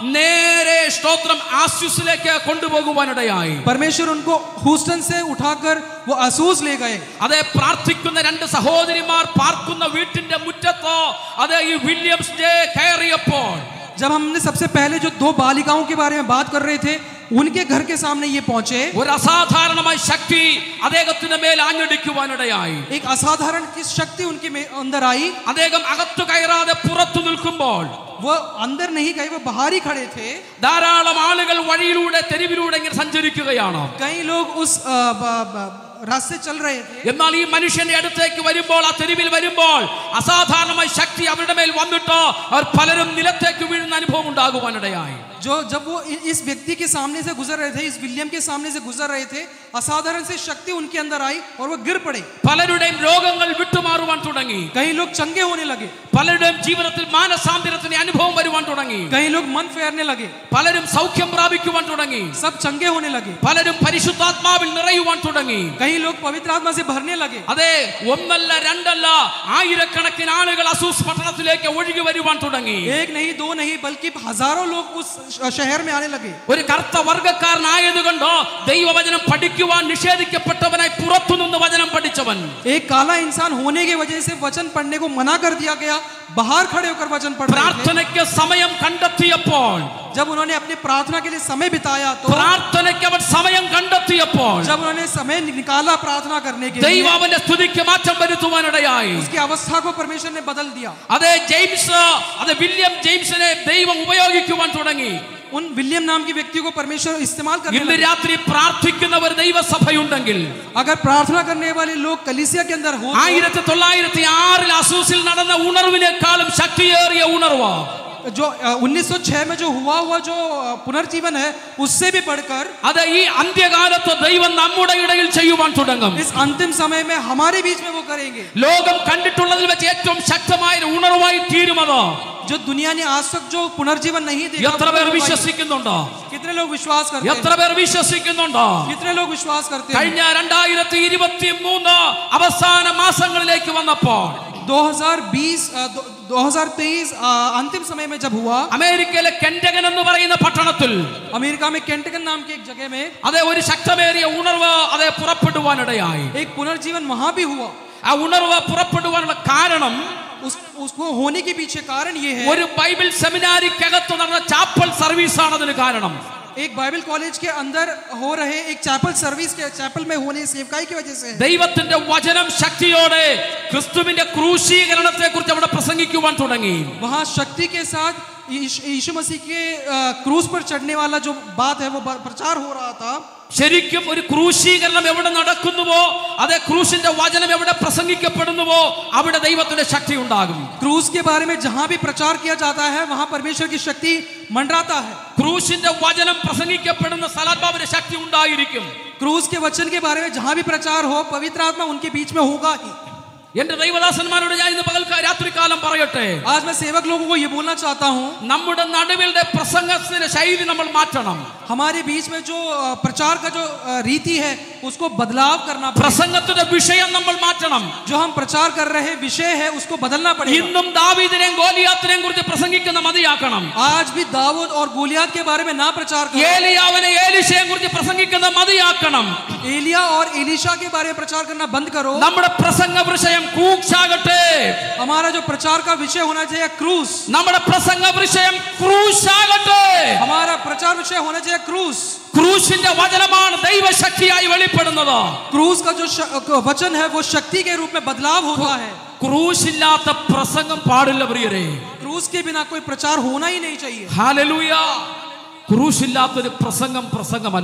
നേരെ സ്തോത്രം ആസ്യുസിലേക്ക് കൊണ്ടുപോകുവാനിടയായി परमेश्वर उनको हूस्टन से उठाकर वो असूस ले गए അതെ പ്രാർത്ഥിക്കുന്ന രണ്ട് സഹോദരിമാർ പാർക്കുന്ന വീട്ടിന്റെ മുറ്റത്ത് അതെ ഈ വില്യംസ് ജെ കയറിയപ്പോൾ जब हमने सबसे पहले जो दो बालिकाओं के बारे में बात कर रहे थे उनके घर के सामने ये पहुंचे ഒരു അസാധാരണമായ ശക്തി അദ്ദേഹത്തിന്റെ മേൽ ആഞ്ഞടിക്കുവാനിടയായി एक असाधारण की शक्ति उनके में- अंदर आई അദ്ദേഹം അകത്തു കയറാതെ പുറത്തു നിൽക്കുമ്പോൾ वो अंदर नहीं गए वो बाहर ही खड़े थे ധാരാളം ആളുകൾ വഴിയിലൂടെ തെരുവിലൂടെ ഇങ്ങനെ സഞ്ചരിക്കുകയാണ് कई लोग उस अ, ब- ब- रास्ते चल रहे थे എന്നാൽ ഈ മനുഷ്യന്റെ അടുത്തേക്ക് വരുമ്പോൾ ആ തെരുവിൽ വരുമ്പോൾ അസാധാരണമായ ശക്തി അവരുടെ മേൽ വന്നിട്ട് അവർ പലരും നിലത്തേക്ക് വീഴുന്ന അനുഭവം ഉണ്ടാകുവാനിടയായി जो जब वो इ- इस व्यक्ति के सामने से गुजर रहे थे इस विलियम के सामने से गुजर रहे थे असाधारण से शक्ति उनके अंदर आई और वो गिर पड़े പലരുടെയും രോഗങ്ങൾ വിട്ടുമാറുവാൻ തുടങ്ങി कई लोग चंगे होने लगे പലരുടെയും ജീവിതത്തിൽ മാനസാന്തരത്തിന്റെ അനുഭവം വരുവാൻ തുടങ്ങി कई लोग मन फेरने लगे പലരും സൗഖ്യം പ്രാപിക്കുവാൻ തുടങ്ങി सब चंगे होने लगे പലരും പരിശുദ്ധാത്മാവിൽ നിറയുവാൻ തുടങ്ങി कई लोग पवित्र आत्मा से भरने लगे അതെ ഒന്നല്ല രണ്ടല്ല ആയിരക്കണക്കിന് ആളുകൾ അസൂസ് പട്ടണത്തിലേക്ക് ഒഴുകി വരുവാൻ തുടങ്ങി एक नहीं दो नहीं बल्कि हजारों लोग उस श- शहर में आने लगे ഒരു കറുത്ത വർഗക്കാരനായതുകൊണ്ട് ദൈവവചനം പഠിക്കുവാൻ നിഷേധിക്കപ്പെട്ടവനായി പുറത്തുനിന്ന് വചനം പഠിച്ചവൻ एक काला इंसान होने की वजह से वचन पढ़ने को मना कर दिया गया बाहर खड़े होकर वचन पढ़ रहे थे പ്രാർത്ഥനയ്ക്ക് സമയം കണ്ടെത്തിയപ്പോൾ जब उन्होंने अपनी प्रार्थना के लिए समय बिताया तो പ്രാർത്ഥനയ്ക്ക് അവൻ സമയം കണ്ടെത്തിയപ്പോൾ जब उन्होंने समय निकाला प्रार्थना करने के लिए ദൈവം അവന്റെ സ്തുതിക്ക് മാറ്റം വരുത്തുവാനിടയായി उसकी अवस्था को परमेश्वर ने बदल दिया അതെ ജെയിംസ് അതെ വില്യം ജെയിംസിനെ ദൈവം ഉപയോഗിക്കുവാൻ തുടങ്ങി उन विलियम नाम की व्यक्ति को परमेश्वर इस्तेमाल करने ഇന്ന് लगे രാത്രി പ്രാർത്ഥിക്കുന്ന ഒരു ദൈവസഭയുണ്ടെങ്കിൽ अगर प्रार्थना करने वाले लोग कलिसिया के अंदर हो तो ആയിരത്തി തൊള്ളായിരത്തി ആറിൽ അസൂസിൽ നടന്ന ഉണർവിനേക്കാളും ശക്തിയേറിയ ഉണർവ് जो अ, 1906 में जो हुआ हुआ जो अ, पुनर्जीवन है उससे भी बढ़कर അത് ഈ അന്ത്യകാലത്ത് ദൈവം നമ്മുടെ ഇടയിൽ ചെയ്യുവാൻ തുടങ്ങും इस अंतिम समय में हमारे बीच में वो करेंगे ലോകം കണ്ടിട്ടുള്ളതിൽ വെച്ച് ഏറ്റവും ശക്തമായ ഒരു ഉണർവായി തീരുമത് जो दुनिया ने आज तक जो पुनर्जीवन नहीं देखा എത്ര वो പേർ होगा। വിശ്വസിക്കുന്നുണ്ടോ कितने लोग विश्वास करते हैं എത്ര പേർ വിശ്വസിക്കുന്നുണ്ടോ कितने लोग विश्वास करते हैं കഴിഞ്ഞ രണ്ടായിരത്തി ഇരുപത്തി മൂന്ന് അവസാന മാസങ്ങളിലേക്ക് വന്നപ്പോൾ 2020 अ, दो- 2023 अ, अंतिम समय में जब हुआ അമേരിക്കയിലെ കെൻഡഗൻ എന്ന് പറയുന്ന പട്ടണത്തിൽ अमेरिका में केंटगन नाम की एक जगह में അതെ ഒരു ശക്തമേറിയ ഉണർവ് അതെ പുറപ്പെടുവാനിടയായി एक पुनर्जीवन वहां भी हुआ ആ ഉണർവ് പുറപ്പെടുവാനുള്ള കാരണം उस उसको होने के पीछे कारण ये है ഒരു ബൈബിൾ സെമിനാരിക്കകത്ത് നടന്ന ചാപ്പൽ സർവീസാണ് അതിന് കാരണം एक बाइबल कॉलेज के अंदर हो रहे एक चैपल सर्विस के चैपल में होने सेवकाई की वजह से है ദൈവത്തിന്റെ വചനം ശക്തിയോടെ ക്രിസ്തുവിന്റെ ക്രൂശീകരണത്തെ കുറിച്ച് അവിടെ പ്രസംഗിക്കുവാൻ തുടങ്ങി वहां शक्ति के साथ यीशु यीशु मसीह के अ, क्रूस पर चढ़ने वाला जो बात है वो ब- प्रचार हो रहा था ശരിക്കും ഒരു ക്രൂശീകരണം എവിടെ നടക്കുന്നുവോ അതെ ക്രൂശിന്റെ വചനം എവിടെ പ്രസംഗിക്കപ്പെടുന്നുവോ അവിടെ ദൈവത്തിന്റെ ശക്തി ഉണ്ടാകും क्रूस के बारे में जहां भी प्रचार किया जाता है वहां परमेश्वर की शक्ति मंडराता है ക്രൂശിന്റെ വചനം പ്രസംഗിക്കപ്പെടുന്ന സ്ഥലത്ത് ശക്തി ഉണ്ടായിരിക്കും क्रूस के वचन के बारे में जहां भी प्रचार हो पवित्र आत्मा उनके बीच में होगा ही എന്റെ ദൈവദാസന്മാരോട് ഞാൻ ഇന്ന് പകൽക്കാ രാത്രികാലം പറയട്ടെ आज मैं सेवक लोगों को ये बोलना चाहता हूँ നമ്മുടെ നടുവിലെ പ്രസംഗത്തിന്റെ ശൈലി നമ്മൾ മാറ്റണം हमारे बीच में जो अ, प्रचार का जो अ, रीति है उसको बदलाव करना पड़ेगा പ്രസംഗത്തിന്റെ വിഷയം നമ്മൾ മാറ്റണം जो हम प्रचार कर रहे हैं विषय है उसको बदलना पड़ेगा ഇന്നും ദാവീദിനെയും ഗോലിയാത്തിനെയും കുറിച്ച് പ്രസംഗിക്കുന്ന മതിയാക്കണം आज भी दाऊद और गोलियात के बारे में ना प्रचार करो ഏലിയാവിനെ ഏലിശയെ കുറിച്ച് പ്രസംഗിക്കുന്ന മതിയാക്കണം एलिया और एलिशा के बारे में प्रचार करना बंद करो നമ്മുടെ പ്രസംഗ വിഷയം ക്രൂശാകട്ടെ हमारा जो प्रचार का विषय होना चाहिए क्रूस നമ്മുടെ പ്രസംഗ വിഷയം ക്രൂശാകട്ടെ हमारा प्रचार विषय होना चाहिए क्रूस ക്രൂശിന്റെ വചനമാണ് ദൈവശക്തിയായി വെളിപ്പെടുന്നത് क्रूस का जो श- वचन है वो शक्ति के रूप में बदलाव होता है ക്രൂശില്ലാത്ത പ്രസംഗം പാടില്ല പ്രിയരെ क्रूस के बिना कोई प्रचार होना ही नहीं चाहिए ഹാലലൂയ ക്രൂശില്ലാത്തൊരു പ്രസംഗം പ്രസംഗമല്ല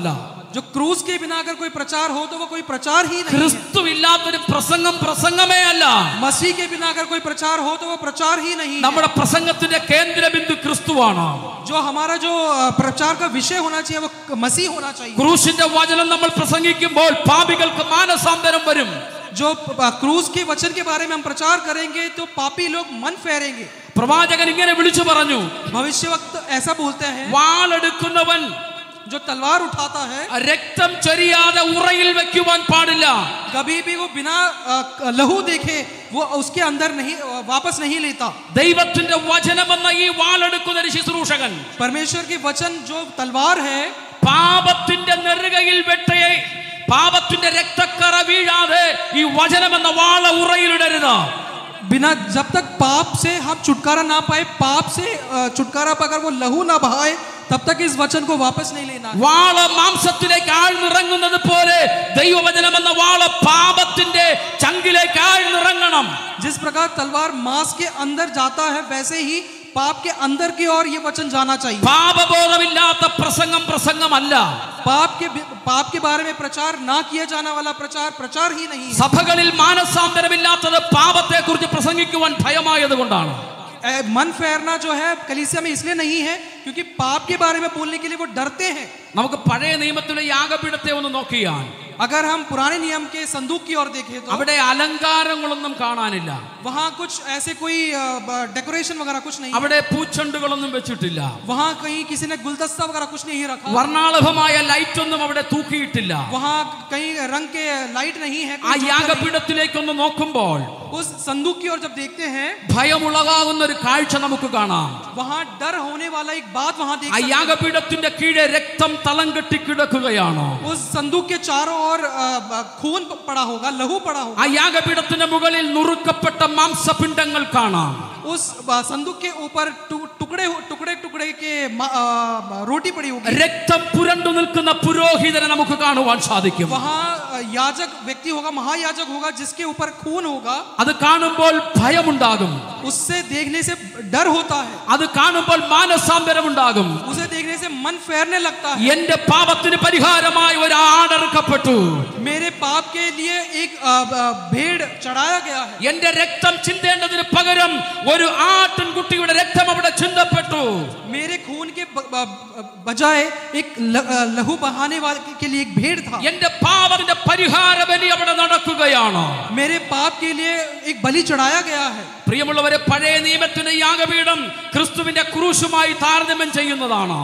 जो क्रूज के बिना अगर कोई प्रचार हो तो वो कोई प्रचार ही नहीं है ക്രിസ്തു ഇല്ലാത്തൊരു പ്രസംഗം പ്രസംഗമേ അല്ല मसीह के बिना अगर कोई प्रचार हो तो वो प्रचार ही नहीं है നമ്മുടെ പ്രസംഗത്തിന്റെ കേന്ദ്രബിന്ദു ക്രിസ്തുവാണ് जो हमारा जो अ, प्रचार का विषय होना चाहिए वो मसीह होना चाहिए ക്രൂശിന്റെ വചനം നമ്മൾ പ്രസംഗിക്കുമ്പോൾ പാപികൾക്ക് മാനസാന്തരം വരും जो अ, क्रूज के वचन के बारे में हम प्रचार करेंगे तो पापी लोग मन फेरेंगे പ്രവാചകൻ ഇങ്ങനെ വിളിച്ചു പറഞ്ഞു भविष्य वक्त ऐसा बोलते हैं വാളെടുക്കുന്നവൻ जो तलवार उठाता है രക്തം ചൊരിയാതെ ഉറയിൽ വെക്കുവാൻ പാടില്ല कभी भी वो बिना अ, लहू देखे वो उसके अंदर नहीं अ, वापस नहीं लेता ദൈവത്തിന്റെ വചനമെന്ന ഈ വാളെടുക്കുന്ന ഒരു ശുശ്രൂഷകൻ परमेश्वर के वचन जो तलवार है പാപത്തിന്റെ നെറുകയിൽ വെട്ടയെ പാപത്തിന്റെ രക്തക്കറ വീഴാതെ ഈ വചനമെന്ന വാള ഉറയിലിടരുത് बिना जब तक पाप से हम छुटकारा ना पाए पाप से अ, छुटकारा पाकर वो लहू ना बहाए तब तक इस वचन को वापस नहीं लेना है। വാള മാംസത്തിലേക്ക് ആഴ്ന്നിറങ്ങുന്നത് പോലെ ദൈവവചനം എന്ന വാള പാപത്തിന്റെ ചങ്കിലേക്ക് ആഴ്ന്നിറങ്ങണം जिस प्रकार तलवार मांस के अंदर जाता है वैसे ही पाप के अंदर की ओर ये वचन जाना चाहिए പാപബോധമില്ലാത്ത പ്രസംഗം പ്രസംഗമല്ല पाप के पाप के बारे में प्रचार ना किया जाने वाला प्रचार प्रचार ही नहीं है സഭകളിൽ മാനസാന്തരമില്ലാത്തത് പാപത്തെ കുറിച്ച് പ്രസംഗിക്കുവാൻ ഭയമായത് കൊണ്ടാണ് ए, मन फेरना जो है कलीसिया में इसलिए नहीं है क्योंकि पाप के बारे में बोलने के लिए वो डरते हैं നമുക്ക് പഴയ നിയമത്തിലെ യാഗപീഠത്തെ ഒന്ന് നോക്കിയാൽ अगर हम पुराने नियम के संदूक की ओर देखें तो അവിടെ അലങ്കാരങ്ങളൊന്നും കാണാനില്ല वहाँ कुछ ऐसे कोई डेकोरेशन वगैरह कुछ नहीं है। അവിടെ പൂച്ചെണ്ടുകളൊന്നും വെച്ചിട്ടില്ല वहाँ कहीं किसी ने गुलदस्ता वगैरह कुछ नहीं रखा വർണ്ണാളഭമായ ലൈറ്റ് ഒന്നും അവിടെ തൂക്കിയിട്ടില്ല वहाँ कहीं रंग के लाइट नहीं है ആ कोई ज्योत नहीं। യാഗപീഠത്തിലേക്കൊന്ന് നോക്കുമ്പോൾ उस संदूक की ओर जब देखते हैं ഭയമുളകാവുന്ന ഒരു കാഴ്ച നമുക്ക് കാണാം वहाँ डर होने वाला एक बात वहाँ देख ആ सकते हैं। യാഗപീഠത്തിന്റെ കീഴെ രക്തം തളം കെട്ടി കിടക്കുകയാണ് उस संदूक के चारों ओर अ, अ, खून प- पड़ा होगा लहू पड़ा होगा ആ യാഗപീഠത്തിന്റെ മുകളിൽ നുറുക്കപ്പെട്ട മാംസപിണ്ഡങ്ങൾ കാണാം उस अ, संदूक के ऊपर टु- टुकड़े टुकड़े टुकड़े के मा- अ, रोटी पड़ी होगी രക്തം പുരണ്ടു നിൽക്കുന്ന പുരോഹിതനെ നമുക്ക് കാണുവാൻ സാധിക്കും वहाँ अ, याजक व्यक्ति होगा महायाजक होगा जिसके ऊपर खून होगा അത് കാണുമ്പോൾ ഭയമുണ്ടാകും उससे देखने से डर होता है അത് കാണുമ്പോൾ മാനസാന്തരമുണ്ടാകും उसे देखने से मन फेरने लगता है എന്റെ പാപത്തിന് പരിഹാരമായി ഒരു ആടറുക്കപ്പെട്ടു मेरे पाप के लिए एक अ, अ, भेड़ चढ़ाया गया है എന്റെ രക്തം ചിന്തേണ്ടതിന് പകരം ഒരു ആട്ടിൻകുട്ടിയുടെ രക്തം അവിടെ ചിന്തപ്പെട്ടു मेरे खून के ब- ब- बजाय एक ल- अ, लहू बहाने वाले के लिए एक भेड़ था എന്റെ പാപത്തിന്റെ പരിഹാര ബലി അവിടെ നടക്കുകയാണ് मेरे पाप के लिए एक बलि चढ़ाया गया है പ്രിയമുള്ളവരെ പഴയ നിയമത്തിന്റെ യാഗപീഠം ക്രിസ്തുവിന്റെ ക്രൂശുമായി താരതമ്യം ചെയ്യുന്നതാണ്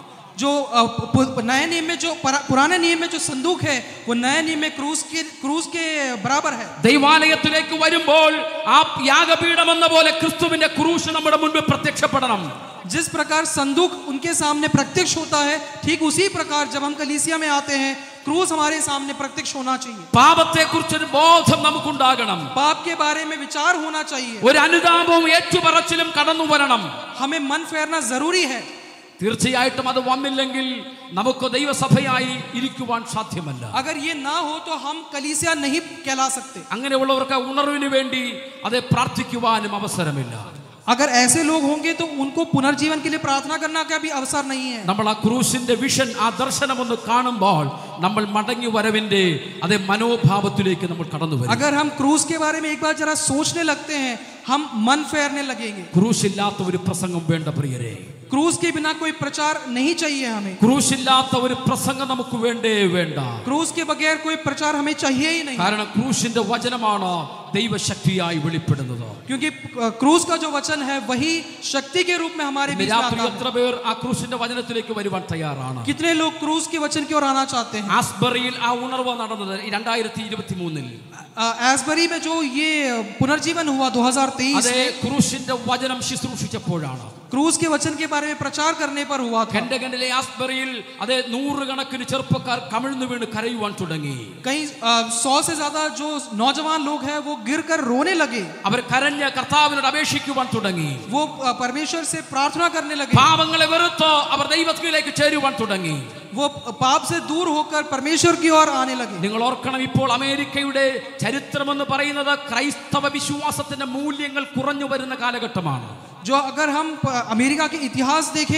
जो अ, पु- नए नियम में जो परा- पुराने नियम में जो संदूक है वो नए नियम में क्रूस के क्रूस के बराबर है ദൈവാലയത്തിലേക്ക് വരുമ്പോൾ ആ യാഗപീഠം എന്ന പോലെ ക്രിസ്തുവിന്റെ ക്രൂശ് നമ്മുടെ മുൻപിൽ പ്രത്യക്ഷപ്പെടണം जिस प्रकार संदूक उनके सामने प्रत्यक्ष होता है ठीक उसी प्रकार जब हम कलीसिया में आते हैं क्रूस हमारे सामने प्रत्यक्ष होना चाहिए പാപത്തെ കുറിച്ചൊരു ബോധം നമുക്കുണ്ടാകണം पाप के बारे में विचार होना चाहिए ഒരു അനുതാപവും ഏറ്റുപറച്ചിലും കടന്നു വരണം हमें मन फेरना जरूरी है തീർച്ചയായിട്ടും അത് വന്നില്ലെങ്കിൽ നമുക്ക് ദൈവസഭയായി ഇരിക്കുവാൻ സാധ്യമല്ല अगर ये ना हो तो हम कलीसिया नहीं कहला सकते അങ്ങനെയുള്ളവർക്ക് ഉണർവിന് വേണ്ടി അത് പ്രാർത്ഥിക്കുവാനും അവസരമില്ല अगर ऐसे लोग होंगे तो उनको पुनर्जीवन के लिए प्रार्थना करना का भी अवसर नहीं है നമ്മൾ ആ ക്രൂശിന്റെ വിഷൻ ആ ദർശനം ഒന്ന് കാണുമ്പോൾ നമ്മൾ മടങ്ങി വരവിന്റെ അതേ മനോഭാവത്തിലേക്ക് നമ്മൾ കടന്നു വരും अगर हम क्रूस के बारे में एक बार जरा सोचने लगते हैं हम मन फेरने लगेंगे ക്രൂശില്ലാത്ത ഒരു പ്രസംഗം വേണ്ട പ്രിയരെ क्रूस के बिना कोई प्रचार नहीं चाहिए हमें ക്രൂശില്ലാത്ത ഒരു പ്രസംഗം നമുക്ക് വേണ്ടേ വേണ്ട क्रूस के बगैर कोई प्रचार हमें चाहिए ही नहीं കാരണം ക്രൂശിന്റെ വചനമാണ് ദൈവശക്തിയായി വെളിപ്പെടുന്നത് क्योंकि अ, क्रूस का जो वचन है वही शक्ति के रूप में हमारे ഇന്ന് बीच में രാത്രി आता है എത്ര പേർ ആ ക്രൂശിന്റെ വചനത്തിലേക്ക് വരുവാൻ തയ്യാറാണ് कितने लोग क्रूस के वचन की ओर आना चाहते हैं ആസ്ബറിയിൽ ആ ഉണർവ് നടന്നത് രണ്ടായിരത്തി ഇരുപത്തി മൂന്നിൽ अ, एसबरी में जो ये पुनर्जीवन हुआ 2023 അതേ में ക്രൂശിന്റെ വചനം ശുശ്രൂഷിച്ചപ്പോഴാണ് क्रूस के वचन के बारे में प्रचार करने पर हुआ था ഖണ്ഡഖണ്ഡിലെ ആസ്ബറിയിൽ അതേ നൂറുകണക്കിന് ചെറുപ്പക്കാർ കമിഴ്ന്നു വീണ് കരയുവാൻ തുടങ്ങി कई सौ से ज्यादा जो नौजवान लोग हैं वो गिर कर रोने लगे അവർ കരഞ്ഞ് കർത്താവിനോട് അപേക്ഷിക്കുവാൻ തുടങ്ങി वो अ, परमेश्वर से प्रार्थना करने लगे പാപങ്ങളെ വെറുത്ത് അവർ ദൈവത്തിലേക്ക് ചേരുവാൻ തുടങ്ങി वो पाप से दूर होकर परमेश्वर की ओर आने लगे നിങ്ങൾ ഓർക്കണം ഇപ്പോൾ അമേരിക്കയുടെ ചരിത്രമെന്ന് പറയുന്നത് ക്രൈസ്തവ വിശ്വാസത്തിന്റെ മൂല്യങ്ങൾ കുറഞ്ഞു വരുന്ന കാലഘട്ടമാണ് जो अगर हम प- अमेरिका के इतिहास देखें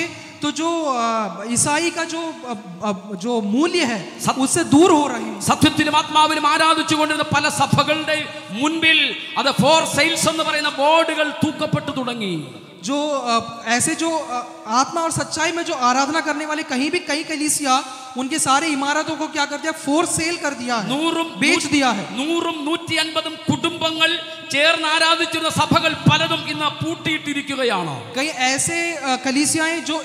तो जो अ, ईसाई का जो अ, अ, जो मूल्य है सब- उससे दूर हो रहे हैं സത്യത്തിലും ആത്മാവിലും ആരാധിച്ചു കൊണ്ടിരുന്ന പല സഭകളുടെ മുൻപിൽ അത് ഫോർ സെയിൽസ് എന്ന് പറയുന്ന ബോർഡുകൾ തൂക്കപ്പെട്ടു തുടങ്ങി जो अ, ऐसे जो अ, आत्मा और सच्चाई में जो आराधना करने वाले कहीं भी कई कलीसिया उनके सारे इमारतों को क्या कर दिया फोर सेल कर दिया है നൂറും बेच दिया है നൂറും നൂറ്റി അൻപതും കുടുംബങ്ങൾ ചേർന്ന് ആരാധിച്ചിരുന്ന സഭകൾ പലതും ഇന്ന് പൂട്ടിയിട്ടിരിക്കുകയാണ് कई ऐसे अ, कलीसियाएं जो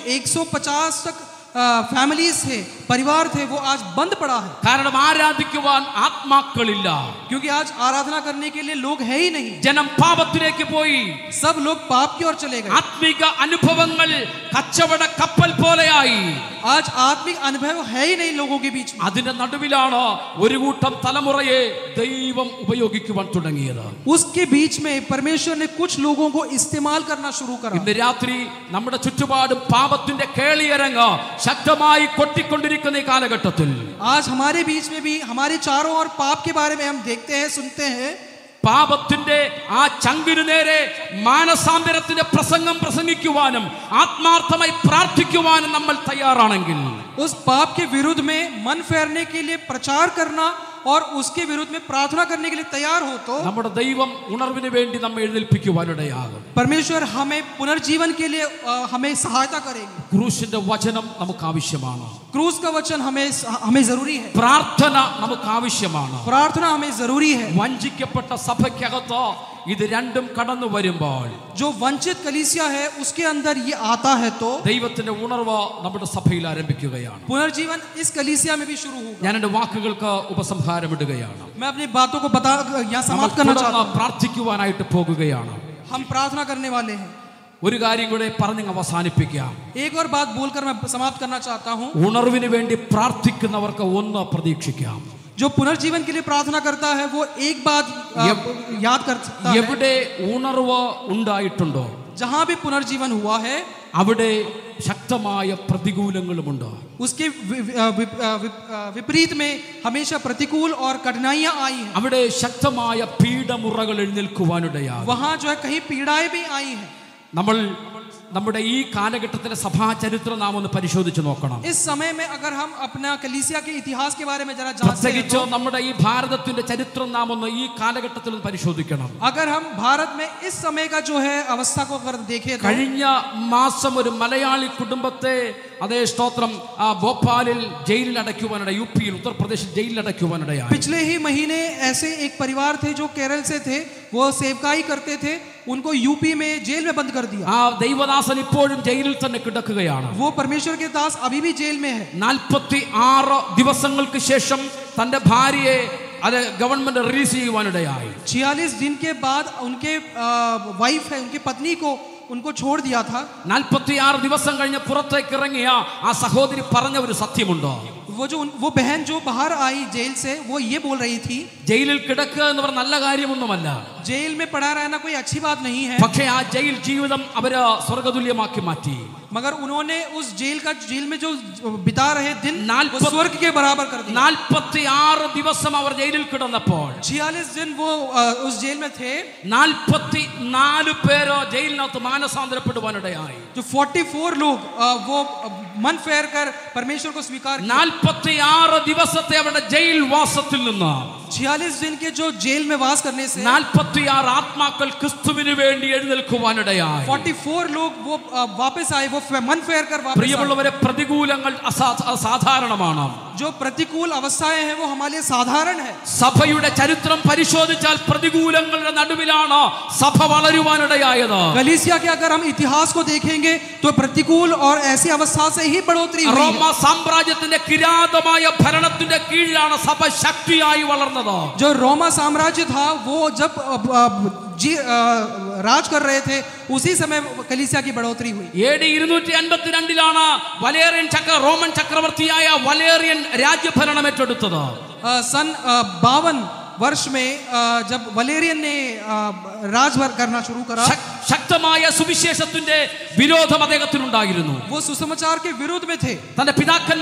150 तक फैमिलीज थे परिवार थे वो आज बंद पड़ा है കാരണം ആരാധിക്കുവാൻ ആത്മാക്കളില്ല क्योंकि आज आराधना करने के लिए लोग है ही नहीं ജനം പാപത്തിലേക്ക് പോയി सब लोग पाप की ओर चले गए ആത്മീക അനുഭവങ്ങൾ കച്ചവട കപ്പൽ പോലെയായി आज आत्मिक अनुभव है ही नहीं लोगों के बीच में അതിന്റെ നടുവിലാണ് ഒരു കൂട്ടം തലമുറയെ ദൈവം ഉപയോഗിക്കുവാൻ തുടങ്ങിയത് उसके बीच में परमेश्वर ने कुछ लोगों को इस्तेमाल करना शुरू करा ഇന്ന് രാത്രി നമ്മുടെ ചുറ്റുപാടും പാപത്തിന്റെ കേളിയരങ്ങ് ശക്തമായി കൊട്ടിക്കൊണ്ടിരിക്കുന്ന ഈ കാലഘട്ടത്തിൽ आज हमारे बीच में भी हमारे चारों ओर पाप के बारे में हम देखते हैं सुनते हैं പാപത്തിന്റെ ആ ചങ്കിനു നേരെ മാനസാന്തരത്തിന്റെ പ്രസംഗം പ്രസംഗിക്കുവാനും ആത്മാർത്ഥമായി പ്രാർത്ഥിക്കുവാനും നമ്മൾ തയ്യാറാണെങ്കിൽ उस पाप के विरुद्ध में मन फेरने के लिए प्रचार करना और उसके विरुद्ध में प्रार्थना करने के लिए तैयार हो तो നമ്മുടെ ദൈവം ഉണർവിന് വേണ്ടി നമ്മെ എഴുന്നേൽപ്പിക്കുവാനിടയാകും परमेश्वर हमें पुनर्जीवन के लिए अ, हमें सहायता करेंगे ക്രൂശിന്റെ വചനം നമുക്ക് ആവശ്യമാണ് क्रूस का वचन हमें हमें जरूरी है പ്രാർത്ഥന നമുക്ക് ആവശ്യമാണ് प्रार्थना हमें जरूरी है വഞ്ചിക്കപ്പെട്ട സഭയ്ക്കകത്ത് ഇത് രണ്ടും കടന്നു വരുമ്പോൾ जो वंचित कलीसिया है उसके अंदर ये आता है तो ദൈവത്തിന്റെ ഉണർവ് നമ്മുടെ സഭയിൽ ആരംഭിക്കുകയാണ് पुनर्जीवन इस कलीसिया में भी शुरू होगा ഞാൻ എൻ്റെ വാക്കുകൾക്ക് ഉപസംഹാരമിടുകയാണ് मैं अपनी बातों को बता यहाँ നമ്മൾ समाप्त करना चाहता തുടർന്ന് പ്രാർത്ഥിക്കുവാനായിട്ട് പോകുകയാണ് हूँ हम प्रार्थना करने वाले हैं ഒരു കാര്യം കൂടെ പറഞ്ഞ് അവസാനിപ്പിക്കാം एक और बात बोलकर मैं समाप्त करना चाहता हूँ ഉണർവിന് വേണ്ടി പ്രാർത്ഥിക്കുന്നവർക്ക് ഒന്ന് പ്രതീക്ഷിക്കാം जो पुनर्जीवन के लिए प्रार्थना करता है वो एक बात अ, याद कर सकता है എവിടെ ഉണർവ് ഉണ്ടായിട്ടുണ്ടോ जहाँ भी पुनर्जीवन हुआ है അവിടെ ശക്തമായ പ്രതികൂലങ്ങളുമുണ്ട് उसके वि- वि- अ, वि- अ, वि- अ, विपरीत में हमेशा प्रतिकूल और कठिनाइयां आई हैं അവിടെ ശക്തമായ പീഡമുറകൾ എഴുന്നേൽക്കുവാനിടയാകും वहाँ जो है कहीं पीड़ाएं भी आई हैं നമ്മൾ നമ്മുടെ ഈ കാലഘട്ടത്തിലെ സഭാചരിത്രം നാം ഒന്ന് പരിശോധിച്ച് നോക്കണം इस समय में अगर हम अपना कलीसिया के इतिहास के बारे में जरा जानते हैं പ്രത്യേകിച്ച് നമ്മുടെ ഈ ഭാരതത്തിന്റെ ചരിത്രം നാം ഒന്ന് ഈ കാലഘട്ടത്തിൽ ഒന്ന് പരിശോധിക്കണം अगर हम भारत में इस समय का जो है अवस्था को अगर देखें तो കഴിഞ്ഞ മാസം ഒരു മലയാളി കുടുംബത്തെ അതേ സ്തോത്രം ആ ഭോപ്പാലിൽ ജയിലിൽ അടയ്ക്കുവാനിട യു പിയിൽ ഉത്തർപ്രദേശിൽ ജയിലിൽ അടയ്ക്കുവാനിടയായി पिछले ही महीने ऐसे एक परिवार थे जो केरल से थे वो सेवकाई करते थे उनको यूपी में जेल में बंद कर दिया ആ ദൈവദാസൻ ഇപ്പോഴും ജയിലിൽ തന്നെ കിടക്കുകയാണ് वो परमेश्वर के दास अभी भी जेल में है നാൽപ്പത്തി ആറ് ദിവസങ്ങൾക്ക് ശേഷം തന്റെ ഭാര്യയെ അത് ഗവൺമെന്റ് റിലീസ് ചെയ്യുവാനിടയായി छियालीस दिन के बाद उनके वाइफ है उनकी पत्नी को उनको छोड़ दिया था നാൽപ്പത്തി ആറ് ദിവസം കഴിഞ്ഞ് പുറത്തേക്ക് ഇറങ്ങിയ ആ സഹോദരി പറഞ്ഞ ഒരു സത്യമുണ്ടോ वो जो उन- वो बहन जो बाहर आई जेल से वो ये बोल रही थी ജയിലിൽ കിടക്കുക എന്ന് പറഞ്ഞ നല്ല കാര്യമൊന്നുമല്ല जेल में पड़ा रहना कोई अच्छी बात नहीं है പക്ഷേ ആ ജയിൽ ജീവിതം അവര് സ്വർഗതുല്യമാക്കി മാറ്റി मगर उन्होंने उस जेल का जेल में जो बिता रहे दिन नाल- वो स्वर्ग के बराबर कर दिया നാൽപ്പത്തി ആറ് ദിവസം അവർ ജയിലിൽ കിടന്നപ്പോൾ छियालीस दिन वो अ, उस जेल में थे നാൽപ്പത്തി നാല് പേര് ജയിലിനകത്ത് മാനസാന്തരപ്പെടുവാനിടയായി जो 44 लोग अ, वो अ, मन फेर कर परमेश्वर को स्वीकार किया നാൽപ്പത്തി ആറ് ദിവസത്തെ അവരുടെ ജയിൽ വാസത്തിൽ നിന്ന് छियालीस दिन के जो जेल में वास करने से നാൽപ്പത്തി ആറ് ആത്മാക്കൾ ക്രിസ്തുവിന് വേണ്ടി എഴുന്നേൽക്കുവാനിടയായി 44 लोग वो अ, वापस आए वो फे- मन फेर कर वापस आए। പ്രിയമുള്ളവരെ പ്രതികൂലങ്ങൾ അസാ- അസാധാരണമാണ് जो प्रतिकूल अवस्थाएं हैं वो हमारे लिए साधारण है സഭയുടെ ചരിത്രം പരിശോധിച്ചാൽ പ്രതികൂലങ്ങളുടെ നടുവിലാണ് സഭ വളരുവാനിടയായത് गलीसिया के अगर हम इतिहास को देखेंगे तो प्रतिकूल और ऐसी अवस्था से ही बढ़ोतरी हुई റോമ है। സാമ്രാജ്യത്തിന്റെ കിരാതമായ ഭരണത്തിന്റെ കീഴിലാണ് സഭ ശക്തിയായി വളർന്നത് जो रोमा साम्राज्य था वो जब अ, अ, जी अ, राज कर रहे थे उसी समय कलीसिया की बढ़ोतरी हुई എ ഡി ഇരുന്നൂറ്റി അൻപത്തിരണ്ടിലാണ് വലേറിയൻ ചക്ര റോമൻ ചക്രവർത്തിയായ വലേറിയൻ രാജ്യഭരണം ഏറ്റെടുത്തത് अ, सन बावन वर्ष में अ, जब वलेरियन ने अ, राजभर करना शुरू करा ശക്- ശക്തമായ സുവിശേഷത്തിന്റെ വിരോധം അദ്ദേഹത്തിനുണ്ടായിരുന്നു वो सुसमाचार के विरुद्ध में थे തന്റെ പിതാക്കന്മാർ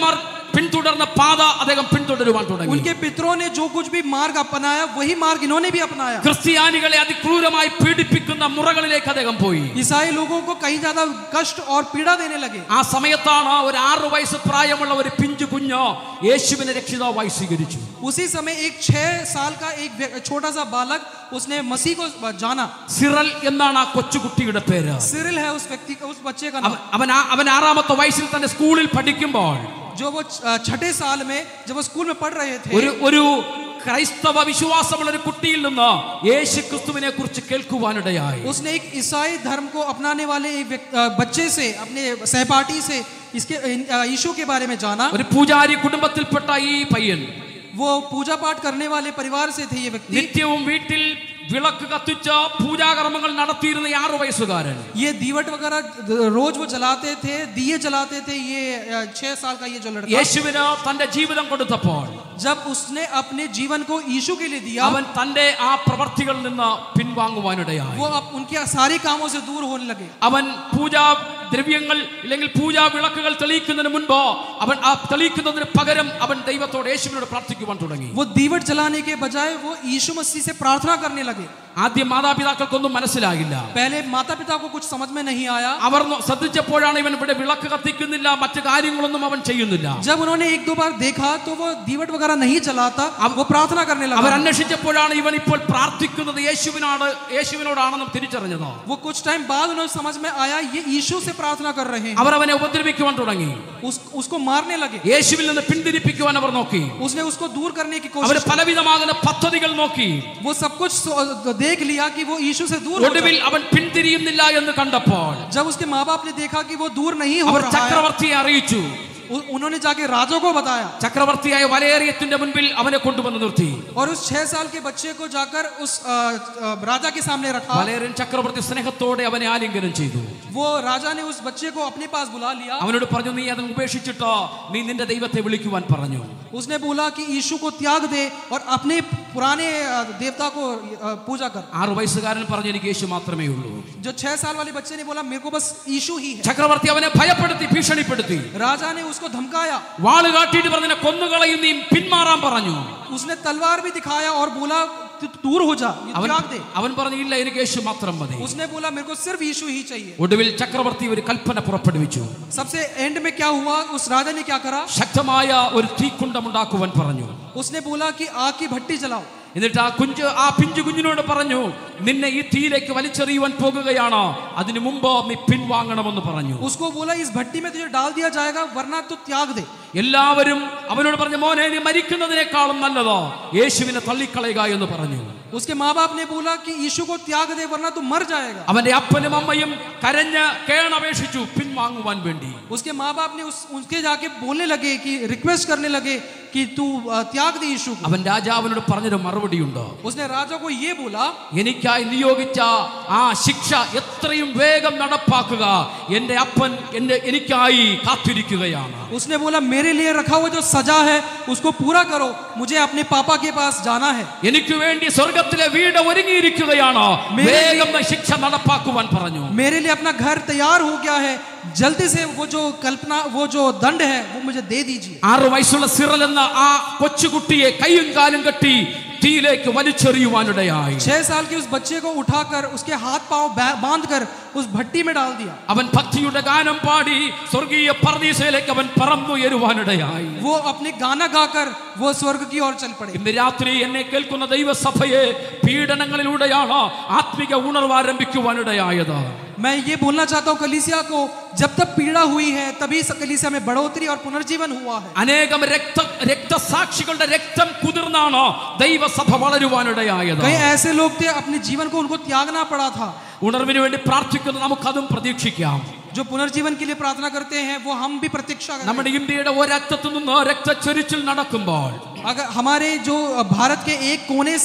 പിന്തുടർന്ന പാത അദ്ദേഹം പിന്തുടരുവാൻ തുടങ്ങി उनके पितरों ने जो कुछ भी मार्ग अपनाया वही मार्ग इन्होंने भी अपनाया ക്രിസ്ത്യാനികളെ അതിക്രൂരമായി പീഡിപ്പിക്കുന്ന മുറകളിലേക്ക് അദ്ദേഹം പോയി ईसाई लोगों को कहीं ज्यादा कष्ट और पीड़ा देने लगे ആ സമയത്താണ് ഒരു ആറു വയസ്സ് പ്രായമുള്ള ഒരു പിഞ്ചു കുഞ്ഞ് യേശുവിനെ രക്ഷിതാവായി സ്വീകരിച്ചു उसी समय एक छह साल का एक व्य- छोटा सा बालक उसने मसीह को जाना സിറൽ എന്നാണ് ആ കൊച്ചുകുട്ടിയുടെ പേര് सिरिल है उस व्यक्ति का उस बच्चे का नाम അവൻ- അവൻ ആ- അവൻ ആറാമത്തെ വയസ്സിൽ തന്നെ സ്കൂളിൽ പഠിക്കുമ്പോൾ जो वो छ- छठे साल में जब वो स्कूल में पढ़ रहे थे ഒരു ഒരു ക്രൈസ്തവ വിശ്വാസമുള്ള ഒരു കുട്ടിയിൽ നിന്ന് യേശു ക്രിസ്തുവിനെ കുറിച്ച് കേൾക്കുവാനിടയായി उसने एक ईसाई धर्म को अपनाने वाले एक व्यक्ति- अ, बच्चे से अपने सहपाठी से इसके अ, यीशु के बारे में जाना ഒരു പൂജാരി കുടുംബത്തിൽപ്പെട്ട ഈ പയ്യൻ वो पूजा पाठ करने वाले परिवार से थे ये व्यक्ति നിത്യവും വീട്ടിൽ വിളക്ക് കത്തിച്ച് പൂജാകർമ്മങ്ങൾ നടത്തിയിരുന്ന ഈ ആറു വയസ്സുകാരൻ ये दीवट वगैरह द- रोज वो जलाते थे दिए जलाते थे ये अ, छह साल का ये जो लड़का യേശുവിന് തന്റെ ജീവിതം കൊടുത്തപ്പോൾ जब उसने अपने जीवन को यीशु के लिए दिया അവൻ തന്റെ ആ പ്രവർത്തികളിൽ നിന്ന് പിൻവാങ്ങുവാനിടയായി वो अब उनके सारे कामों से दूर होने लगे അവൻ പൂജാ ദ്രവ്യങ്ങൾ അല്ലെങ്കിൽ പൂജാ വിളക്കുകൾ തെളിയിക്കുന്നതിന് മുൻപ് അവൻ ആ തെളിയിക്കുന്നതിന് പകരം അവൻ ദൈവത്തോട് യേശുവിനോട് പ്രാർത്ഥിക്കുവാൻ തുടങ്ങി वो दीवट जलाने के बजाय वो यीशु मसीह से प्रार्थना करने लगे ആദ്യം മാതാപിതാക്കൾക്കൊന്നും മനസ്സിലാകില്ല पहले माता पिता को कुछ समझ में नहीं आया അവർ നോ- ശ്രദ്ധിച്ചപ്പോഴാണ് ഇവൻ ഇവിടെ വിളക്ക് കത്തിക്കുന്നില്ല മറ്റു കാര്യങ്ങളൊന്നും അവൻ ചെയ്യുന്നില്ല जब उन्होंने एक दो बार देखा तो वो दीवट वगैरह नहीं जलाता अब वो प्रार्थना करने അവർ लगा അന്വേഷിച്ചപ്പോഴാണ് ഇവൻ ഇപ്പോൾ പ്രാർത്ഥിക്കുന്നത് യേശുവിനാണ് യേശുവിനോടാണെന്ന് തിരിച്ചറിഞ്ഞത് वो कुछ टाइम बाद उन्हें समझ में आया ये यीशु से प्रार्थना कर रहे हैं അവർ അവനെ ഉപദ്രവിക്കുവാൻ തുടങ്ങി उस, उसको मारने लगे യേശുവിൽ നിന്ന് പിന്തിരിപ്പിക്കുവാൻ അവർ നോക്കി उसने उसको दूर करने की അവർ कोशिश की। പലവിധമാകുന്ന പദ്ധതികൾ നോക്കി वो सब कुछ सो- देख लिया कि वो यीशु से दूर हो ഒടുവിൽ जाए। അവൻ പിന്തിരിയുന്നില്ല എന്ന് കണ്ടപ്പോൾ जब उसके माँ बाप ने देखा कि वो दूर नहीं हो അവർ रहा है ചക്രവർത്തിയെ അറിയിച്ചു उ- उन्होंने जाके राजा को बताया ചക്രവർത്തിയായ വലയേറിയത്തിന്റെ മുൻപിൽ അവനെ കൊണ്ടുവന്ന് നിർത്തി और उस छह साल के बच्चे को जाकर उस अ, अ, राजा के सामने रखा വലയറിയൻ ചക്രവർത്തി സ്നേഹത്തോടെ അവനെ ആലിംഗനം ചെയ്തു वो राजा ने उस बच्चे को अपने पास बुला लिया അവനോട് പറഞ്ഞു നീ അത് ഉപേക്ഷിച്ചിട്ടോ നീ നിന്റെ ദൈവത്തെ വിളിക്കുവാൻ പറഞ്ഞു उसने बोला कि यीशु को त्याग दे और अपने पुराने अ, देवता को अ, पूजा कर ആറു വയസ്സുകാരൻ പറഞ്ഞു എനിക്ക് യേശു മാത്രമേ ഉള്ളൂ जो छह साल वाले बच्चे ने बोला मेरे को बस यीशु ही है ചക്രവർത്തി അവനെ ഭയപ്പെടുത്തി ഭീഷണിപ്പെടുത്തി राजा ने उसको धमकाया വാള് കാട്ടിയിട്ട് പറഞ്ഞ കൊന്നുകളയും നീ പിന്മാറാൻ പറഞ്ഞു उसने तलवार भी दिखाया और बोला "तू दूर हो जा ये അവൻ त्याग दे അവൻ പറഞ്ഞു ഇല്ല എനിക്ക് യേശു മാത്രം മതി उसने बोला मेरे को सिर्फ यीशु ही चाहिए ഒടുവിൽ ചക്രവർത്തി ഒരു കൽപ്പന പുറപ്പെടുവിച്ചു सबसे एंड में क्या हुआ उस राजा ने क्या करा ശക്തമായ ഒരു തീക്കുണ്ടമുണ്ടാക്കുവാൻ പറഞ്ഞു उसने बोला कि आग की भट्टी जलाओ എന്നിട്ട് ആ കുഞ്ച് ആ പിഞ്ചു കുഞ്ഞിനോട് പറഞ്ഞു നിന്നെ ഈ തീയിലേക്ക് വലിച്ചെറിയുവാൻ പോകുകയാണ് അതിനു മുമ്പ് നീ പിൻവാങ്ങണമെന്ന് പറഞ്ഞു उसको बोला इस भट्टी में तुझे डाल दिया जाएगा वरना तू त्याग दे എല്ലാവരും അവനോട് പറഞ്ഞു മോനെ നീ മരിക്കുന്നതിനേക്കാളും നല്ലതോ യേശുവിനെ തള്ളിക്കളയുക എന്ന് പറഞ്ഞു उसके माँ बाप ने बोला कि यीशु को त्याग दे वरना तू मर जाएगा അവന്റെ അപ്പനും അമ്മയും കരഞ്ഞ് കേണപേക്ഷിച്ചു പിൻവാങ്ങുവാൻ വേണ്ടി उसके माँ बाप ने उस उनके जाके बोलने लगे कि रिक्वेस्ट करने लगे कि तू अ, त्याग दे यीशु को അവൻ രാജാവിനോട് പറഞ്ഞൊരു മറുപടിയുണ്ട് उसने राजा को ये बोला എനിക്കായി നിയോഗിച്ച ആ ശിക്ഷ എത്രയും വേഗം നടപ്പാക്കുക എന്റെ അപ്പൻ എന്റെ എനിക്കായി കാത്തിരിക്കുകയാണ് उसने बोला मेरे लिए रखा हुआ जो सजा है उसको पूरा करो मुझे अपने पापा के पास जाना है എനിക്ക് വേണ്ടി സ്വർഗത്തിലെ വീട് ഒരുങ്ങിയിരിക്കുകയാണ് മേരെ വേഗം ശിക്ഷ നടപ്പാക്കുവാൻ പറഞ്ഞു मेरे लिए अपना घर तैयार हो गया है जल्दी से वो जो कल्पना वो जो दंड है वो मुझे दे दीजिए ആറു വയസ്സുള്ള സിറൽ എന്ന ആ കൊച്ചുകുട്ടിയെ കൈയും കാലും കെട്ടി തീയിലേക്ക് വലിച്ചെറിയുവാനിടയായി छह साल के उस बच्चे को उठाकर उसके हाथ पांव बांध कर उस भट्टी में डाल दिया അവൻ ഭക്തിയുടെ ഗാനം പാടി സ്വർഗീയ പർദീസയിലേക്ക് അവൻ പറന്നുയരുവാനിടയായി वो अपने गाना गाकर वो स्वर्ग की ओर चल पड़े ഇന്ന് രാത്രി എന്നെ കേൾക്കുന്ന ദൈവസഭയെ പീഡനങ്ങളിലൂടെയാണ് ആത്മിക ഉണർവ് ആരംഭിക്കുവാനിടയായത് मैं ये बोलना चाहता हूँ कलीसिया को जब तक पीड़ा हुई है तभी स- कलीसिया में बढ़ोतरी और पुनर्जीवन हुआ है അനേകം രക്ത രക്തസാക്ഷികളുടെ രക്തം കുതിർന്നാണ് ദൈവസഭ വളരുവാനിടയായത് कई ऐसे लोग थे अपने जीवन को उनको त्यागना पड़ा था ഉണർവിന് വേണ്ടി പ്രാർത്ഥിക്കുന്ന നമുക്കതും പ്രതീക്ഷിക്കാം जो पुनर्जीवन के लिए प्रार्थना करते हैं वो हम भी प्रतीक्षा करें നമ്മുടെ ഇന്ത്യയുടെ ഒരറ്റത്തു നിന്ന് രക്തച്ചൊരിച്ചിൽ നടക്കുമ്പോൾ अगर हमारे जो भारत के एक कोने से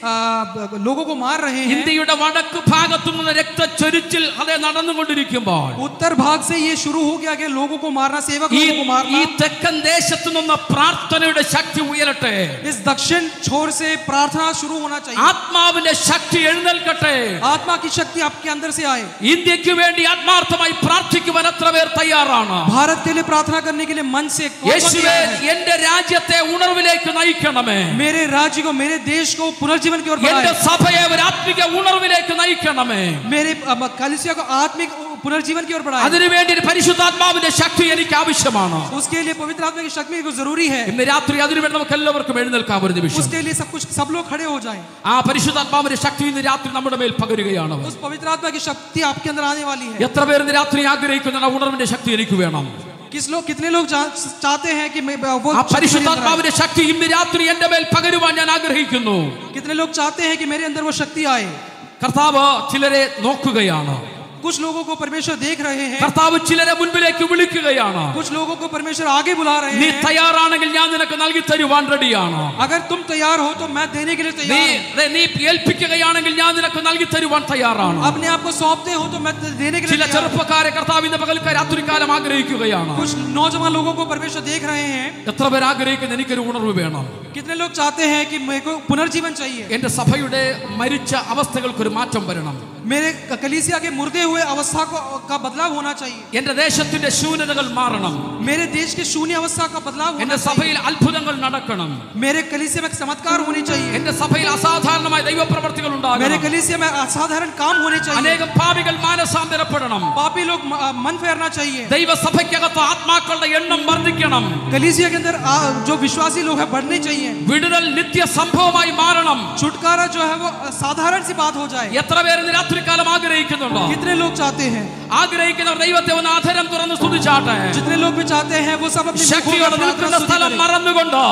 आ, लोगों को मार रहे हैं ഇന്ത്യയുടെ വടക്ക് ഭാഗത്തു നിന്ന് രക്തച്ചൊരിച്ചിൽ അത് നടന്നുകൊണ്ടിരിക്കുമ്പോൾ उत्तर भाग से ये शुरू हो गया कि लोगों को मारना सेवक ഈ लोगों को मारना ഈ തെക്കൻ ദേശത്തു നിന്ന് പ്രാർത്ഥനയുടെ ശക്തി ഉയരട്ടെ इस दक्षिण छोर से प्रार्थना शुरू होना चाहिए ആത്മാവിന്റെ ശക്തി എഴുന്നേൽക്കട്ടെ आत्मा की शक्ति आपके अंदर से आए ഇന്ത്യക്ക് വേണ്ടി ആത്മാർത്ഥമായി പ്രാർത്ഥിക്കുവാൻ എത്ര പേർ തയ്യാറാണ് भारत के लिए प्रार्थना करने के लिए मन से कौन कौन യേശുവെ तैयार है? എന്റെ രാജ്യത്തെ ഉണർവിലേക്ക് നയിക്കണമേ मेरे राज्य को मेरे देश को पुनर्जीवन की ओर എന്റെ बढ़ाए സഭയെ ഒരു ആത്മിക ഉണർവിലേക്ക് നയിക്കണമേ मेरे अ, कलिसिया को आत्मिक पुनर्जीवन की ओर बढ़ाए അതിനുവേണ്ടി ഒരു പരിശുദ്ധാത്മാവിന്റെ ശക്തി എനിക്ക് ആവശ്യമാണ് उसके लिए पवित्र आत्मा की शक्ति को जरूरी है ഇന്ന് രാത്രി അതിനുവേണ്ടി നമുക്ക് എല്ലാവർക്കും എഴുന്നേൽക്കാം ഒരു നിമിഷം उसके लिए सब कुछ सब लोग खड़े हो जाएं ആ പരിശുദ്ധാത്മാവിന്റെ ശക്തി ഇന്ന് രാത്രി നമ്മുടെ മേൽ പകരുകയാണ് उस पवित्र आत्मा की शक्ति आपके अंदर आने वाली है എത്ര പേർ ഇന്ന് രാത്രി ആഗ്രഹിക്കുന്ന ആ ഉണർവിന്റെ ശക്തി എനിക്ക് വേണം किस लोग कितने लोग जा- चाहते हैं कि मैं वो ആ शक्ति मेरे अंदर आए? പരിശുദ്ധാത്മാവിന്റെ ശക്തി ഇന്ന് രാത്രി എന്റെ മേൽ പകരുവാൻ ഞാൻ ആഗ്രഹിക്കുന്നു कितने लोग चाहते हैं कि मेरे अंदर वो शक्ति आए കർത്താവ് ചിലരെ നോക്കുകയാണ് कुछ लोगों को परमेश्वर देख रहे हैं കർത്താവ് ചിലരെ മുൻപിലേക്ക് വിളിക്കുകയാണ് कुछ लोगों को परमेश्वर आगे बुला रहे നീ हैं തയ്യാറാണെങ്കിൽ ഞാൻ നിനക്ക് നൽകി തരുവാൻ റെഡിയാണ് अगर तुम तैयार हो तो मैं देने के लिए നീ तैयार हूं ദേ, നീ ഏൽപ്പിക്കുകയാണെങ്കിൽ ഞാൻ നിനക്ക് നൽകി തരുവാൻ തയ്യാറാണ് अपने आप को सौंपते हो तो मैं देने के लिए ചില तैयार हूं। ചെറുപ്പക്കാരെ കർത്താവിന്റെ പകൽക്കാർ രാത്രികാലം ആഗ്രഹിക്കുകയാണ് कुछ नौजवान लोगों को परमेश्वर देख रहे हैं എത്ര പേർ ആഗ്രഹിക്കുന്ന എനിക്കൊരു ഉണർവ് വേണം कितने लोग चाहते हैं कि मेरे को पुनर्जीवन चाहिए എന്റെ സഭയുടെ മരിച്ച അവസ്ഥകൾക്കൊരു മാറ്റം വരണം मेरे कलीसिया के मुर्दे हुए अवस्था को का बदलाव होना चाहिए എന്റെ ദേശത്തിന്റെ ശൂന്യതകൾ മാറണം मेरे देश की शून्य अवस्था का बदलाव होना എന്റെ चाहिए സഭയിൽ അത്ഭുതങ്ങൾ നടക്കണം मेरे कलीसिया में चमत्कार होनी चाहिए എന്റെ സഭയിൽ അസാധാരണമായ ദൈവപ്രവർത്തികൾ मेरे ഉണ്ടാകണം कलीसिया में असाधारण काम होने चाहिए അനേകം പാപികൾ മാനസാന്തരപ്പെടണം पापी लोग म- मन फेरना चाहिए ദൈവസഭയ്ക്കകത്ത് ആത്മാക്കളുടെ എണ്ണം വർദ്ധിക്കണം कलीसिया के अंदर आ, जो विश्वासी लोग हैं बढ़ने चाहिए വിടുതൽ നിത്യ സംഭവമായി മാറണം छुटकारा जो है वो साधारण सी बात हो जाए എത്ര പേര് ഇന്ന് രാത്രികാലം ആഗ്രഹിക്കുന്നുണ്ടോ कितने लोग चाहते हैं ആഗ്രഹിക്കുന്നവർ ദൈവത്തെ ഒന്ന് ആധരം തുറന്ന് സ്തുതിച്ചാട്ടെ जितने लोग भी चाहते हैं वो सब अपनी ശക്തിയോടെ നിൽക്കുന്ന സ്ഥലം മറന്നുകൊണ്ടോ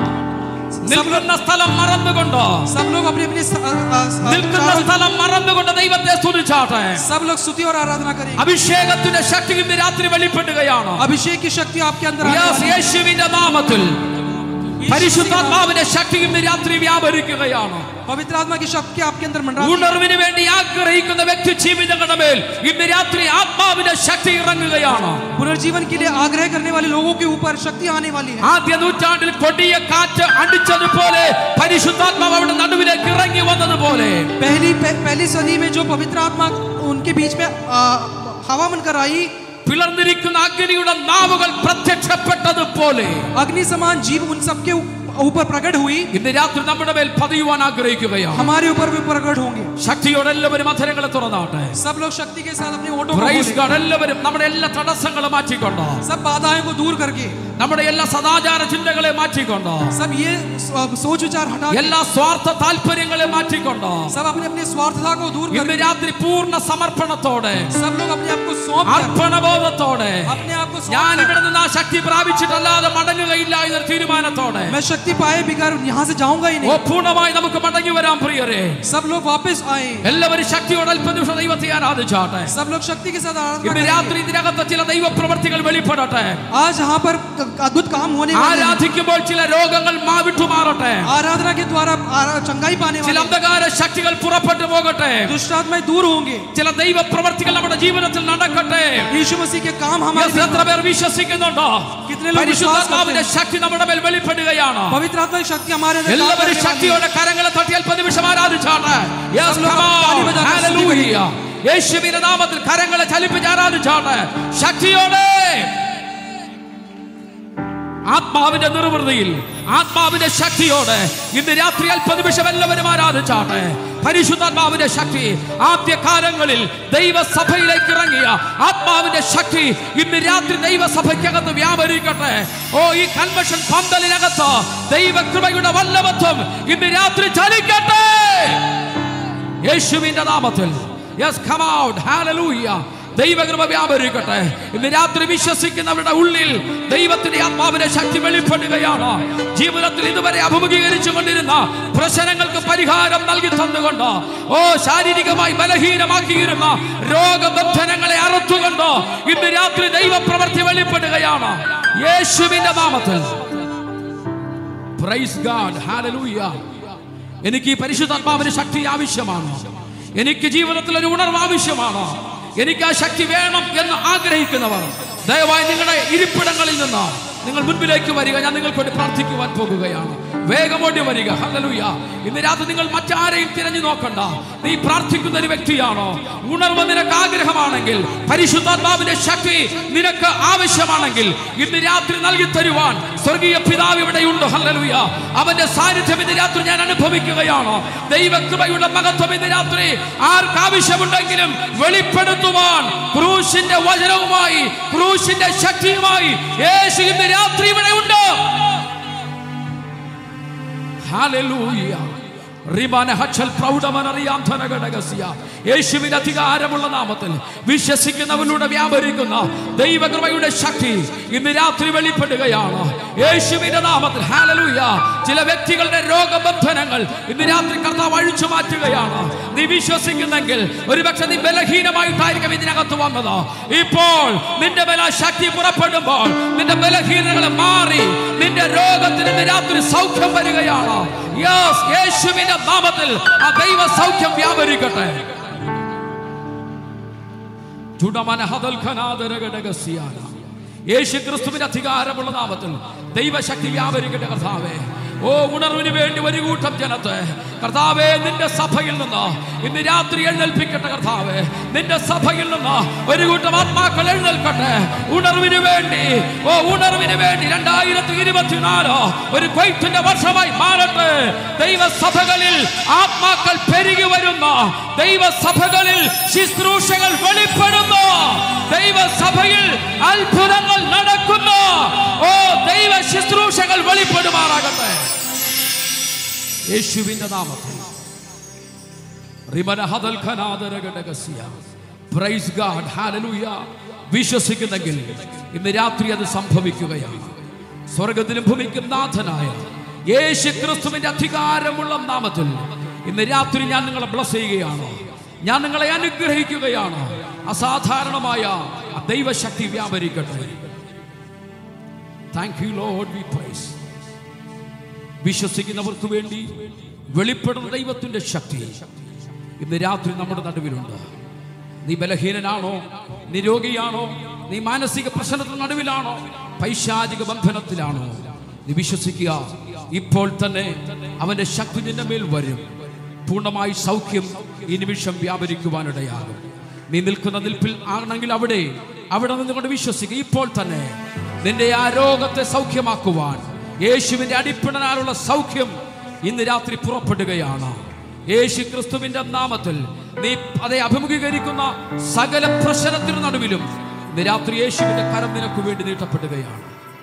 നിൽക്കുന്ന സ്ഥലം മറന്നുകൊണ്ടോ सब लोग अपनी अपनी स- आ, आ, आ, നിൽക്കുന്ന चारों- സ്ഥലം മറന്നുകൊണ്ട് ദൈവത്തെ സ്തുതിച്ചാട്ടെ सब लोग स्तुति और आराधना करेंगे അഭിഷേകത്തിന്റെ ശക്തി ഇന്ന് രാത്രി വെളിപ്പെടുകയാണ് अभिषेक की शक्ति आपके अंदर आने യെസ്, वाली है। യേശുവിന്റെ നാമത്തിൽ പരിശുദ്ധാത്മാവിന്റെ ശക്തി ഇന്ന് രാത്രി വ്യാപരിക്കുകയാണ് पवित्र आत्मा की शक्ति आपके अंदर मंडरा ഉണർവിന് വേണ്ടി ആഗ്രഹിക്കുന്ന വ്യക്തി ജീവിതങ്ങളുടെ മേൽ ഇന്ന് രാത്രി ആത്മാവിന്റെ ശക്തി ഇറങ്ങുകയാണ് पुनर्जीवन के लिए आग्रह करने वाले लोगों के ऊपर शक्ति आने वाली है ആദ്യ നൂറ്റാണ്ടിൽ കൊടിയ കാറ്റ് അടിച്ചതുപോലെ പരിശുദ്ധാത്മാവ് അവിടെ നടുവിലേക്ക് ഇറങ്ങി വന്നതുപോലെ पहली पह- पहली सदी में जो पवित्र आत्मा उनके बीच में आ, हवा बनकर आई പിളർന്നിരിക്കുന്ന അഗ്നിയുടെ നാവുകൾ പ്രത്യക്ഷപ്പെട്ടതുപോലെ अग्नि समान जीव उन सबके ऊ- ऊपर प्रकट हुई ഇന്ന് രാത്രി നമ്മുടെ മേൽ പതിയുവാൻ ആഗ്രഹിക്കുകയാണ് हमारे ऊपर भी प्रकट होंगे ശക്തിയോടെ എല്ലാവരും അധരങ്ങളെ തുറന്നാട്ടെ सब लोग शक्ति के साथ अपने ओटो को പ്രൈസ് खोलें। ഗോഡ് എല്ലാവരും നമ്മുടെ എല്ലാ തടസ്സങ്ങളും മാറ്റിക്കൊണ്ട് सब बाधाएं को दूर करके നമ്മുടെ എല്ലാ സദാചാര ചിന്തകളെ മാറ്റിക്കൊണ്ട് सब ये सो- सोच विचार हटा के, എല്ലാ സ്വാർത്ഥ താല്പര്യങ്ങളെ മാറ്റിക്കൊണ്ട് सब अपने अपने स्वार्थता को दूर ഇന്ന് करके രാത്രി പൂർണ്ണ സമർപ്പണത്തോടെ सब लोग अपने आप को सौंप कर, അർപ്പണബോധത്തോടെ अपने आप को ഞാൻ सौंप ഇവിടെ നിന്ന് ആ ശക്തി പ്രാപിച്ചിട്ടല്ലാതെ മടങ്ങുകയില്ല എന്നൊരു തീരുമാനത്തോടെ कर, मैं शक्ति पाए बिगर यहाँ से जाऊंगा ही ഓ नहीं പൂർണ്ണമായി നമുക്ക് മടങ്ങി വരാൻ പ്രിയരെ सब लोग वापस आए എല്ലാവരും ശക്തിയോടെ അല്പനിമിഷം ദൈവത്തെ ആരാധിച്ചാട്ടെ सब लोग शक्ति के साथ आराधना ഇന്ന് करेंगे। രാത്രി ഇതിനകത്ത് ചില ദൈവപ്രവർത്തികൾ വെളിപ്പെടട്ടെ आज यहाँ पर अद्भुत काम होने वाले हैं। ആരാധിക്കുമ്പോൾ ചില രോഗങ്ങൾ മാവിട്ടു മാറട്ടെ आराधना के द्वारा आरा- चंगाई पाने ചില वाले അന്ധകാര ശക്തികൾ പുറപ്പെട്ടു പോകട്ടെ दुष्ट आत्माएं दूर होंगे ചില ദൈവപ്രവർത്തികൾ നമ്മുടെ ജീവിതത്തിൽ നടക്കട്ടെ यीशु मसीह के काम हमारे Yes, എത്ര പേർ വിശ്വസിക്കുന്നുണ്ടോ कितने लोग विश्वास करते പരിശുദ്ധാത്മാവിന്റെ हैं ശക്തി നമ്മുടെ മേൽ വെളിപ്പെടുകയാണ് पवित्र आत्मा की शक्ति हमारे अंदर काम എല്ലാവരും करने वाली है। ശക്തിയോടെ കരങ്ങളെ തട്ടി അല്പ നിമിഷം ആരാധിച്ചാട്ടെ Yes, सब लोग come on. ताली बजाकर Hallelujah. യേശുവിന്റെ നാമത്തിൽ കരങ്ങളെ ചലിപ്പിച്ച് ആരാധിച്ചാട്ടെ ശക്തിയോടെ ആത്മാവിന്റെ നിർവൃതിയിൽ ആത്മാവിന്റെ ശക്തിയോടെ ഇന്ന് രാത്രി അല്പ നിമിഷം എല്ലാവരും ആരാധിച്ചാട്ടെ പരിശുദ്ധാത്മാവിന്റെ ശക്തി ആദ്യകാലങ്ങളിൽ ദൈവസഭയിലേക്ക് ഇറങ്ങിയ ആത്മാവിന്റെ ശക്തി ഇന്ന് രാത്രി ദൈവസഭയ്ക്കകത്ത് വ്യാപരിക്കട്ടെ ഓ ഈ കൺവെൻഷൻ പന്തലിനകത്ത് ദൈവകൃപയുടെ വല്ലഭത്വം ഇന്ന് രാത്രി ചലിക്കട്ടെ യേശുവിന്റെ നാമത്തിൽ യെസ് കം ഔട്ട് ഹാലലൂയ ദൈവകൃപ വ്യാപരിക്കട്ടെ ഇന്ന് രാത്രി വിശ്വസിക്കുന്നവരുടെ ഉള്ളിൽ ദൈവത്തിന്റെ ആത്മാവിന്റെ ശക്തി വെളിപ്പെടുകയാണ് ജീവിതത്തിൽ ഇതുവരെ അഭിമുഖീകരിച്ചു കൊണ്ടിരുന്ന പ്രശ്നങ്ങൾക്ക് പരിഹാരം നൽകി തന്നുകൊണ്ട് ഓ ശാരീരികമായി ബലഹീനമാക്കിയിരുന്ന രോഗബന്ധനങ്ങളെ അറുത്തുകൊണ്ട് ഇന്ന് രാത്രി ദൈവപ്രവൃത്തി വെളിപ്പെടുകയാണ് യേശുവിന്റെ നാമത്തിൽ പ്രൈസ് ഗാഡ് ഹാലലൂയ എനിക്ക് ഈ പരിശുദ്ധാത്മാവിന് ശക്തി ആവശ്യമാണ് എനിക്ക് ജീവിതത്തിൽ ഒരു ഉണർവ് ആവശ്യമാണ് എനിക്ക് ആ ശക്തി വേണം എന്ന് ആഗ്രഹിക്കുന്നവർ ദയവായി നിങ്ങളുടെ ഇരിപ്പിടങ്ങളിൽ നിന്ന് നിങ്ങൾ മുൻപിലേക്ക് വരിക ഞാൻ നിങ്ങൾക്ക് വേണ്ടി പ്രാർത്ഥിക്കുവാൻ പോകുകയാണ് വേഗമോടി വരിക ഹല്ലേലൂയ ഇന്ന് രാത്രി നിങ്ങൾ മറ്റാരെയും തിരഞ്ഞു നോക്കണ്ട നീ പ്രാർത്ഥിക്കുന്ന ഒരു വ്യക്തിയാണോ ഉണർവ് നിനക്ക് ആഗ്രഹമാണെങ്കിൽ പരിശുദ്ധാത്മാവിന്റെ ശക്തി നിനക്ക് ആവശ്യമാണെങ്കിൽ ഇന്ന് രാത്രി നൽകി തരുവാൻ സ്വർഗീയ പിതാവ് ഇവിടെയുണ്ട് ഹല്ലേലൂയ അവന്റെ സാന്നിധ്യം ഇന്ന് രാത്രി ഞാൻ അനുഭവിക്കുകയാണ് ദൈവകൃപയുടെ മഹത്വം ഇന്ന് രാത്രി ആർക്ക് ആവശ്യമുണ്ടെങ്കിലും വെളിപ്പെടുത്തുവാൻ ക്രൂശിന്റെ വചനവുമായി ക്രൂശിന്റെ ശക്തിയുമായി യേശു ഇന്ന് രാത്രി ഇവിടെ ഉണ്ട് Hallelujah. റിബാന ഹച്ചൽ പ്രൗഢമനറിയാം ധനഘടകസ്യ യേശുവിന്റെ അധികാരമുള്ള നാമത്തിൽ വിശ്വസിക്കുന്നവരിലൂടെ വ്യാപരിക്കുന്ന ദൈവകൃപയുടെ ശക്തി ഇന്ന് രാത്രി വെളിപ്പെടുകയാണ് യേശുവിന്റെ നാമത്തിൽ ഹാലലൂയ ചില വ്യക്തികളുടെ രോഗബന്ധനങ്ങൾ ഇന്ന് രാത്രി കർത്താവ് അഴിച്ചു മാറ്റുകയാണ് നീ വിശ്വസിക്കുന്നെങ്കിൽ ഒരുപക്ഷെ നീ ബലഹീനമായിട്ടായിരിക്കും ഇതിനകത്ത് വന്നത് ഇപ്പോൾ നിന്റെ ബല ശക്തി പുറപ്പെടുമ്പോൾ നിന്റെ ബലഹീനതകൾ മാറി നിന്റെ രോഗത്തിന് ഇന്ന് രാത്രി സൗഖ്യം വരികയാണ് യെസ് യേശുവിന്റെ നാമത്തിൽ ആ ദൈവ സൗഖ്യം വ്യാപരിക്കട്ടെ ചുടമന ഹതൽഖനാദരഘടകസ്യാന യേശു ക്രിസ്തുവിന്റെ അധികാരമുള്ള നാമത്തിൽ ദൈവശക്തി വ്യാപരിക്കട്ടെ കർത്താവേ ഓ ഉണർവിന് വേണ്ടി ഒരു കൂട്ടം ജനത്തെ കർത്താവേ നിന്റെ സഭയിൽ നിന്ന് ഇന്ന് രാത്രി എഴുന്നേൽപ്പിക്കട്ടെ കർത്താവേ നിന്റെ സഭയിൽ നിന്ന് ഒരു കൂട്ടം ആത്മാക്കൾ എഴുന്നേൽക്കട്ടെ ഉണർവിന് വേണ്ടി ഓ ഉണർവിന് വേണ്ടി രണ്ടായിരത്തി ഇരുപത്തിനാല് ഒരു കൊയ്ത്തിന്റെ വർഷമായി മാറട്ടെ ദൈവസഭകളിൽ ആത്മാക്കൾ പെരുകി വരുന്ന ദൈവസഭകളിൽ ശുശ്രൂഷകൾ വെളിപ്പെടുന്നു ദൈവസഭയിൽ അത്ഭുതങ്ങൾ നടക്കുന്നു ഓ ദൈവ ശുശ്രൂഷകൾ വെളിപ്പെടുമാറാകട്ടെ യേശുവിന്റെ നാമത്തിൽ റിമന ഹദൽ ഖനാദരഘടകസ്യ. Praise God. Hallelujah. വിശ്വസിക്കുന്നെങ്കിൽ ഇന്ന് രാത്രി അത് സംഭവിക്കുകയാണ് സ്വർഗത്തിലും ഭൂമിക്കും നാഥനായ യേശു ക്രിസ്തുവിന്റെ അധികാരമുള്ള നാമത്തിൽ ഇന്ന് രാത്രി ഞാൻ നിങ്ങളെ ബ്ലസ് ചെയ്യുകയാണ് ഞാൻ നിങ്ങളെ അനുഗ്രഹിക്കുകയാണ് അസാധാരണമായ ആ ദൈവശക്തി വ്യാപരിക്കട്ടെ thank you Lord we praise വിശ്വസിക്കുന്നവർക്ക് വേണ്ടി വെളിപ്പെടുന്ന ദൈവത്തിന്റെ ശക്തി ഇന്ന് രാത്രി നമ്മുടെ നടുവിലുണ്ട് നീ ബലഹീനനാണോ നീ രോഗിയാണോ നീ മാനസിക പ്രശ്നത്തിന് നടുവിലാണോ പൈശാചിക ബന്ധനത്തിലാണോ നീ വിശ്വസിക്കുക ഇപ്പോൾ തന്നെ അവന്റെ ശക്തി നിന്റെ മേൽ വരും പൂർണ്ണമായി സൗഖ്യം ഈ നിമിഷം വ്യാപരിക്കുവാനിടയാകും നീ നിൽക്കുന്ന നിൽപ്പിൽ ആണെങ്കിൽ അവിടെ അവിടെ നിന്നുകൊണ്ട് വിശ്വസിക്കുക ഇപ്പോൾ തന്നെ നിന്റെ ആ രോഗത്തെ സൗഖ്യമാക്കുവാൻ യേശുവിന്റെ അടിപ്പിണനാലുള്ള സൗഖ്യം ഇന്ന് രാത്രി പുറപ്പെടുകയാണ് യേശു ക്രിസ്തുവിന്റെ നാമത്തിൽ നീ അതെ അഭിമുഖീകരിക്കുന്ന സകല പ്രശ്നത്തിനു നടുവിലും ഇന്ന് രാത്രി യേശുവിന്റെ കരം നിനക്ക് വേണ്ടി നീട്ടപ്പെടുകയാണ്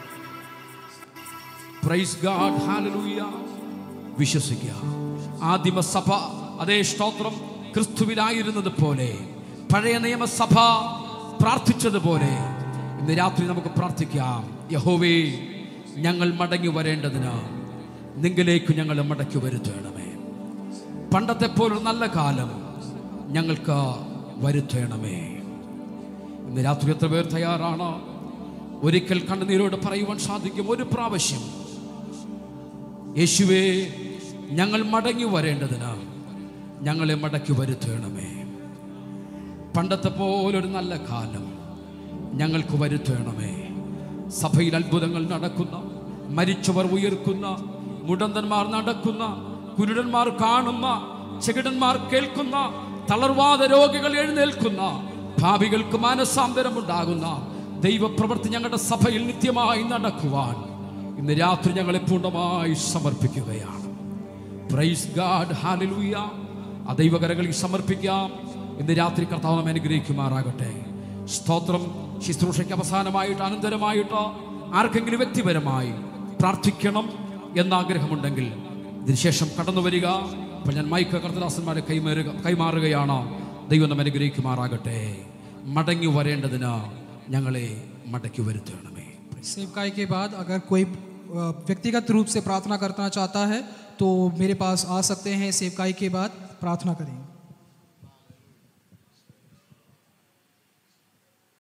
പ്രൈസ് ഗാഡ് ഹാലലൂയ വിശ്വസിക്കുക ആദിമ സഭ അതേ സ്തോത്രം ക്രിസ്തുവിലായിരുന്നത് പോലെ പഴയ നിയമസഭ പ്രാർത്ഥിച്ചതുപോലെ ഇന്ന് രാത്രി നമുക്ക് പ്രാർത്ഥിക്കാം യഹോവേ ഞങ്ങൾ മടങ്ങി വരേണ്ടതിന് നിങ്ങളിലേക്ക് ഞങ്ങൾ മടക്കി വരുത്തണമേ പണ്ടത്തെ പോലൊരു നല്ല കാലം ഞങ്ങൾക്ക് വരുത്തണമേ ഇന്ന് രാത്രി എത്ര പേർ തയ്യാറാണ് ഒരിക്കൽ കണ്ണുനീരോട് പറയുവാൻ സാധിക്കും ഒരു പ്രാവശ്യം യേശുവേ ഞങ്ങൾ മടങ്ങി വരേണ്ടതിന് ഞങ്ങളെ മടക്കി വരുത്തണമേ പണ്ടത്തെ പോലൊരു നല്ല കാലം ഞങ്ങൾക്ക് വരുത്തണമേ സഭയിൽ അത്ഭുതങ്ങൾ നടക്കുന്ന മരിച്ചവർ ഉയർക്കുന്ന മുടന്തന്മാർ നടക്കുന്ന കുരുടന്മാർ കാണുന്ന ചെകിടന്മാർ കേൾക്കുന്ന തളർവാദ രോഗികൾ എഴുന്നേൽക്കുന്ന ഭാവികൾക്ക് മാനസാന്തരമുണ്ടാകുന്ന ദൈവപ്രവൃത്തി ഞങ്ങളുടെ സഭയിൽ നിത്യമായി നടക്കുവാൻ ഇന്ന് രാത്രി ഞങ്ങളെ പൂർണ്ണമായി സമർപ്പിക്കുകയാണ് പ്രൈസ് ഗാഡ് ഹാലലൂയ ആ ദൈവകരകളിൽ സമർപ്പിക്കാം ഇന്ന് രാത്രി കർത്താവ് നമ്മെ അനുഗ്രഹിക്കുമാറാകട്ടെ സ്തോത്രം ശുശ്രൂഷയ്ക്ക് അവസാനമായിട്ട് അനന്തരമായിട്ട് ആർക്കെങ്കിലും വ്യക്തിപരമായി പ്രാർത്ഥിക്കണം എന്ന ആഗ്രഹമുണ്ടെങ്കിൽ ഇതിനുശേഷം കടന്നു വരിക അപ്പോൾ ഞാൻ മൈക്ക് കർത്തദാസന്മാരെ കൈമാറുക കൈമാറുകയാണ് ദൈവം നമ്മെ അനുഗ്രഹിക്കുമാറാകട്ടെ മടങ്ങി വരേണ്ടതിന് ഞങ്ങളെ മടക്കി വരുത്തണമേ सेवकाई के बाद अगर कोई अ, व्यक्तिगत रूप से प्रार्थना करना चाहता है तो मेरे पास आ सकते हैं सेवकाई के बाद प्रार्थना करेंगे